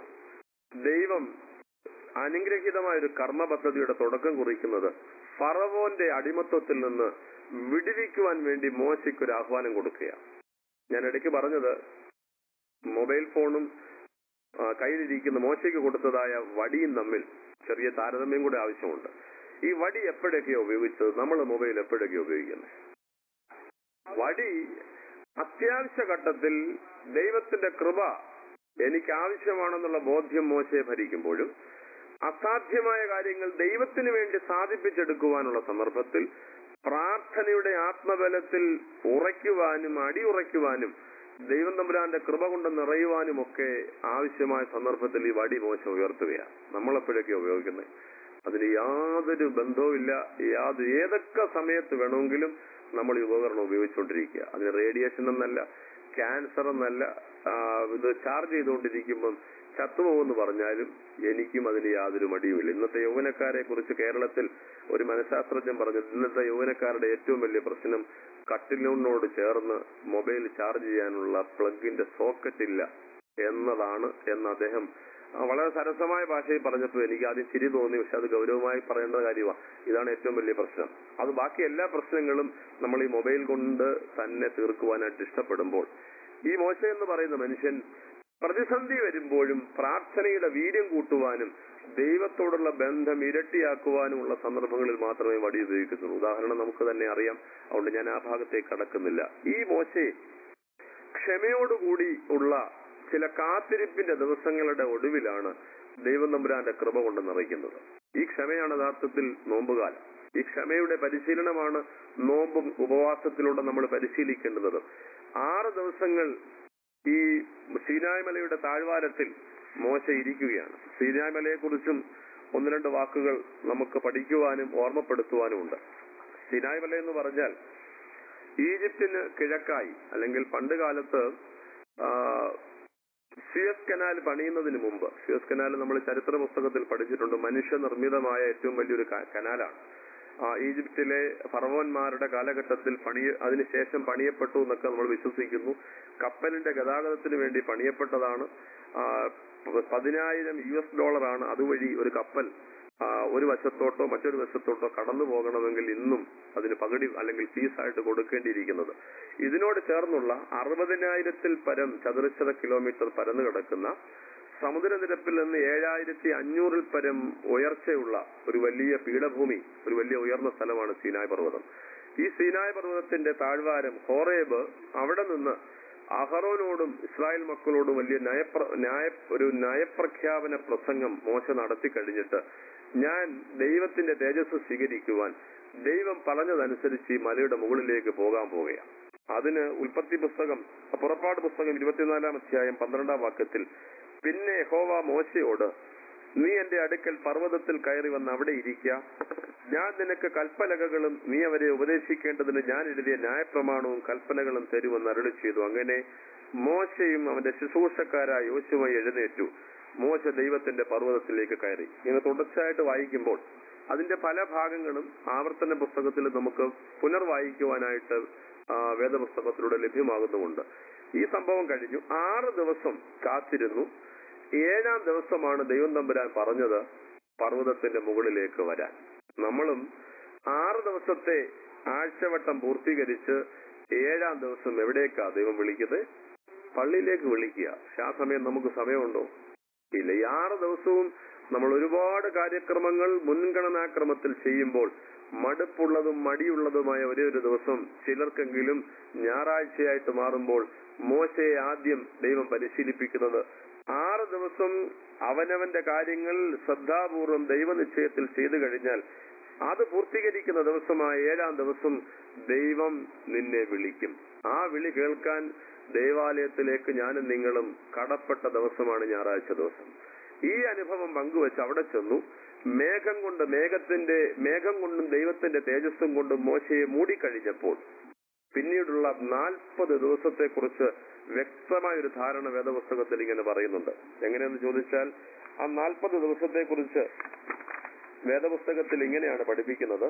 ദൈവം അനുഗ്രഹീതമായ ഒരു കർമ്മ പദ്ധതിയുടെ തുടക്കം കുറിക്കുന്നത് ഫറവോന്റെ അടിമത്വത്തിൽ നിന്ന് വിടുവിക്കുവാൻ വേണ്ടി മോശയ്ക്ക് ഒരു ആഹ്വാനം കൊടുക്കുകയാണ് ഞാൻ ഇടയ്ക്ക് പറഞ്ഞത് മൊബൈൽ ഫോണും ആ, കയ്യിലിരിക്കുന്ന മോശയ്ക്ക് കൊടുത്തതായ വടിയും തമ്മിൽ ചെറിയ താരതമ്യം കൂടെ ആവശ്യമുണ്ട് ഈ വടി എപ്പോഴൊക്കെയോ ഉപയോഗിച്ചത് നമ്മൾ മൊബൈൽ എപ്പോഴൊക്കെയോ ഉപയോഗിക്കുന്നത് വടി അത്യാവശ്യ ഘട്ടത്തിൽ ദൈവത്തിന്റെ കൃപ എനിക്ക് ആവശ്യമാണെന്നുള്ള ബോധ്യം മോശയെ ഭരിക്കുമ്പോഴും അസാധ്യമായ കാര്യങ്ങൾ ദൈവത്തിന് വേണ്ടി സാധിപ്പിച്ചെടുക്കുവാനുള്ള സന്ദർഭത്തിൽ പ്രാർത്ഥനയുടെ ആത്മബലത്തിൽ ഉറയ്ക്കുവാനും അടിയുറയ്ക്കുവാനും ദൈവം തമ്പുരാന്റെ കൃപ കൊണ്ട് നിറയുവാനും ഒക്കെ ആവശ്യമായ സന്ദർഭത്തിൽ ഈ വടി മോശം ഉയർത്തുകയാണ് നമ്മളെപ്പോഴൊക്കെ ഉപയോഗിക്കുന്നത് അതിന് യാതൊരു ബന്ധവുമില്ല യാതൊരു ഏതൊക്കെ സമയത്ത് വേണമെങ്കിലും നമ്മൾ ഈ ഉപകരണം ഉപയോഗിച്ചുകൊണ്ടിരിക്കുക അതിന് റേഡിയേഷൻ എന്നല്ല ക്യാൻസർ എന്നല്ല ആ, ഇത് ചാർജ് ചെയ്തുകൊണ്ടിരിക്കുമ്പം ചത്തുപോകുമെന്ന് പറഞ്ഞാലും എനിക്കും അതിന് യാതൊരു മടിയുമില്ല ഇന്നത്തെ യൗവനക്കാരെ കുറിച്ച് കേരളത്തിൽ ഒരു മനഃശാസ്ത്രജ്ഞൻ പറഞ്ഞു ഇന്നത്തെ യൗവനക്കാരുടെ ഏറ്റവും വലിയ പ്രശ്നം കട്ടിലിനോട് ചേർന്ന് മൊബൈൽ ചാർജ് ചെയ്യാനുള്ള പ്ലഗിന്റെ സോക്കറ്റ് ഇല്ല എന്നതാണ് എന്ന് അദ്ദേഹം ആ, വളരെ സരസമായ ഭാഷയിൽ പറഞ്ഞപ്പോൾ എനിക്ക് ആദ്യം ചിരി തോന്നി പക്ഷെ അത് ഗൗരവമായി പറയേണ്ട കാര്യമാണ് ഇതാണ് ഏറ്റവും വലിയ പ്രശ്നം അത് ബാക്കി എല്ലാ പ്രശ്നങ്ങളും നമ്മൾ ഈ മൊബൈൽ കൊണ്ട് തന്നെ തീർക്കുവാനായിട്ട് ഇഷ്ടപ്പെടുമ്പോൾ ഈ മോശ എന്ന് പറയുന്ന മനുഷ്യൻ പ്രതിസന്ധി വരുമ്പോഴും പ്രാർത്ഥനയുടെ വീര്യം കൂട്ടുവാനും ദൈവത്തോടുള്ള ബന്ധം ഇരട്ടിയാക്കുവാനുമുള്ള സന്ദർഭങ്ങളിൽ മാത്രമേ വടി ഉപയോഗിക്കുന്നുള്ളൂ ഉദാഹരണം നമുക്ക് തന്നെ അറിയാം അതുകൊണ്ട് ഞാൻ ആ ഭാഗത്തേക്ക് കടക്കുന്നില്ല ഈ മോശയെ ക്ഷമയോടുകൂടി ഉള്ള ചില കാത്തിരിപ്പിന്റെ ദിവസങ്ങളുടെ ഒടുവിലാണ് ദൈവം തമ്പുരാന്റെ കൃപ കൊണ്ട് നിറയ്ക്കുന്നത് ഈ ക്ഷമയാണ് യഥാർത്ഥത്തിൽ നോമ്പുകാലം ഈ ക്ഷമയുടെ പരിശീലനമാണ് നോമ്പും ഉപവാസത്തിലൂടെ നമ്മൾ പരിശീലിക്കേണ്ടുന്നത് ആറ് ദിവസങ്ങൾ ഈ സീനായ് മലയുടെ താഴ്വാരത്തിൽ മോശ ഇരിക്കുകയാണ് സീനായ് മലയെ കുറിച്ചും ഒന്ന് രണ്ട് വാക്കുകൾ നമുക്ക് പഠിക്കുവാനും ഓർമ്മപ്പെടുത്തുവാനും ഉണ്ട് സീനായ് മല എന്ന് പറഞ്ഞാൽ ഈജിപ്തിന് കിഴക്കായി അല്ലെങ്കിൽ പണ്ട് കാലത്ത് ആ, സുയസ് കനാൽ പണിയുന്നതിന് മുമ്പ് സുയസ് കനാൽ നമ്മൾ ചരിത്ര പുസ്തകത്തിൽ പഠിച്ചിട്ടുണ്ട് മനുഷ്യനിർമ്മിതമായ ഏറ്റവും വലിയൊരു ക- കനാലാണ് ആ, ഈജിപ്തിലെ ഫറവോന്മാരുടെ കാലഘട്ടത്തിൽ പണി അതിനുശേഷം പണിയപ്പെട്ടു എന്നൊക്കെ നമ്മൾ വിശ്വസിക്കുന്നു കപ്പലിന്റെ ഗതാഗതത്തിന് വേണ്ടി പണിയപ്പെട്ടതാണ് ആ, പ- പതിനായിരം യു എസ് ഡോളറാണ് അതുവഴി ഒരു കപ്പൽ ആ, ഒരു വശത്തോട്ടോ മറ്റൊരു വശത്തോട്ടോ കടന്നു പോകണമെങ്കിൽ ഇന്നും അതിന് പകുതി അല്ലെങ്കിൽ ഫീസായിട്ട് കൊടുക്കേണ്ടിയിരിക്കുന്നത് ഇതിനോട് ചേർന്നുള്ള അറുപതിനായിരത്തിൽ പരം ചതുരശ്ര കിലോമീറ്റർ പരന്നു കിടക്കുന്ന സമുദ്രനിരപ്പിൽ നിന്ന് ഏഴായിരത്തി അഞ്ഞൂറിൽ പരം ഉയർച്ചയുള്ള ഒരു വലിയ പീഠഭൂമി ഒരു വലിയ ഉയർന്ന സ്ഥലമാണ് സീനായ് പർവ്വതം ഈ സീനായ് പർവ്വതത്തിന്റെ താഴ്വാരം ഹോറേബ് അവിടെ നിന്ന് അഹറോനോടും ഇസ്രായേൽ മക്കളോടും വലിയ നയപ്ര ന്യായ ഒരു നയപ്രഖ്യാപന പ്രസംഗം മോശ നടത്തി കഴിഞ്ഞിട്ട് ഞാൻ ദൈവത്തിന്റെ തേജസ് സ്വീകരിക്കുവാൻ ദൈവം പറഞ്ഞതനുസരിച്ച് ഈ മലയുടെ മുകളിലേക്ക് പോകാൻ പോവുകയാണ് അതിന് ഉൽപ്പത്തി പുസ്തകം പുറപ്പാട് പുസ്തകം ഇരുപത്തിനാലാം അധ്യായം പന്ത്രണ്ടാം വാക്യത്തിൽ പിന്നെ യഹോവ മോശയോട് നീ എന്റെ അടുക്കൽ പർവ്വതത്തിൽ കയറി വന്ന് അവിടെ ഇരിക്ക ഞാൻ നിനക്ക് കൽപ്പലകകളും നീ അവരെ ഉപദേശിക്കേണ്ടതിന് ഞാൻ എഴുതിയ ന്യായപ്രമാണവും കൽപ്പനകളും തരുമെന്ന് അരുളി ചെയ്തു അങ്ങനെ മോശയും അവന്റെ ശുശ്രൂഷക്കാരായ യോശുമായി എഴുന്നേറ്റു മോശ ദൈവത്തിന്റെ പർവ്വതത്തിലേക്ക് കയറി ഇങ്ങനെ തുടർച്ചയായിട്ട് വായിക്കുമ്പോൾ അതിന്റെ പല ഭാഗങ്ങളും ആവർത്തന പുസ്തകത്തിൽ നമുക്ക് പുനർവായിക്കുവാനായിട്ട് ആ, വേദപുസ്തകത്തിലൂടെ ലഭ്യമാകുന്നുമുണ്ട് ഈ സംഭവം കഴിഞ്ഞു ആറ് ദിവസം കാത്തിരുന്നു ഏഴാം ദിവസമാണ് ദൈവം തമ്പുരാൻ പറഞ്ഞത് പർവ്വതത്തിന്റെ മുകളിലേക്ക് വരാൻ നമ്മളും ആറ് ദിവസത്തെ ആഴ്ചവട്ടം പൂർത്തീകരിച്ച് ഏഴാം ദിവസം എവിടേക്കാ ദൈവം വിളിക്കുന്നത് പള്ളിയിലേക്ക് വിളിക്കുക പക്ഷെ ആ സമയം നമുക്ക് സമയമുണ്ടോ ഇല്ല ഈ ആറ് ദിവസവും നമ്മൾ ഒരുപാട് കാര്യക്രമങ്ങൾ മുൻഗണനാക്രമത്തിൽ ചെയ്യുമ്പോൾ മടുപ്പുള്ളതും മടിയുള്ളതുമായ ഒരേ ഒരു ദിവസം ചിലർക്കെങ്കിലും ഞായറാഴ്ചയായിട്ട് മാറുമ്പോൾ മോശയെ ആദ്യം ദൈവം പരിശീലിപ്പിക്കുന്നത് ആറ് ദിവസം അവനവന്റെ കാര്യങ്ങൾ ശ്രദ്ധാപൂർവം ദൈവനിശ്ചയത്തിൽ ചെയ്തു കഴിഞ്ഞാൽ അത് പൂർത്തീകരിക്കുന്ന ദിവസമായ ഏഴാം ദിവസം ദൈവം നിന്നെ വിളിക്കും ആ വിളി കേൾക്കാൻ ദേവാലയത്തിലേക്ക് ഞാനും നിങ്ങളും കടപ്പെട്ട ദിവസമാണ് ഞായറാഴ്ച ദിവസം ഈ അനുഭവം പങ്കുവെച്ച് അവിടെ ചെന്നു മേഘം കൊണ്ട് മേഘത്തിന്റെ മേഘം കൊണ്ടും ദൈവത്തിന്റെ തേജസ്സും കൊണ്ടും മോശയെ മൂടിക്കഴിഞ്ഞപ്പോൾ പിന്നീടുള്ള നാൽപ്പത് ദിവസത്തെ കുറിച്ച് വ്യക്തമായ ഒരു ധാരണ വേദപുസ്തകത്തിൽ ഇങ്ങനെ പറയുന്നുണ്ട് എങ്ങനെയെന്ന് ചോദിച്ചാൽ ആ നാൽപ്പത് ദിവസത്തെ കുറിച്ച് വേദപുസ്തകത്തിൽ ഇങ്ങനെയാണ് പഠിപ്പിക്കുന്നത്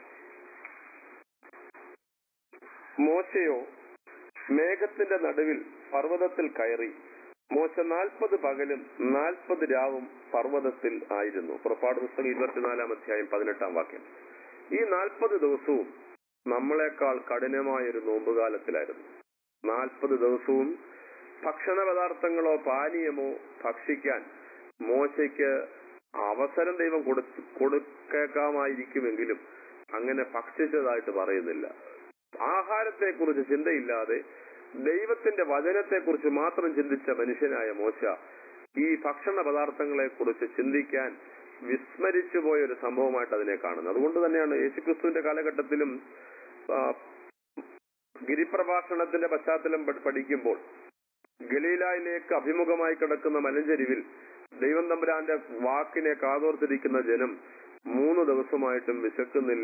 മോശയോ മേഘത്തിന്റെ നടുവിൽ പർവ്വതത്തിൽ കയറി മോശ നാൽപ്പത് പകലും നാൽപ്പത് രാവും പർവ്വതത്തിൽ ആയിരുന്നു പുറപ്പാട് പുസ്തകം ഇരുപത്തിനാലാം അധ്യായം പതിനെട്ടാം വാക്യം ഈ നാൽപ്പത് ദിവസവും നമ്മളെക്കാൾ കഠിനമായ ഒരു നോമ്പുകാലത്തിലായിരുന്നു നാൽപ്പത് ദിവസവും ഭക്ഷണ പദാർത്ഥങ്ങളോ പാനീയമോ ഭക്ഷിക്കാൻ മോശയ്ക്ക് അവസരം ദൈവം കൊടുത്തു കൊടുക്കേക്കാമായിരിക്കുമെങ്കിലും അങ്ങനെ ഭക്ഷിച്ചതായിട്ട് പറയുന്നില്ല ആഹാരത്തെക്കുറിച്ച് ചിന്തയില്ലാതെ ദൈവത്തിന്റെ വചനത്തെക്കുറിച്ച് മാത്രം ചിന്തിച്ച മനുഷ്യനായ മോശ ഈ ഭക്ഷണ പദാർത്ഥങ്ങളെ കുറിച്ച് ചിന്തിക്കാൻ വിസ്മരിച്ചു പോയ ഒരു സംഭവമായിട്ട് അതിനെ കാണുന്നത് അതുകൊണ്ട് തന്നെയാണ് യേശുക്രിസ്തുവിന്റെ കാലഘട്ടത്തിലും ആ, ഗിരിപ്രഭാഷണത്തിന്റെ പശ്ചാത്തലം പഠി- പഠിക്കുമ്പോൾ ഗലീലായിലേക്ക് അഭിമുഖമായി കിടക്കുന്ന മലഞ്ചരിവിൽ ദൈവം തമ്പുരാന്റെ വാക്കിനെ കാതോർത്തിരിക്കുന്ന ജനം മൂന്ന് ദിവസമായിട്ടും വിശക്കുന്നില്ല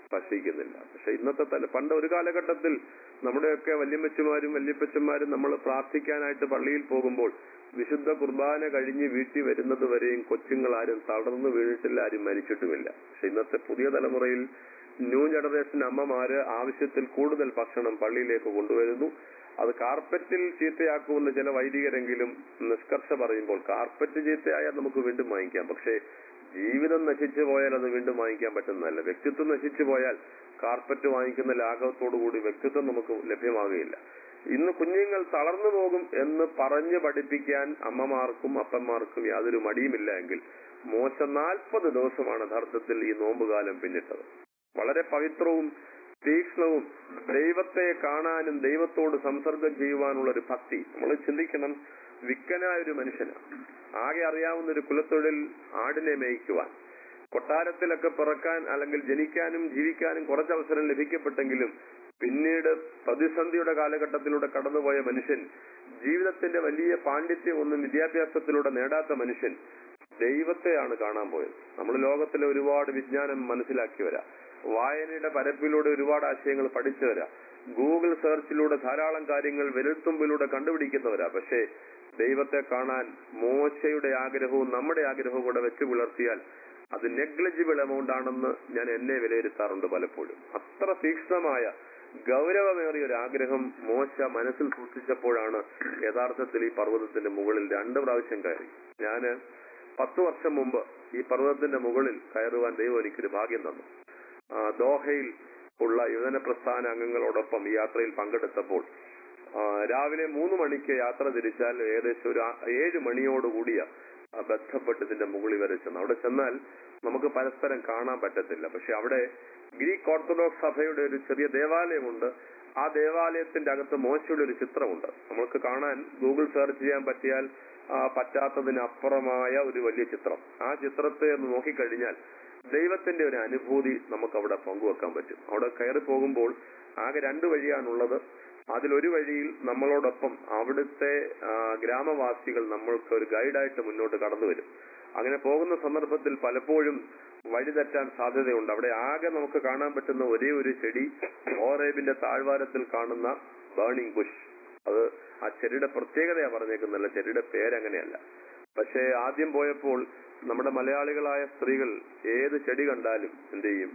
സ്പർശിക്കുന്നില്ല പക്ഷെ ഇന്നത്തെ തല പണ്ട് ഒരു കാലഘട്ടത്തിൽ നമ്മുടെയൊക്കെ വല്യമ്മച്ചുമാരും വല്യപ്പച്ചന്മാരും നമ്മൾ പ്രാർത്ഥിക്കാനായിട്ട് പള്ളിയിൽ പോകുമ്പോൾ വിശുദ്ധ കുർബാന കഴിഞ്ഞ് വീട്ടിൽ വരുന്നത് വരെയും കൊച്ചുങ്ങൾ ആരും തളർന്നു വീണിട്ടില്ല ആരും മരിച്ചിട്ടുമില്ല പക്ഷെ ഇന്നത്തെ പുതിയ തലമുറയിൽ ന്യൂ ജനറേഷൻ അമ്മമാര് ആവശ്യത്തിൽ കൂടുതൽ ഭക്ഷണം പള്ളിയിലേക്ക് കൊണ്ടുവരുന്നു അത് കാർപ്പറ്റിൽ ചീത്തയാക്കുമെന്ന് ചില വൈദികരെങ്കിലും നിഷ്കർഷ പറയുമ്പോൾ കാർപ്പറ്റ് ചീത്തയായാൽ നമുക്ക് വീണ്ടും വാങ്ങിക്കാം പക്ഷേ ജീവിതം നശിച്ചു പോയാൽ അത് വീണ്ടും വാങ്ങിക്കാൻ പറ്റുന്നതല്ല വ്യക്തിത്വം നശിച്ചു പോയാൽ കാർപ്പറ്റ് വാങ്ങിക്കുന്ന ലാഘവത്തോടു കൂടി വ്യക്തിത്വം നമുക്ക് ലഭ്യമാകുകയില്ല ഇന്ന് കുഞ്ഞുങ്ങൾ തളർന്നു പോകും എന്ന് പറഞ്ഞ് പഠിപ്പിക്കാൻ അമ്മമാർക്കും അപ്പന്മാർക്കും യാതൊരു മടിയുമില്ല എങ്കിൽ മോശ നാൽപ്പത് ദിവസമാണ് യഥാർത്ഥത്തിൽ ഈ നോമ്പുകാലം പിന്നിട്ടത് വളരെ പവിത്രവും തീക്ഷ്ണവും ദൈവത്തെ കാണാനും ദൈവത്തോട് സംസർഗം ചെയ്യുവാനുള്ള ഒരു ഭക്തി നമ്മൾ ചിന്തിക്കണം വിക്കനായ ഒരു മനുഷ്യനാണ് ആകെ അറിയാവുന്ന ഒരു കുലത്തൊഴിൽ ആടിനെ മേയ്ക്കുവാൻ കൊട്ടാരത്തിലൊക്കെ പിറക്കാൻ അല്ലെങ്കിൽ ജനിക്കാനും ജീവിക്കാനും കുറച്ച് അവസരം ലഭിക്കപ്പെട്ടെങ്കിലും പിന്നീട് പ്രതിസന്ധിയുടെ കാലഘട്ടത്തിലൂടെ കടന്നുപോയ മനുഷ്യൻ ജീവിതത്തിന്റെ വലിയ പാണ്ഡിത്യം ഒന്നും വിദ്യാഭ്യാസത്തിലൂടെ നേടാത്ത മനുഷ്യൻ ദൈവത്തെയാണ് കാണാൻ പോയത് നമ്മൾ ലോകത്തിലെ ഒരുപാട് വിജ്ഞാനം മനസ്സിലാക്കി വരാം വായനയുടെ പരപ്പിലൂടെ ഒരുപാട് ആശയങ്ങൾ പഠിച്ചു വരാം ഗൂഗിൾ സെർച്ചിലൂടെ ധാരാളം കാര്യങ്ങൾ വിരൽത്തുമ്പിലൂടെ കണ്ടുപിടിക്കുന്നവരാ പക്ഷേ ദൈവത്തെ കാണാൻ മോശയുടെ ആഗ്രഹവും നമ്മുടെ ആഗ്രഹവും കൂടെ വെച്ച് പുലർത്തിയാൽ അത് നെഗ്ലിജിബിൾ എമൗണ്ട് ആണെന്ന് ഞാൻ എന്നെ വിലയിരുത്താറുണ്ട് പലപ്പോഴും അത്ര തീക്ഷ്ണമായ ഗൗരവമേറിയ ഒരു ആഗ്രഹം മോശ മനസ്സിൽ സൂക്ഷിച്ചപ്പോഴാണ് യഥാർത്ഥത്തിൽ ഈ പർവ്വതത്തിന്റെ മുകളിൽ രണ്ട് പ്രാവശ്യം കയറി ഞാന് പത്തു വർഷം മുമ്പ് ഈ പർവ്വതത്തിന്റെ മുകളിൽ കയറുവാൻ ദൈവം എനിക്കൊരു ഭാഗ്യം തന്നു ആ, ദോഹയിൽ ഉള്ള യുവജന പ്രസ്ഥാന അംഗങ്ങളോടൊപ്പം ഈ യാത്രയിൽ പങ്കെടുത്തപ്പോൾ ആ, രാവിലെ മൂന്ന് മണിക്ക് യാത്ര തിരിച്ചാൽ ഏകദേശം ഒരു ആ- ഏഴ് മണിയോടുകൂടിയ ആ, ബന്ധപ്പെട്ട് ഇതിന്റെ മുകളിൽ വരെ ചെന്നു അവിടെ ചെന്നാൽ നമുക്ക് പരസ്പരം കാണാൻ പറ്റത്തില്ല പക്ഷെ അവിടെ ഗ്രീക്ക് ഓർത്തഡോക്സ് സഭയുടെ ഒരു ചെറിയ ദേവാലയമുണ്ട് ആ ദേവാലയത്തിന്റെ അകത്ത് മോശയുടെ ഒരു ചിത്രമുണ്ട് നമുക്ക് കാണാൻ ഗൂഗിൾ സെർച്ച് ചെയ്യാൻ പറ്റിയാൽ ആ, പറ്റാത്തതിനപ്പുറമായ ഒരു വലിയ ചിത്രം ആ ചിത്രത്തെ ഒന്ന് നോക്കിക്കഴിഞ്ഞാൽ ദൈവത്തിന്റെ ഒരു അനുഭൂതി നമുക്ക് അവിടെ പങ്കുവെക്കാൻ പറ്റും അവിടെ കയറി പോകുമ്പോൾ ആകെ രണ്ട് വഴിയാണുള്ളത് അതിലൊരു വഴിയിൽ നമ്മളോടൊപ്പം അവിടുത്തെ ആ, ഗ്രാമവാസികൾ നമ്മൾക്ക് ഒരു ഗൈഡായിട്ട് മുന്നോട്ട് കടന്നു വരും അങ്ങനെ പോകുന്ന സന്ദർഭത്തിൽ പലപ്പോഴും വഴിതെറ്റാൻ സാധ്യതയുണ്ട് അവിടെ ആകെ നമുക്ക് കാണാൻ പറ്റുന്ന ഒരേ ഒരു ചെടി ഓറേബിന്റെ താഴ്വാരത്തിൽ കാണുന്ന ബേണിംഗ് ബുഷ് അത് ആ ചെടിയുടെ പ്രത്യേകതയാ പറഞ്ഞേക്കുന്നില്ല ചെടിയുടെ പേരങ്ങനെയല്ല പക്ഷേ ആദ്യം പോയപ്പോൾ നമ്മുടെ മലയാളികളായ സ്ത്രീകൾ ഏത് ചെടി കണ്ടാലും എന്ത് ചെയ്യും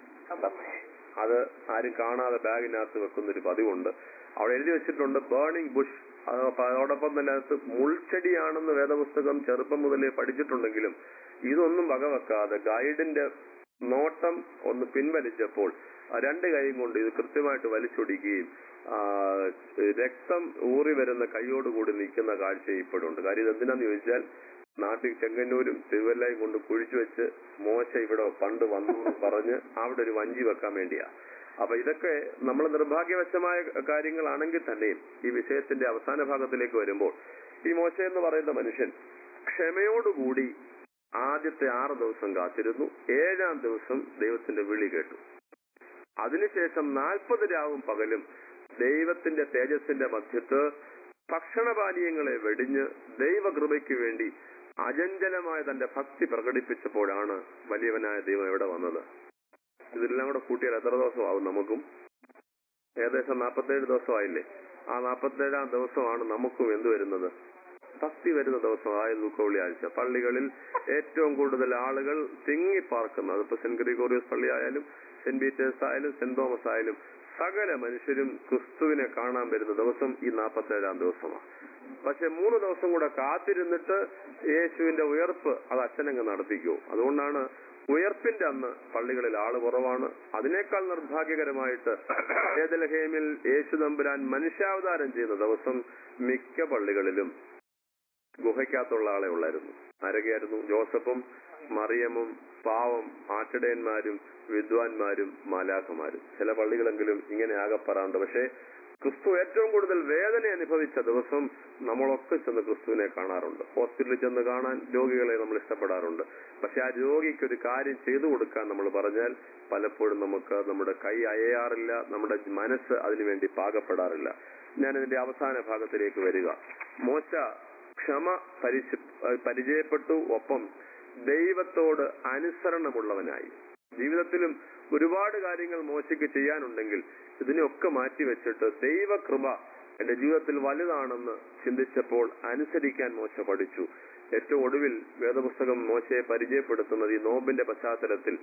അത് ആരും കാണാതെ ബാഗിനകത്ത് വെക്കുന്ന ഒരു പതിവുണ്ട് അവിടെ എഴുതി വെച്ചിട്ടുണ്ട് ബേണിംഗ് ബുഷ് അതോടൊപ്പം തന്നെ അതിനകത്ത് മുൾച്ചെടിയാണെന്ന് വേദപുസ്തകം ചെറുപ്പം മുതലേ പഠിച്ചിട്ടുണ്ടെങ്കിലും ഇതൊന്നും വകവെക്കാതെ ഗൈഡിന്റെ നോട്ടം ഒന്ന് പിൻവലിച്ചപ്പോൾ ആ രണ്ട് കൈയും കൊണ്ട് ഇത് കൃത്യമായിട്ട് വലിച്ചൊടിക്കുകയും ആ, രക്തം ഊറി വരുന്ന കൈയോടുകൂടി നിൽക്കുന്ന കാഴ്ച ഇപ്പോഴുണ്ട് കാര്യം ഇത് എന്തിനാന്ന് ചോദിച്ചാൽ നാട്ടിൽ ചെങ്ങന്നൂരും തിരുവല്ലയും കൊണ്ട് കുഴിച്ചു വെച്ച് മോശ ഇവിടെ പണ്ട് വന്നു എന്ന് പറഞ്ഞ് അവിടെ ഒരു വഞ്ചി വെക്കാൻ വേണ്ടിയാ അപ്പൊ ഇതൊക്കെ നമ്മൾ നിർഭാഗ്യവശമായ കാര്യങ്ങളാണെങ്കിൽ തന്നെയും ഈ വിഷയത്തിന്റെ അവസാന ഭാഗത്തിലേക്ക് വരുമ്പോൾ ഈ മോശ എന്ന് പറയുന്ന മനുഷ്യൻ ക്ഷമയോടുകൂടി ആദ്യത്തെ ആറ് ദിവസം കാത്തിരുന്നു ഏഴാം ദിവസം ദൈവത്തിന്റെ വിളി കേട്ടു അതിനുശേഷം നാൽപ്പത് രാവും പകലും ദൈവത്തിന്റെ തേജസ്സിന്റെ മധ്യത്ത് ഭക്ഷണപാനീയങ്ങളെ വെടിഞ്ഞ് ദൈവകൃപയ്ക്ക് വേണ്ടി അചഞ്ചലമായ തന്റെ ഭക്തി പ്രകടിപ്പിച്ചപ്പോഴാണ് വലിയവനായ ദൈവം എവിടെ വന്നത് ഇതെല്ലാം കൂടെ കൂട്ടിയാൽ എത്ര ദിവസമാവും നമുക്കും ഏകദേശം നാൽപ്പത്തേഴ് ദിവസമായില്ലേ ആ നാൽപ്പത്തേഴാം ദിവസമാണ് നമുക്കും എന്ത് വരുന്നത് ഭക്തി വരുന്ന ദിവസമായ ലൂക്കോളി ആഴ്ച പള്ളികളിൽ ഏറ്റവും കൂടുതൽ ആളുകൾ തിങ്ങിപ്പാർക്കുന്നത് അതിപ്പോ സെന്റ് ഗ്രിഗോറിയസ് പള്ളി ആയാലും സെന്റ് പീറ്റേഴ്സ് ആയാലും സെന്റ് തോമസ് ആയാലും സകല മനുഷ്യരും ക്രിസ്തുവിനെ കാണാൻ വരുന്ന ദിവസം ഈ നാൽപ്പത്തേഴാം ദിവസമാണ് പക്ഷെ മൂന്ന് ദിവസം കൂടെ കാത്തിരുന്നിട്ട് യേശുവിന്റെ ഉയർപ്പ് അത് അച്ഛനങ്ങ് നടത്തിക്കൂ അതുകൊണ്ടാണ് ഉയർപ്പിന്റെ അന്ന് പള്ളികളിൽ ആള് കുറവാണ് അതിനേക്കാൾ നിർഭാഗ്യകരമായിട്ട് ഏതലഹേമിൽ യേശു തമ്പുരാൻ മനുഷ്യാവതാരം ചെയ്യുന്ന ദിവസം മിക്ക പള്ളികളിലും ഗുഹയ്ക്കകത്തുള്ള ആളെ ഉള്ളായിരുന്നു ആരൊക്കെയായിരുന്നു ജോസഫും മറിയമും പാവം ആട്ടിടയന്മാരും വിദ്വാൻമാരും മാലാഖമാരും ചില പള്ളികളെങ്കിലും ഇങ്ങനെ ആകപ്പെടാറുണ്ട് പക്ഷേ ക്രിസ്തു ഏറ്റവും കൂടുതൽ വേദന അനുഭവിച്ച ദിവസം നമ്മളൊക്കെ ചെന്ന് ക്രിസ്തുവിനെ കാണാറുണ്ട് ഹോസ്പിറ്റലിൽ ചെന്ന് കാണാൻ രോഗികളെ നമ്മൾ ഇഷ്ടപ്പെടാറുണ്ട് പക്ഷെ ആ രോഗിക്ക് ഒരു കാര്യം ചെയ്തു കൊടുക്കാൻ നമ്മൾ പറഞ്ഞാൽ പലപ്പോഴും നമുക്ക് നമ്മുടെ കൈ അയയാറില്ല നമ്മുടെ മനസ്സ് അതിനുവേണ്ടി പാകപ്പെടാറില്ല ഞാൻ ഇതിന്റെ അവസാന ഭാഗത്തിലേക്ക് വരിക മോശ ക്ഷമ പരിച പരിചയപ്പെട്ടു ഒപ്പം ദൈവത്തോട് അനുസരണമുള്ളവനായി ജീവിതത്തിലും ഒരുപാട് കാര്യങ്ങൾ മോശയ്ക്ക് ചെയ്യാനുണ്ടെങ്കിൽ ഇതിനെയൊക്കെ മാറ്റിവെച്ചിട്ട് ദൈവകൃപ എന്റെ ജീവിതത്തിൽ വലുതാണെന്ന് ചിന്തിച്ചപ്പോൾ അനുസരിക്കാൻ മോശ പഠിച്ചു ഏറ്റവും ഒടുവിൽ വേദപുസ്തകം മോശയെ പരിചയപ്പെടുത്തുന്നത് ഈ നോമ്പിന്റെ പശ്ചാത്തലത്തിൽ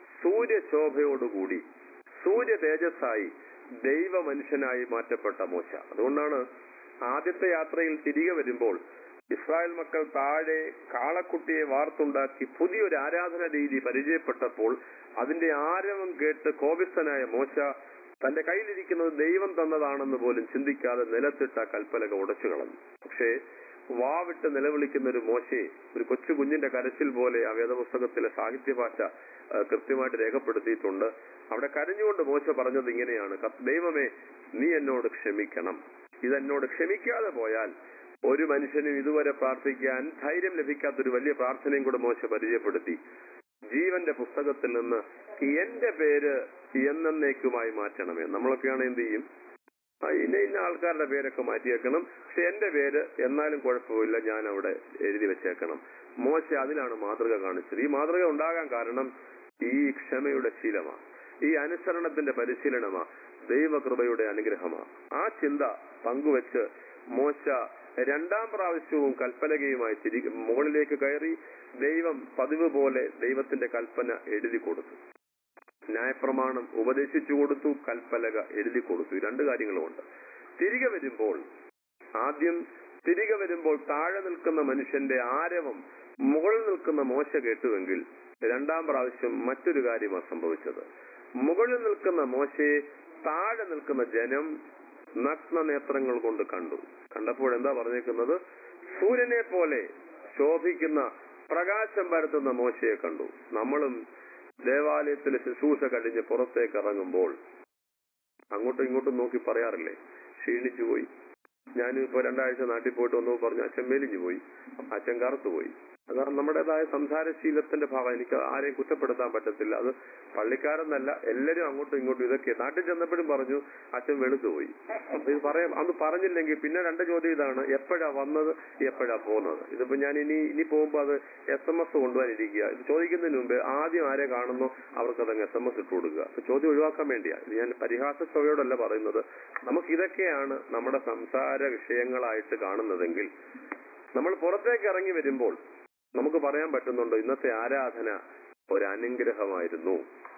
സൂര്യശോഭയോടുകൂടി സൂര്യ തേജസ്സായി ദൈവ മനുഷ്യനായി മാറ്റപ്പെട്ട മോശ അതുകൊണ്ടാണ് ആദ്യത്തെ യാത്രയിൽ തിരികെ വരുമ്പോൾ ഇസ്രായേൽ മക്കൾ താഴെ കാളക്കുട്ടിയെ വാർത്തുണ്ടാക്കി പുതിയൊരു ആരാധന രീതി പരിചയപ്പെട്ടപ്പോൾ അതിന്റെ ആരവം കേട്ട് കോപിസ്ഥനായ മോശ തന്റെ കയ്യിലിരിക്കുന്നത് ദൈവം തന്നതാണെന്ന് പോലും ചിന്തിക്കാതെ നിലത്തിട്ട കൽപ്പലക ഉടച്ചു കളഞ്ഞു പക്ഷേ വാവിട്ട് നിലവിളിക്കുന്ന ഒരു മോശയെ ഒരു കൊച്ചു കുഞ്ഞിന്റെ കരച്ചിൽ പോലെ ആ വേദപുസ്തകത്തിലെ സാഹിത്യ ഭാഷ ആ, കൃത്യമായിട്ട് രേഖപ്പെടുത്തിയിട്ടുണ്ട് അവിടെ കരഞ്ഞുകൊണ്ട് മോശ പറഞ്ഞത് ഇങ്ങനെയാണ് "കർത്ത- ദൈവമേ നീ എന്നോട് ക്ഷമിക്കണം ഇതെന്നോട് ക്ഷമിക്കാതെ പോയാൽ ഒരു മനുഷ്യനും ഇതുവരെ പ്രാർത്ഥിക്കാൻ ധൈര്യം ലഭിക്കാത്ത ഒരു വലിയ പ്രാർത്ഥനയും കൂടെ മോശ പരിചയപ്പെടുത്തി ജീവന്റെ പുസ്തകത്തിൽ നിന്ന് എന്റെ പേര് എന്നേക്കുമായി മാറ്റണമേ നമ്മളൊക്കെയാണ് എന്ത് ചെയ്യും ആ, ഇന്ന ഇന്ന ആൾക്കാരുടെ പേരൊക്കെ മാറ്റിയേക്കണം പക്ഷെ എന്റെ പേര് എന്നാലും കുഴപ്പമില്ല ഞാൻ അവിടെ എഴുതി വെച്ചേക്കണം മോശ അതിലാണ് മാതൃക കാണിച്ചത് ഈ മാതൃക ഉണ്ടാകാൻ കാരണം ഈ ക്ഷമയുടെ ശീലമാ ഈ അനുസരണത്തിന്റെ പരിശീലനമാ ദൈവകൃപയുടെ അനുഗ്രഹമാ ആ ചിന്ത പങ്കുവെച്ച് മോശ രണ്ടാം പ്രാവശ്യവും കൽപ്പലകയുമായി തിരികെ മുകളിലേക്ക് കയറി ദൈവം പതിവ് പോലെ ദൈവത്തിന്റെ കൽപ്പന എഴുതി കൊടുത്തു ന്യായപ്രമാണം ഉപദേശിച്ചു കൊടുത്തു കൽപ്പലക എഴുതി കൊടുത്തു ഈ രണ്ട് കാര്യങ്ങളുമുണ്ട് തിരികെ വരുമ്പോൾ ആദ്യം തിരികെ വരുമ്പോൾ താഴെ നിൽക്കുന്ന മനുഷ്യന്റെ ആരവം മുകളിൽ നിൽക്കുന്ന മോശ കേട്ടുവെങ്കിൽ രണ്ടാം പ്രാവശ്യം മറ്റൊരു കാര്യമാണ് സംഭവിച്ചത് മുകളിൽ നിൽക്കുന്ന മോശയെ താഴെ നിൽക്കുന്ന ജനം നഗ്ന നേത്രങ്ങൾ കൊണ്ട് കണ്ടു കണ്ടപ്പോൾ എന്താ പറഞ്ഞേക്കുന്നത് സൂര്യനെ പോലെ ശോഭിക്കുന്ന പ്രകാശം പരത്തുന്ന മോശയെ കണ്ടു നമ്മളും ദേവാലയത്തിലെ ശുശ്രൂഷ കഴിഞ്ഞ് പുറത്തേക്ക് ഇറങ്ങുമ്പോൾ അങ്ങോട്ടും ഇങ്ങോട്ടും നോക്കി പറയാറില്ലേ ക്ഷീണിച്ചു പോയി ഞാനിപ്പോ രണ്ടാഴ്ച നാട്ടിൽ പോയിട്ട് വന്നു പറഞ്ഞു അച്ഛൻ മെലിഞ്ഞു പോയി അച്ഛൻ കറുത്തുപോയി അതാണ് നമ്മുടേതായ സംസാരശീലത്തിന്റെ ഭാഗം എനിക്ക് ആരെയും കുറ്റപ്പെടുത്താൻ പറ്റത്തില്ല അത് പള്ളിക്കാരെന്നല്ല എല്ലാരും അങ്ങോട്ടും ഇങ്ങോട്ടും ഇതൊക്കെ നാട്ടിൽ ചെന്നപ്പോഴും പറഞ്ഞു അച്ഛൻ വെളുത്തുപോയി അപ്പൊ ഇത് പറയാം അന്ന് പറഞ്ഞില്ലെങ്കിൽ പിന്നെ രണ്ട് ചോദ്യം ഇതാണ് എപ്പോഴാ വന്നത് എപ്പോഴാ പോകുന്നത് ഇതിപ്പോ ഞാൻ ഇനി ഇനി പോകുമ്പോ അത് എസ് എം എസ് കൊണ്ടുവരാനിരിക്കുക ഇത് ചോദിക്കുന്നതിന് മുമ്പ് ആദ്യം ആരെ കാണുന്നു അവർക്ക് അതങ്ങ് എസ് എം എസ് ഇട്ട് കൊടുക്കുക അപ്പൊ ചോദ്യം ഒഴിവാക്കാൻ വേണ്ടിയാ ഇത് ഞാൻ പരിഹാസ ചോദ്യോടല്ല പറയുന്നത് നമുക്ക് ഇതൊക്കെയാണ് നമ്മുടെ സംസാര വിഷയങ്ങളായിട്ട് കാണുന്നതെങ്കിൽ നമ്മൾ പുറത്തേക്ക് ഇറങ്ങി വരുമ്പോൾ നമുക്ക് പറയാൻ പറ്റുന്നുണ്ടോ ഇന്നത്തെ ആരാധന ഒരു അനുഗ്രഹമായിരുന്നു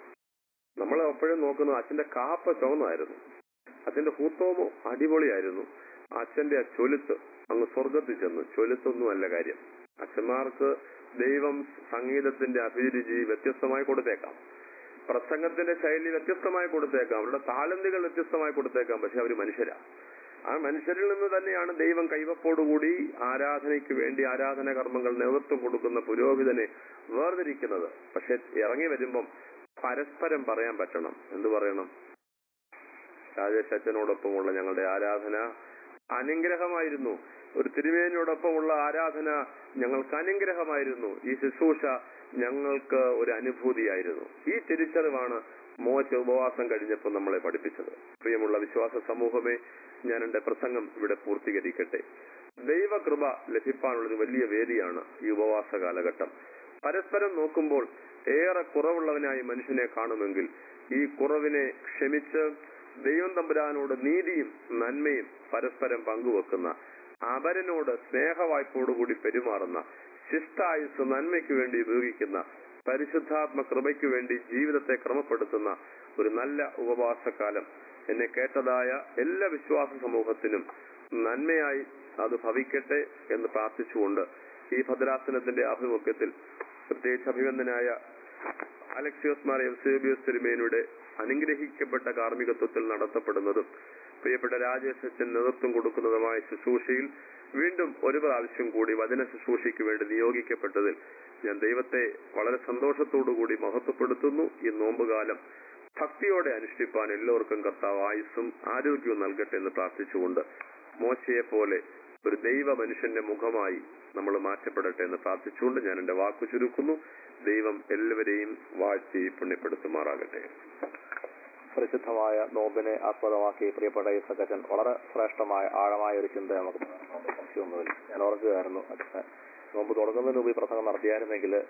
നമ്മൾ എപ്പോഴും നോക്കുന്നത് അച്ഛന്റെ കാപ്പ ചുവന്നായിരുന്നു അച്ഛന്റെ ഹൂത്തോമോ അടിപൊളിയായിരുന്നു അച്ഛന്റെ ആ ചൊലുത്ത് അങ്ങ് സ്വർഗത്തിൽ ചെന്ന് ചൊലുത്തൊന്നും അല്ല കാര്യം അച്ഛന്മാർക്ക് ദൈവം സംഗീതത്തിന്റെ അഭിരുചി വ്യത്യസ്തമായി കൊടുത്തേക്കാം പ്രസംഗത്തിന്റെ ശൈലി വ്യത്യസ്തമായി കൊടുത്തേക്കാം അവരുടെ താലന്തുകൾ വ്യത്യസ്തമായി കൊടുത്തേക്കാം പക്ഷെ അവർ മനുഷ്യരാ ആ മനുഷ്യരിൽ നിന്ന് തന്നെയാണ് ദൈവം കൈവപ്പോടുകൂടി ആരാധനയ്ക്ക് വേണ്ടി ആരാധന കർമ്മങ്ങൾ നേതൃത്വം കൊടുക്കുന്ന പുരോഹിതനെ വേർതിരിക്കുന്നത് പക്ഷെ ഇറങ്ങി വരുമ്പം പരസ്പരം പറയാൻ പറ്റണം എന്ത് പറയണം രാജേഷ് അച്ഛനോടൊപ്പമുള്ള ഞങ്ങളുടെ ആരാധന അനുഗ്രഹമായിരുന്നു ഒരു തിരുവേനിയോടൊപ്പമുള്ള ആരാധന ഞങ്ങൾക്ക് അനുഗ്രഹമായിരുന്നു ഈ ശുശ്രൂഷ ഞങ്ങൾക്ക് ഒരു അനുഭൂതിയായിരുന്നു ഈ തിരിച്ചറിവാണ് മോശ ഉപവാസം കഴിഞ്ഞപ്പോൾ നമ്മളെ പഠിപ്പിച്ചത് പ്രിയമുള്ള വിശ്വാസ സമൂഹമേ ഞാൻ എന്റെ പ്രസംഗം ഇവിടെ പൂർത്തീകരിക്കട്ടെ ദൈവകൃപ ലഭിക്കാനുള്ള ഒരു വലിയ വേദിയാണ് ഈ ഉപവാസ കാലഘട്ടം പരസ്പരം നോക്കുമ്പോൾ ഏറെ കുറവുള്ളവനായി മനുഷ്യനെ കാണുമെങ്കിൽ ഈ കുറവിനെ ക്ഷമിച്ച് ദൈവം തമ്പുരാനോട് നീതിയും നന്മയും പരസ്പരം പങ്കുവെക്കുന്ന അപരനോട് സ്നേഹവായ്പോടുകൂടി പെരുമാറുന്ന ശിഷ്ടായുസ് നന്മയ്ക്ക് വേണ്ടി ഉപയോഗിക്കുന്ന പരിശുദ്ധാത്മ കൃപയ്ക്ക് വേണ്ടി ജീവിതത്തെ ക്രമപ്പെടുത്തുന്ന ഒരു നല്ല ഉപവാസകാലം എന്നെ കേട്ടതായ എല്ലാ വിശ്വാസ സമൂഹത്തിനും നന്മയായി അത് ഭവിക്കട്ടെ എന്ന് പ്രാർത്ഥിച്ചുകൊണ്ട് ഈ ഭദ്രാസനത്തിന്റെ ആഭിമുഖ്യത്തിൽ പ്രത്യേകിച്ച് അഭിനന്ദനായ അലക്സിയോസ് മാർ എൽസേബിയോസ് തിരുമേനയുടെ അനുഗ്രഹിക്കപ്പെട്ട കാർമ്മികത്വത്തിൽ നടത്തപ്പെടുന്നതും പ്രിയപ്പെട്ട രാജേഷ് അച്ഛൻ നേതൃത്വം കൊടുക്കുന്നതുമായ ശുശ്രൂഷയിൽ വീണ്ടും ഒരു പ്രാവശ്യം കൂടി വചന ശുശ്രൂഷയ്ക്ക് വേണ്ടി നിയോഗിക്കപ്പെട്ടതിൽ ഞാൻ ദൈവത്തെ വളരെ സന്തോഷത്തോടുകൂടി മഹത്വപ്പെടുത്തുന്നു ഈ നോമ്പുകാലം ഭക്തിയോടെ അനുഷ്ഠിപ്പാൻ എല്ലാവർക്കും കർത്താവ് ആയുസ്സും ആരോഗ്യവും നൽകട്ടെ എന്ന് പ്രാർത്ഥിച്ചുകൊണ്ട് മോശയെ പോലെ ഒരു ദൈവ മനുഷ്യന്റെ മുഖമായി നമ്മൾ മാറ്റപ്പെടട്ടെ എന്ന് പ്രാർത്ഥിച്ചുകൊണ്ട് ഞാൻ എന്റെ വാക്കു ചുരുക്കുന്നു ദൈവം എല്ലാവരെയും വാഴ്ത്തി പുണ്യപ്പെടുത്തുമാറാകട്ടെ പരിശുദ്ധമായ നോമ്പിനെ ആസ്പദമാക്കി പ്രിയപ്പെട്ട ഈ സക്കച്ചൻ വളരെ ശ്രേഷ്ഠമായ ആഴമായ ഒരു ചിന്ത നമുക്ക് ആവശ്യമൊന്നുമില്ല ഞാൻ ഓർക്കുകയായിരുന്നു അച്ഛൻ നോമ്പ് തുടങ്ങുന്നതിന് മുമ്പ് ഈ പ്രസംഗം നടത്തിയായിരുന്നെങ്കിൽ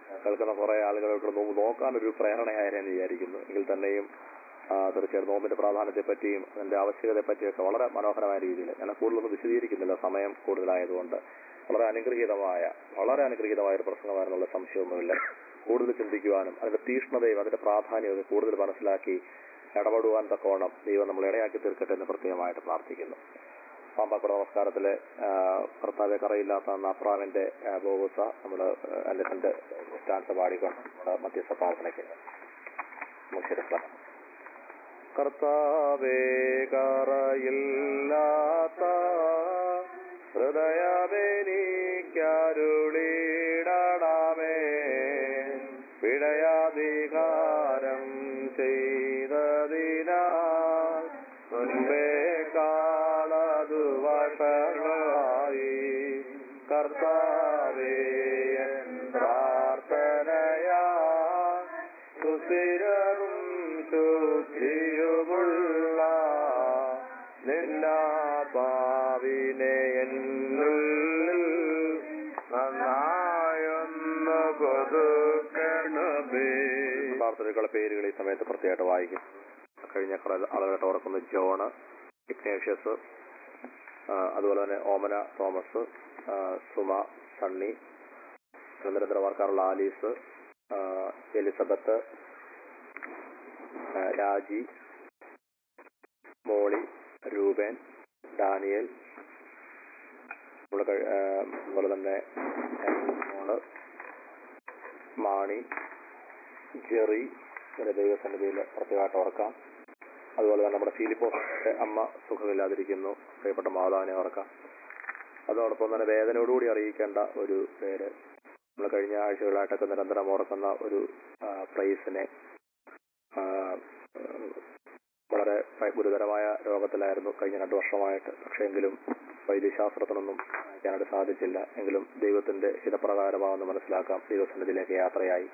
കേൾക്കുന്ന കുറെ ആളുകളോട് നോമ്പ് നോക്കാനൊരു പ്രേരണയായെന്ന് വിചാരിക്കുന്നു എങ്കിൽ തന്നെയും ആ, തീർച്ചയായിട്ടും നോമ്പിന്റെ പ്രാധാന്യത്തെ പറ്റിയും അതിന്റെ ആവശ്യകതയെ പറ്റിയൊക്കെ വളരെ മനോഹരമായ രീതിയിൽ ഞാൻ കൂടുതലൊന്നും വിശദീകരിക്കുന്നില്ല സമയം കൂടുതലായതുകൊണ്ട് വളരെ അനുഗ്രഹീതമായ വളരെ അനുഗ്രഹീതമായ ഒരു പ്രസംഗമായിരുന്നുള്ള സംശയമൊന്നുമില്ല കൂടുതൽ ചിന്തിക്കുവാനും അതിന്റെ തീഷ്ണതയും അതിന്റെ പ്രാധാന്യവും ഒക്കെ കൂടുതൽ മനസ്സിലാക്കി ഇടപെടുവാൻ തക്കവണ്ണം ദൈവം നമ്മൾ ഇടയാക്കി തീർക്കട്ടെ എന്ന് പ്രത്യേകമായിട്ട് പ്രാർത്ഥിക്കുന്നു പാമ്പാക്കുട നമസ്കാരത്തിലെ ആ, കർത്താവെ കറയില്ലാത്ത നാപ്രാവിന്റെ ബോബുസ നമ്മൾ അതിന്റെ രണ്ട് സ്റ്റാൻസ് പാടിക്കൊണ്ട് നമ്മുടെ മധ്യസ്ഥ പ്രാർത്ഥനയ്ക്ക് നമുക്ക് ശിരസ്സാക്കാം. കർത്താവേ കറയില്ലാത്ത ഹൃദയമെനിക്കരുളിടണമേ പിഴയാധികാരം ചെയ്തതിനാൽ മുൻപേ കാളതു വഷളായി കർത്താവേ എൻ പ്രാർത്ഥനയാ സുസ്ഥിരവും ശുദ്ധിയുമുള്ള നിന്നാത്മാവിനെ എന്നുള്ളിൽ നന്നായൊന്ന് കൊതുക്കണമേ പ്രാർത്ഥനകളുടെ പേരുകൾ ഈ സമയത്ത് പ്രത്യേകമായിട്ട് വായിക്കും കഴിഞ്ഞ കുറെ ആളുകളായിട്ട് ഓർക്കുന്ന ജോണ് ഇഗ്നേഷ്യസ് ആ, അതുപോലെ തന്നെ ഓമന തോമസ് ആ, സുമ സണ്ണി നിരന്തരമാർക്കാറുള്ള ആലീസ് ആ, എലിസബത്ത് ആ, രാജി മോളി രൂപൻ ഡാനിയൽ നമ്മള് കഴി- ആ, അതുപോലെ തന്നെ മോള് മാണി ജെറി ഇവരെ ദൈവസന്നിധിയിൽ പ്രത്യേകമായിട്ട് ഓർക്കാം അതുപോലെ തന്നെ നമ്മുടെ ഫിലിപ്പോസിന്റെ അമ്മ സുഖമില്ലാതിരിക്കുന്നു പ്രിയപ്പെട്ട മാതാവിനെ ഓർക്കാം അതോടൊപ്പം തന്നെ വേദനയോടുകൂടി അറിയിക്കേണ്ട ഒരു പേര് നമ്മൾ കഴിഞ്ഞ ആഴ്ചകളായിട്ടൊക്കെ നിരന്തരം ഓർക്കുന്ന ഒരു ആ, പ്രൈസിനെ ആ, ഉം, വളരെ ഭ- ഗുരുതരമായ രോഗത്തിലായിരുന്നു കഴിഞ്ഞ രണ്ടു വർഷമായിട്ട് പക്ഷേ എങ്കിലും വൈദ്യശാസ്ത്രത്തിനൊന്നും സഹായിക്കാനായിട്ട് സാധിച്ചില്ല എങ്കിലും ദൈവത്തിന്റെ ഹിതപ്രകാരമാണെന്ന് മനസ്സിലാക്കാം ദൈവസന്നിധിയിലേക്ക് യാത്രയായി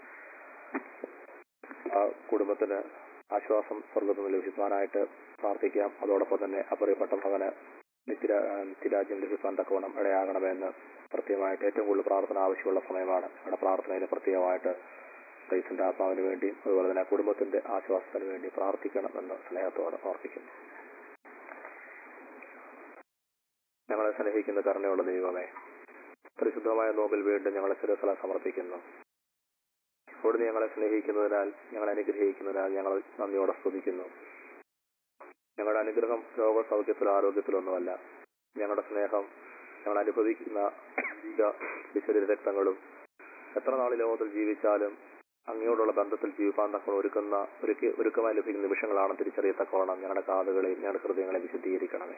ആ കുടുംബത്തിന് ആശ്വാസം സ്വർഗത്തിൽ നിന്ന് ലഭിക്കുവാനായിട്ട് പ്രാർത്ഥിക്കാം അതോടൊപ്പം തന്നെ അപ്പറിയപ്പെട്ട മകന് നിത്യരാ നിത്യരാജ്യം ലഭിക്കാൻ തക്കവണ്ണം ഇടയാകണമെന്ന് പ്രത്യേകമായിട്ട് ഏറ്റവും കൂടുതൽ പ്രാർത്ഥന ആവശ്യമുള്ള സമയമാണ് നമ്മുടെ പ്രാർത്ഥനയിൽ പ്രത്യേകമായിട്ട് ക്രൈസ്തന്റെ ആത്മാവിന് വേണ്ടിയും അതുപോലെ തന്നെ ആ കുടുംബത്തിന്റെ ആശ്വാസത്തിന് വേണ്ടി പ്രാർത്ഥിക്കണമെന്ന് സ്നേഹത്തോടെ ഓർപ്പിക്കുന്നു ഞങ്ങളെ സ്നേഹിക്കുന്ന കരുണയുള്ള ദൈവമേ പരിശുദ്ധമായ നോമ്പിൽ വീണ്ടും ഞങ്ങളെ ശിരസല സമർപ്പിക്കുന്നു അവിടുന്ന് ഞങ്ങളെ സ്നേഹിക്കുന്നതിനാൽ ഞങ്ങളെ അനുഗ്രഹിക്കുന്നതിനാൽ ഞങ്ങൾ നന്ദിയോടെ സ്തുതിക്കുന്നു ഞങ്ങളുടെ അനുഗ്രഹം രോഗസൗഖ്യത്തിലോ ആരോഗ്യത്തിലൊന്നുമല്ല ഞങ്ങളുടെ സ്നേഹം ഞങ്ങൾ അനുഭവിക്കുന്ന ദൈവിക വിശുദ്ധ രക്തങ്ങളും എത്ര നാൾ ഈ ലോകത്തിൽ ജീവിച്ചാലും അങ്ങയോടുള്ള ബന്ധത്തിൽ ജീവിക്കാൻ തക്ക ഒരുക്കുന്ന ഒരുക്കി ഒരുക്കമായി ലഭിക്കുന്ന നിമിഷങ്ങളാണ് തിരിച്ചറിയത്തക്കവണ്ണം ഞങ്ങളുടെ കാതുകളെയും ഞങ്ങളുടെ ഹൃദയങ്ങളെ വിശുദ്ധീകരിക്കണമേ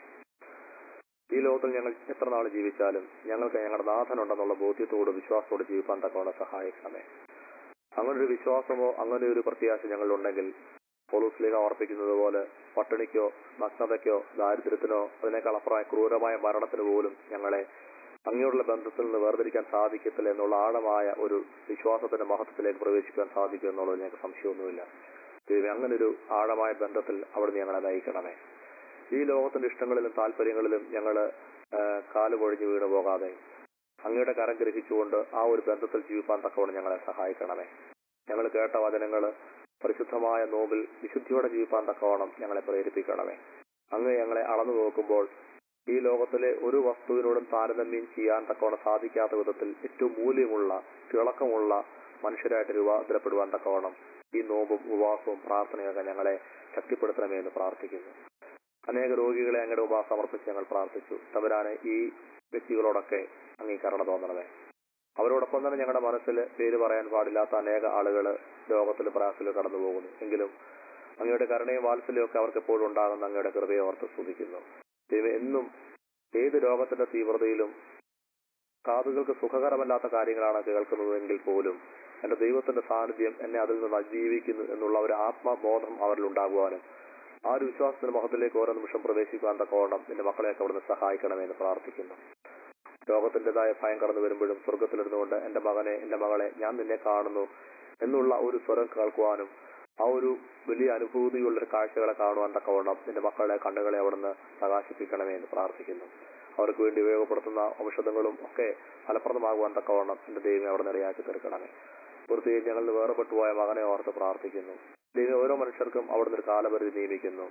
ഈ ലോകത്തിൽ ഞങ്ങൾ എത്ര നാൾ ജീവിച്ചാലും ഞങ്ങൾക്ക് ഞങ്ങളുടെ നാഥനുണ്ടെന്നുള്ള ബോധ്യത്തോട് വിശ്വാസത്തോട് ജീവിക്കാൻ തക്കവണ്ണം സഹായിക്കണമേ അങ്ങനെ ഒരു വിശ്വാസമോ അങ്ങനെ ഒരു പ്രത്യാശ ഞങ്ങളിലുണ്ടെങ്കിൽ പോലീസിലേക്ക് ഓർപ്പിക്കുന്നത് പോലെ പട്ടിണിക്കോ നഗ്നതയ്ക്കോ ദാരിദ്ര്യത്തിനോ അതിനേക്കാൾ അപ്പുറമായ ക്രൂരമായ മരണത്തിന് പോലും ഞങ്ങളെ അങ്ങനെയുള്ള ബന്ധത്തിൽ നിന്ന് വേർതിരിക്കാൻ സാധിക്കത്തില്ല എന്നുള്ള ആഴമായ ഒരു വിശ്വാസത്തിന്റെ മഹത്വത്തിലേക്ക് പ്രവേശിക്കാൻ സാധിക്കും എന്നുള്ളത് ഞങ്ങൾക്ക് സംശയമൊന്നുമില്ല ദൈവമേ അങ്ങനെ ഒരു ആഴമായ ബന്ധത്തിൽ അവിടുന്ന് ഞങ്ങളെ നയിക്കണമേ ഈ ലോകത്തിന്റെ ഇഷ്ടങ്ങളിലും താല്പര്യങ്ങളിലും ഞങ്ങൾ കാലുപൊഴിഞ്ഞു വീണു പോകാതെ അങ്ങയുടെ കരം ഗ്രഹിച്ചുകൊണ്ട് ആ ഒരു ബന്ധത്തിൽ ജീവിക്കാൻ തക്കവണ്ണം ഞങ്ങളെ സഹായിക്കണമേ ഞങ്ങൾ കേട്ട വചനങ്ങൾ പരിശുദ്ധമായ നോമ്പിൽ വിശുദ്ധിയോടെ ജീവിക്കാൻ തക്കവണ്ണം ഞങ്ങളെ പ്രേരിപ്പിക്കണമേ അങ്ങ് ഞങ്ങളെ അളന്നു നോക്കുമ്പോൾ ഈ ലോകത്തിലെ ഒരു വസ്തുവിനോടും താരതമ്യം ചെയ്യാൻ തക്കവണ്ണം സാധിക്കാത്ത വിധത്തിൽ ഏറ്റവും മൂല്യമുള്ള തിളക്കമുള്ള മനുഷ്യരായിട്ട് രൂപാന്തരപ്പെടുവാൻ തക്കവണ്ണം ഈ നോമ്പും ഉപവാസവും പ്രാർത്ഥനയൊക്കെ ഞങ്ങളെ ശക്തിപ്പെടുത്തണമേ എന്ന് പ്രാർത്ഥിക്കുന്നു അനേക രോഗികളെ അങ്ങയുടെ ഉപവാസം സമർപ്പിച്ച് ഞങ്ങൾ പ്രാർത്ഥിച്ചു തവരാനെ ഈ വ്യക്തികളോടൊക്കെ അംഗീകരണം തോന്നണമേ അവരോടൊപ്പം തന്നെ ഞങ്ങളുടെ മനസ്സിൽ പേര് പറയാൻ പാടില്ലാത്ത അനേക ആളുകൾ രോഗത്തിൽ പ്രയാസത്തിൽ കടന്നു പോകുന്നു എങ്കിലും അങ്ങയുടെ കരുണയും വാത്സല്യവും ഒക്കെ അവർക്ക് എപ്പോഴും ഉണ്ടാകുന്ന അങ്ങയുടെ കൃപയെ ഓർത്ത് സ്തുതിക്കുന്നു ദൈവം എന്നും ഏത് രോഗത്തിന്റെ തീവ്രതയിലും കാതുകൾക്ക് സുഖകരമല്ലാത്ത കാര്യങ്ങളാണ് കേൾക്കുന്നതെങ്കിൽ പോലും എന്റെ ദൈവത്തിന്റെ സാന്നിധ്യം എന്നെ അതിൽ നിന്ന് അതിജീവിക്കുന്നു എന്നുള്ള ഒരു ആത്മബോധം അവരിൽ ഉണ്ടാകുവാനും ആ ഒരു വിശ്വാസത്തിന്റെ മഹത്തിലേക്ക് ഓരോ നിമിഷം പ്രവേശിക്കാൻ തക്കവണ്ണം എന്റെ മക്കളെയൊക്കെ അവിടുന്ന് സഹായിക്കണമെന്ന് പ്രാർത്ഥിക്കുന്നു രോഗത്തിന്റേതായ ഭയം കടന്നു വരുമ്പോഴും സ്വർഗത്തിലിരുന്നുകൊണ്ട് എന്റെ മകനെ എന്റെ മകളെ ഞാൻ നിന്നെ കാണുന്നു എന്നുള്ള ഒരു സ്വരം കേൾക്കുവാനും ആ ഒരു വലിയ അനുഭൂതിയുള്ള ഒരു കാഴ്ചകളെ കാണുവാൻ തക്കവണ്ണം നിന്റെ മക്കളെ കണ്ണുകളെ അവിടുന്ന് പ്രകാശിപ്പിക്കണമേ എന്ന് പ്രാർത്ഥിക്കുന്നു അവർക്ക് വേണ്ടി ഉപയോഗപ്പെടുത്തുന്ന ഔഷധങ്ങളും ഒക്കെ ഫലപ്രദമാകുവാൻ തക്കവണ്ണം എന്റെ ദൈവം അവിടെ നിറയാക്കി തീർക്കണമേ പ്രത്യേകിച്ച് ഞങ്ങളിൽ വേർപെട്ടു പോയ മകനെ ഓർത്ത് പ്രാർത്ഥിക്കുന്നു ദൈവം ഓരോ മനുഷ്യർക്കും അവിടുന്ന് ഒരു കാലപരിധി നിയമിക്കുന്നു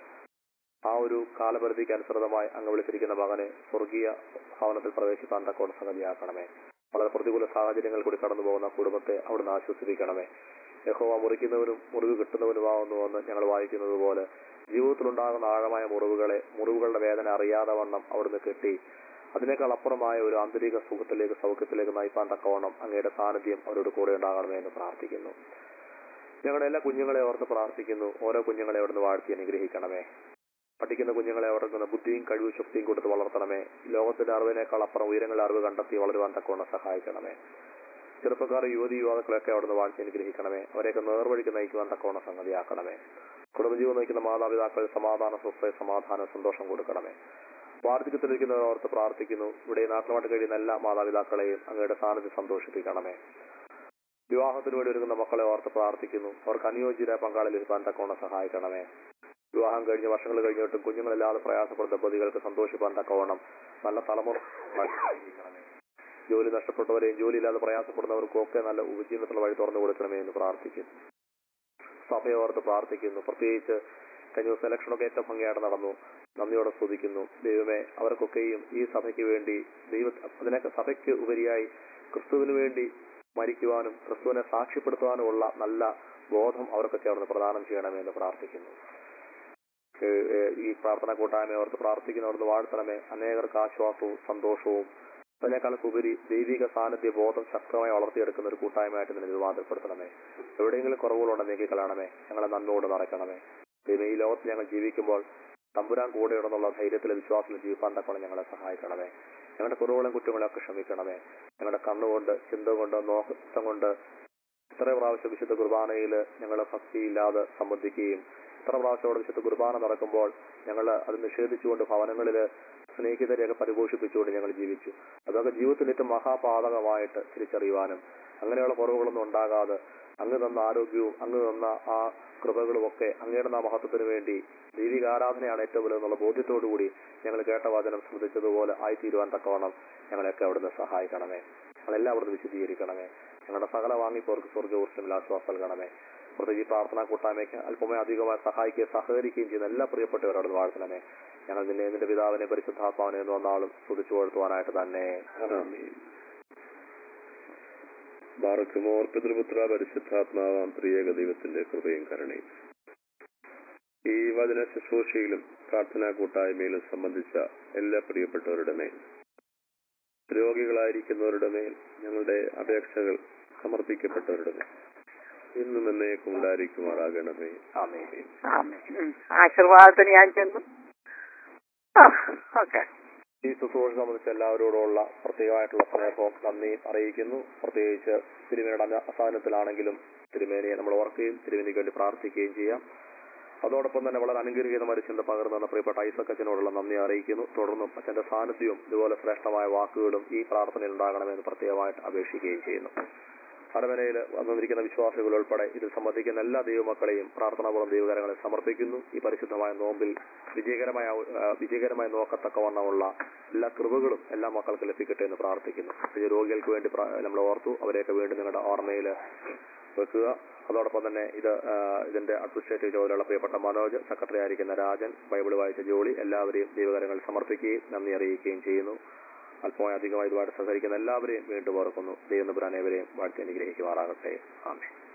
ആ ഒരു കാലപരിധിക്ക് അനുസൃതമായി അങ്ങ് വിളിച്ചിരിക്കുന്ന മകനെ സ്വർഗീയ ഭവനത്തിൽ പ്രവേശിക്കാൻ തക്കോട് സംഗതിയാക്കണമേ വളരെ പ്രതികൂല സാഹചര്യങ്ങൾ കൂടി കടന്നു പോകുന്ന കുടുംബത്തെ അവിടുന്ന് ആശ്വസിപ്പിക്കണമേ യഹോവ മുറിക്കുന്നവനും മുറിവ് കിട്ടുന്നവനുമാവുന്നുവെന്ന് ഞങ്ങൾ വായിക്കുന്നത് പോലെ ജീവിതത്തിലുണ്ടാകുന്ന ആഴമായ മുറിവുകളെ മുറിവുകളുടെ വേദന അറിയാതെ വണ്ണം അവിടുന്ന് കെട്ടി അതിനേക്കാൾ അപ്പുറമായ ഒരു ആന്തരിക സുഖത്തിലേക്ക് സൗഖ്യത്തിലേക്ക് നയിപ്പാൻ തക്കവണ്ണം അങ്ങയുടെ സാന്നിധ്യം അവരോട് കൂടെ ഉണ്ടാകണമേ എന്ന് പ്രാർത്ഥിക്കുന്നു ഞങ്ങളുടെ എല്ലാ കുഞ്ഞുങ്ങളെ ഓർത്ത് പ്രാർത്ഥിക്കുന്നു ഓരോ കുഞ്ഞുങ്ങളെ അവിടുന്ന് വാഴ്ത്തി അനുഗ്രഹിക്കണമേ പഠിക്കുന്ന കുഞ്ഞുങ്ങളെ അവർക്ക് ബുദ്ധിയും കഴിവും ശക്തിയും കൊടുത്ത് വളർത്തണമേ ലോകത്തിന്റെ അറിവിനേക്കാൾ അപ്പുറം ഉയരങ്ങളുടെ അറിവ് കണ്ടെത്തി വളരുവാൻ തക്കവണ്ണം സഹായിക്കണമേ ചെറുപ്പക്കാർ യുവതി യുവാക്കളെയൊക്കെ അവിടുന്ന് വാഴ്ച അനുഗ്രഹിക്കണമേ അവരെയൊക്കെ നേർവഴിക്ക് നയിക്കുവാൻ തക്കവണ്ണം സംഗതിയാക്കണമേ കുടുംബജീവൻ നയിക്കുന്ന മാതാപിതാക്കൾ സമാധാന സ്വസ്ഥ സമാധാന സന്തോഷം കൊടുക്കണമേ വാർദ്ധക്യത്തിലിരിക്കുന്നവർ ഓർത്ത് പ്രാർത്ഥിക്കുന്നു ഇവിടെ നാട്ടിലുമായിട്ട് കഴിയുന്ന എല്ലാ മാതാപിതാക്കളെയും അങ്ങയുടെ സാന്നിധ്യം സന്തോഷിപ്പിക്കണമേ വിവാഹത്തിന് വേണ്ടി ഒരുങ്ങുന്ന മക്കളെ ഓർത്ത് പ്രാർത്ഥിക്കുന്നു അവർക്ക് അനുയോജ്യരായ പങ്കാളി ലഭിക്കാൻ തക്കവണ്ണം സഹായിക്കണമേ വിവാഹം കഴിഞ്ഞ് വർഷങ്ങൾ കഴിഞ്ഞിട്ടും കുഞ്ഞുങ്ങളില്ലാതെ പ്രയാസപ്പെടുന്ന ദമ്പതികൾക്ക് സന്തോഷിപ്പാൻ തക്കവണ്ണം നല്ല തലമുറ ഉണ്ടാക്കിയിരിക്കണമേ. ജോലി നഷ്ടപ്പെട്ടവരെയും ജോലിയില്ലാതെ പ്രയാസപ്പെടുന്നവർക്കും ഒക്കെ നല്ല ഉപജീവനത്തിനുള്ള വഴി തുറന്നു കൊടുക്കണമേ എന്ന് പ്രാർത്ഥിക്കുന്നു സഭയെ ഓർത്ത് പ്രാർത്ഥിക്കുന്നു പ്രത്യേകിച്ച് കഴിഞ്ഞ ദിവസം ഇലക്ഷനൊക്കെ ഏറ്റവും ഭംഗിയായിട്ട് നടന്നു നന്ദിയോടെ സ്തുതിക്കുന്നു ദൈവമേ അവർക്കൊക്കെയും ഈ സഭയ്ക്ക് വേണ്ടി ദൈവ അതിനൊക്കെ സഭയ്ക്ക് ഉപരിയായി ക്രിസ്തുവിന് വേണ്ടി മരിക്കുവാനും ക്രിസ്തുവിനെ സാക്ഷ്യപ്പെടുത്തുവാനുമുള്ള നല്ല ബോധം അവർക്കൊക്കെ അവിടുന്ന് പ്രദാനം ചെയ്യണമേ എന്ന് പ്രാർത്ഥിക്കുന്നു ഏഹ് ഏഹ് ഈ പ്രാർത്ഥന കൂട്ടായ്മ ഓർത്ത് പ്രാർത്ഥിക്കുന്നവർക്ക് വാഴ്ത്തണമേ അനേകർക്ക് ആശ്വാസവും സന്തോഷവും അതിനേക്കാളൊക്കെ ഉപരി ദൈവിക സാന്നിധ്യ ബോധം ശക്തമായി വളർത്തിയെടുക്കുന്ന ഒരു കൂട്ടായ്മയായിട്ട് നിന്നെ രൂപാന്തരപ്പെടുത്തണമേ എവിടെയെങ്കിലും കുറവുകളുണ്ടെങ്കിൽ നീക്കിക്കളയണമേ ഞങ്ങളെ നന്മയോട് നിറയ്ക്കണമേ ദൈവം ഈ ലോകത്ത് ഞങ്ങൾ ജീവിക്കുമ്പോൾ തമ്പുരാൻ കൂടെയുണ്ടെന്നുള്ള ധൈര്യത്തിലും വിശ്വാസത്തിലും ജീവിക്കാൻ തക്കണം ഞങ്ങളെ സഹായിക്കണമേ ഞങ്ങളുടെ കുറവുകളും കുറ്റങ്ങളെ ഒക്കെ ക്ഷമിക്കണമേ ഞങ്ങളുടെ കണ്ണുകൊണ്ട് ചിന്ത കൊണ്ട് നോക്കം കൊണ്ട് ഇത്ര പ്രാവശ്യം വിശുദ്ധ കുർബാനയിൽ ഞങ്ങൾ ഭക്തിയില്ലാതെ സംബന്ധിക്കുകയും ഇത്ര പ്രാവശ്യം അവിടെ വിശുദ്ധ കുർബാന നടക്കുമ്പോൾ ഞങ്ങൾ അത് നിഷേധിച്ചുകൊണ്ട് ഭവനങ്ങളിൽ സ്നേഹിതരെയൊക്കെ പരിപോഷിപ്പിച്ചുകൊണ്ട് ഞങ്ങൾ ജീവിച്ചു അതൊക്കെ ജീവിതത്തിൽ ഏറ്റവും മഹാപാതകമായിട്ട് തിരിച്ചറിയുവാനും അങ്ങനെയുള്ള കുറവുകളൊന്നും ഉണ്ടാകാതെ അങ്ങ് തന്ന ആരോഗ്യവും അങ്ങ് തന്ന ആ കൃപകളും ഒക്കെ അങ്ങയുടെ നാ മഹത്വത്തിന് വേണ്ടി ദൈവിക ആരാധനയാണ് ഏറ്റവും വലുതെന്നുള്ള ബോധ്യത്തോടുകൂടി ഞങ്ങൾ കേട്ട വചനം ശ്രദ്ധിച്ചതുപോലെ ആയിത്തീരുവാൻ തക്കവണ്ണം ഞങ്ങളെയൊക്കെ അവിടുന്ന് സഹായിക്കണമേ ഞങ്ങളെല്ലാം അവിടുന്ന് വിശദീകരിക്കണമേ ഞങ്ങളുടെ സകല വാങ്ങിപ്പോർക്ക് സ്വർഗ്ഗവൃഷ്ടമിൽ ആശ്വാസം നൽകണമേ പ്രത്യേകിച്ച് ഈ പ്രാർത്ഥനാ കൂട്ടായ്മയ്ക്ക് അല്പമേ അധികമായി സഹായിക്കുകയും സഹകരിക്കുകയും ചെയ്യുന്ന എല്ലാ പ്രിയപ്പെട്ടവരോട് വാഴ്ത്തണമേ ഞങ്ങൾ നിന്നെ നിന്റെ പിതാവിനെ പരിശുദ്ധാത്മാവിനെ എന്ന് വന്നാളും സ്തുതിച്ചു കൊടുത്തുവാനായിട്ട് തന്നെ ബാറക്കുമോർ പിതൃപുത്ര പരിശുദ്ധാത്മാവാം ത്രിയേക ദൈവത്തിന്റെ കൃപയും കരുണയും ഈ വചന ശുശ്രൂഷയിലും പ്രാർത്ഥനാ കൂട്ടായ്മയിലും സംബന്ധിച്ച എല്ലാ പ്രിയപ്പെട്ടവരുടെ മേൽ രോഗികളായിരിക്കുന്നവരുടെ മേൽ ഞങ്ങളുടെ അപേക്ഷകൾ സമർപ്പിക്കപ്പെട്ടവരുടെ മേൽ ഇന്നും എന്നേക്കും ഉണ്ടായിരിക്കുമാറാകണമേ ആമേൻ ഉം. ആശീർവാദത്തിന് ഞാൻ ചെന്നു ആ ഓക്കെ ഈ ശുശ്രൂഷ സംബന്ധിച്ച് എല്ലാവരോടുമുള്ള പ്രത്യേകമായിട്ടുള്ള സ്നേഹവും നന്ദി അറിയിക്കുന്നു പ്രത്യേകിച്ച് തിരുമേനിയുടെ അസാധനത്തിലാണെങ്കിലും തിരുമേനിയെ നമ്മൾ ഓർക്കുകയും തിരുമേനിക്ക് വേണ്ടി പ്രാർത്ഥിക്കുകയും ചെയ്യാം അതോടൊപ്പം തന്നെ വളരെ അനുഗ്രഹീതമായ ചിന്ത പകർന്നു തന്ന പ്രിയപ്പെട്ട ഐസക് അച്ഛനോടുള്ള നന്ദി അറിയിക്കുന്നു തുടർന്നും അച്ഛന്റെ സാന്നിധ്യവും ഇതുപോലെ ശ്രേഷ്ഠമായ വാക്കുകളും ഈ പ്രാർത്ഥനയിൽ ഉണ്ടാകണമെന്ന് പ്രത്യേകമായിട്ട് അപേക്ഷിക്കുകയും ചെയ്യുന്നു അരമനയിൽ വന്നിരിക്കുന്ന വിശ്വാസികൾ ഉൾപ്പെടെ ഇതിൽ സംബന്ധിക്കുന്ന എല്ലാ ദൈവമക്കളെയും പ്രാർത്ഥനാപൂർവ്വം ദൈവകരങ്ങളെ സമർപ്പിക്കുന്നു ഈ പരിശുദ്ധമായ നോമ്പിൽ വിജയകരമായ ആ, വിജയകരമായി നോക്കത്തക്കവണ്ണമുള്ള എല്ലാ കൃപകളും എല്ലാ മക്കൾക്ക് ലഭിക്കട്ടെ എന്ന് പ്രാർത്ഥിക്കുന്നു ഈ രോഗികൾക്ക് വേണ്ടി പ്രാ- നമ്മൾ ഓർത്തു അവരെയൊക്കെ വേണ്ടി നിങ്ങളുടെ ഓർമ്മയിൽ വെക്കുക അതോടൊപ്പം തന്നെ ഇത് ആ, ഇതിന്റെ അഡ്മിനിസ്ട്രേറ്റീവ് ജോലിയുള്ള പ്രിയപ്പെട്ട മനോജ് സെക്രട്ടറി ആയിരിക്കുന്ന രാജൻ ബൈബിൾ വായിച്ച ജോളി എല്ലാവരെയും ദൈവകരങ്ങൾ സമർപ്പിക്കുകയും നന്ദി അറിയിക്കുകയും ചെയ്യുന്നു അല്പമായി അധികമായി ഇതുമായിട്ട് സഹകരിക്കുന്ന എല്ലാവരെയും വീണ്ടും ഓർക്കുന്നു ദൈവം അനേവരെയും വാഴ്ത്തി അനുഗ്രഹിക്കുമാറാകട്ടെ ആമേ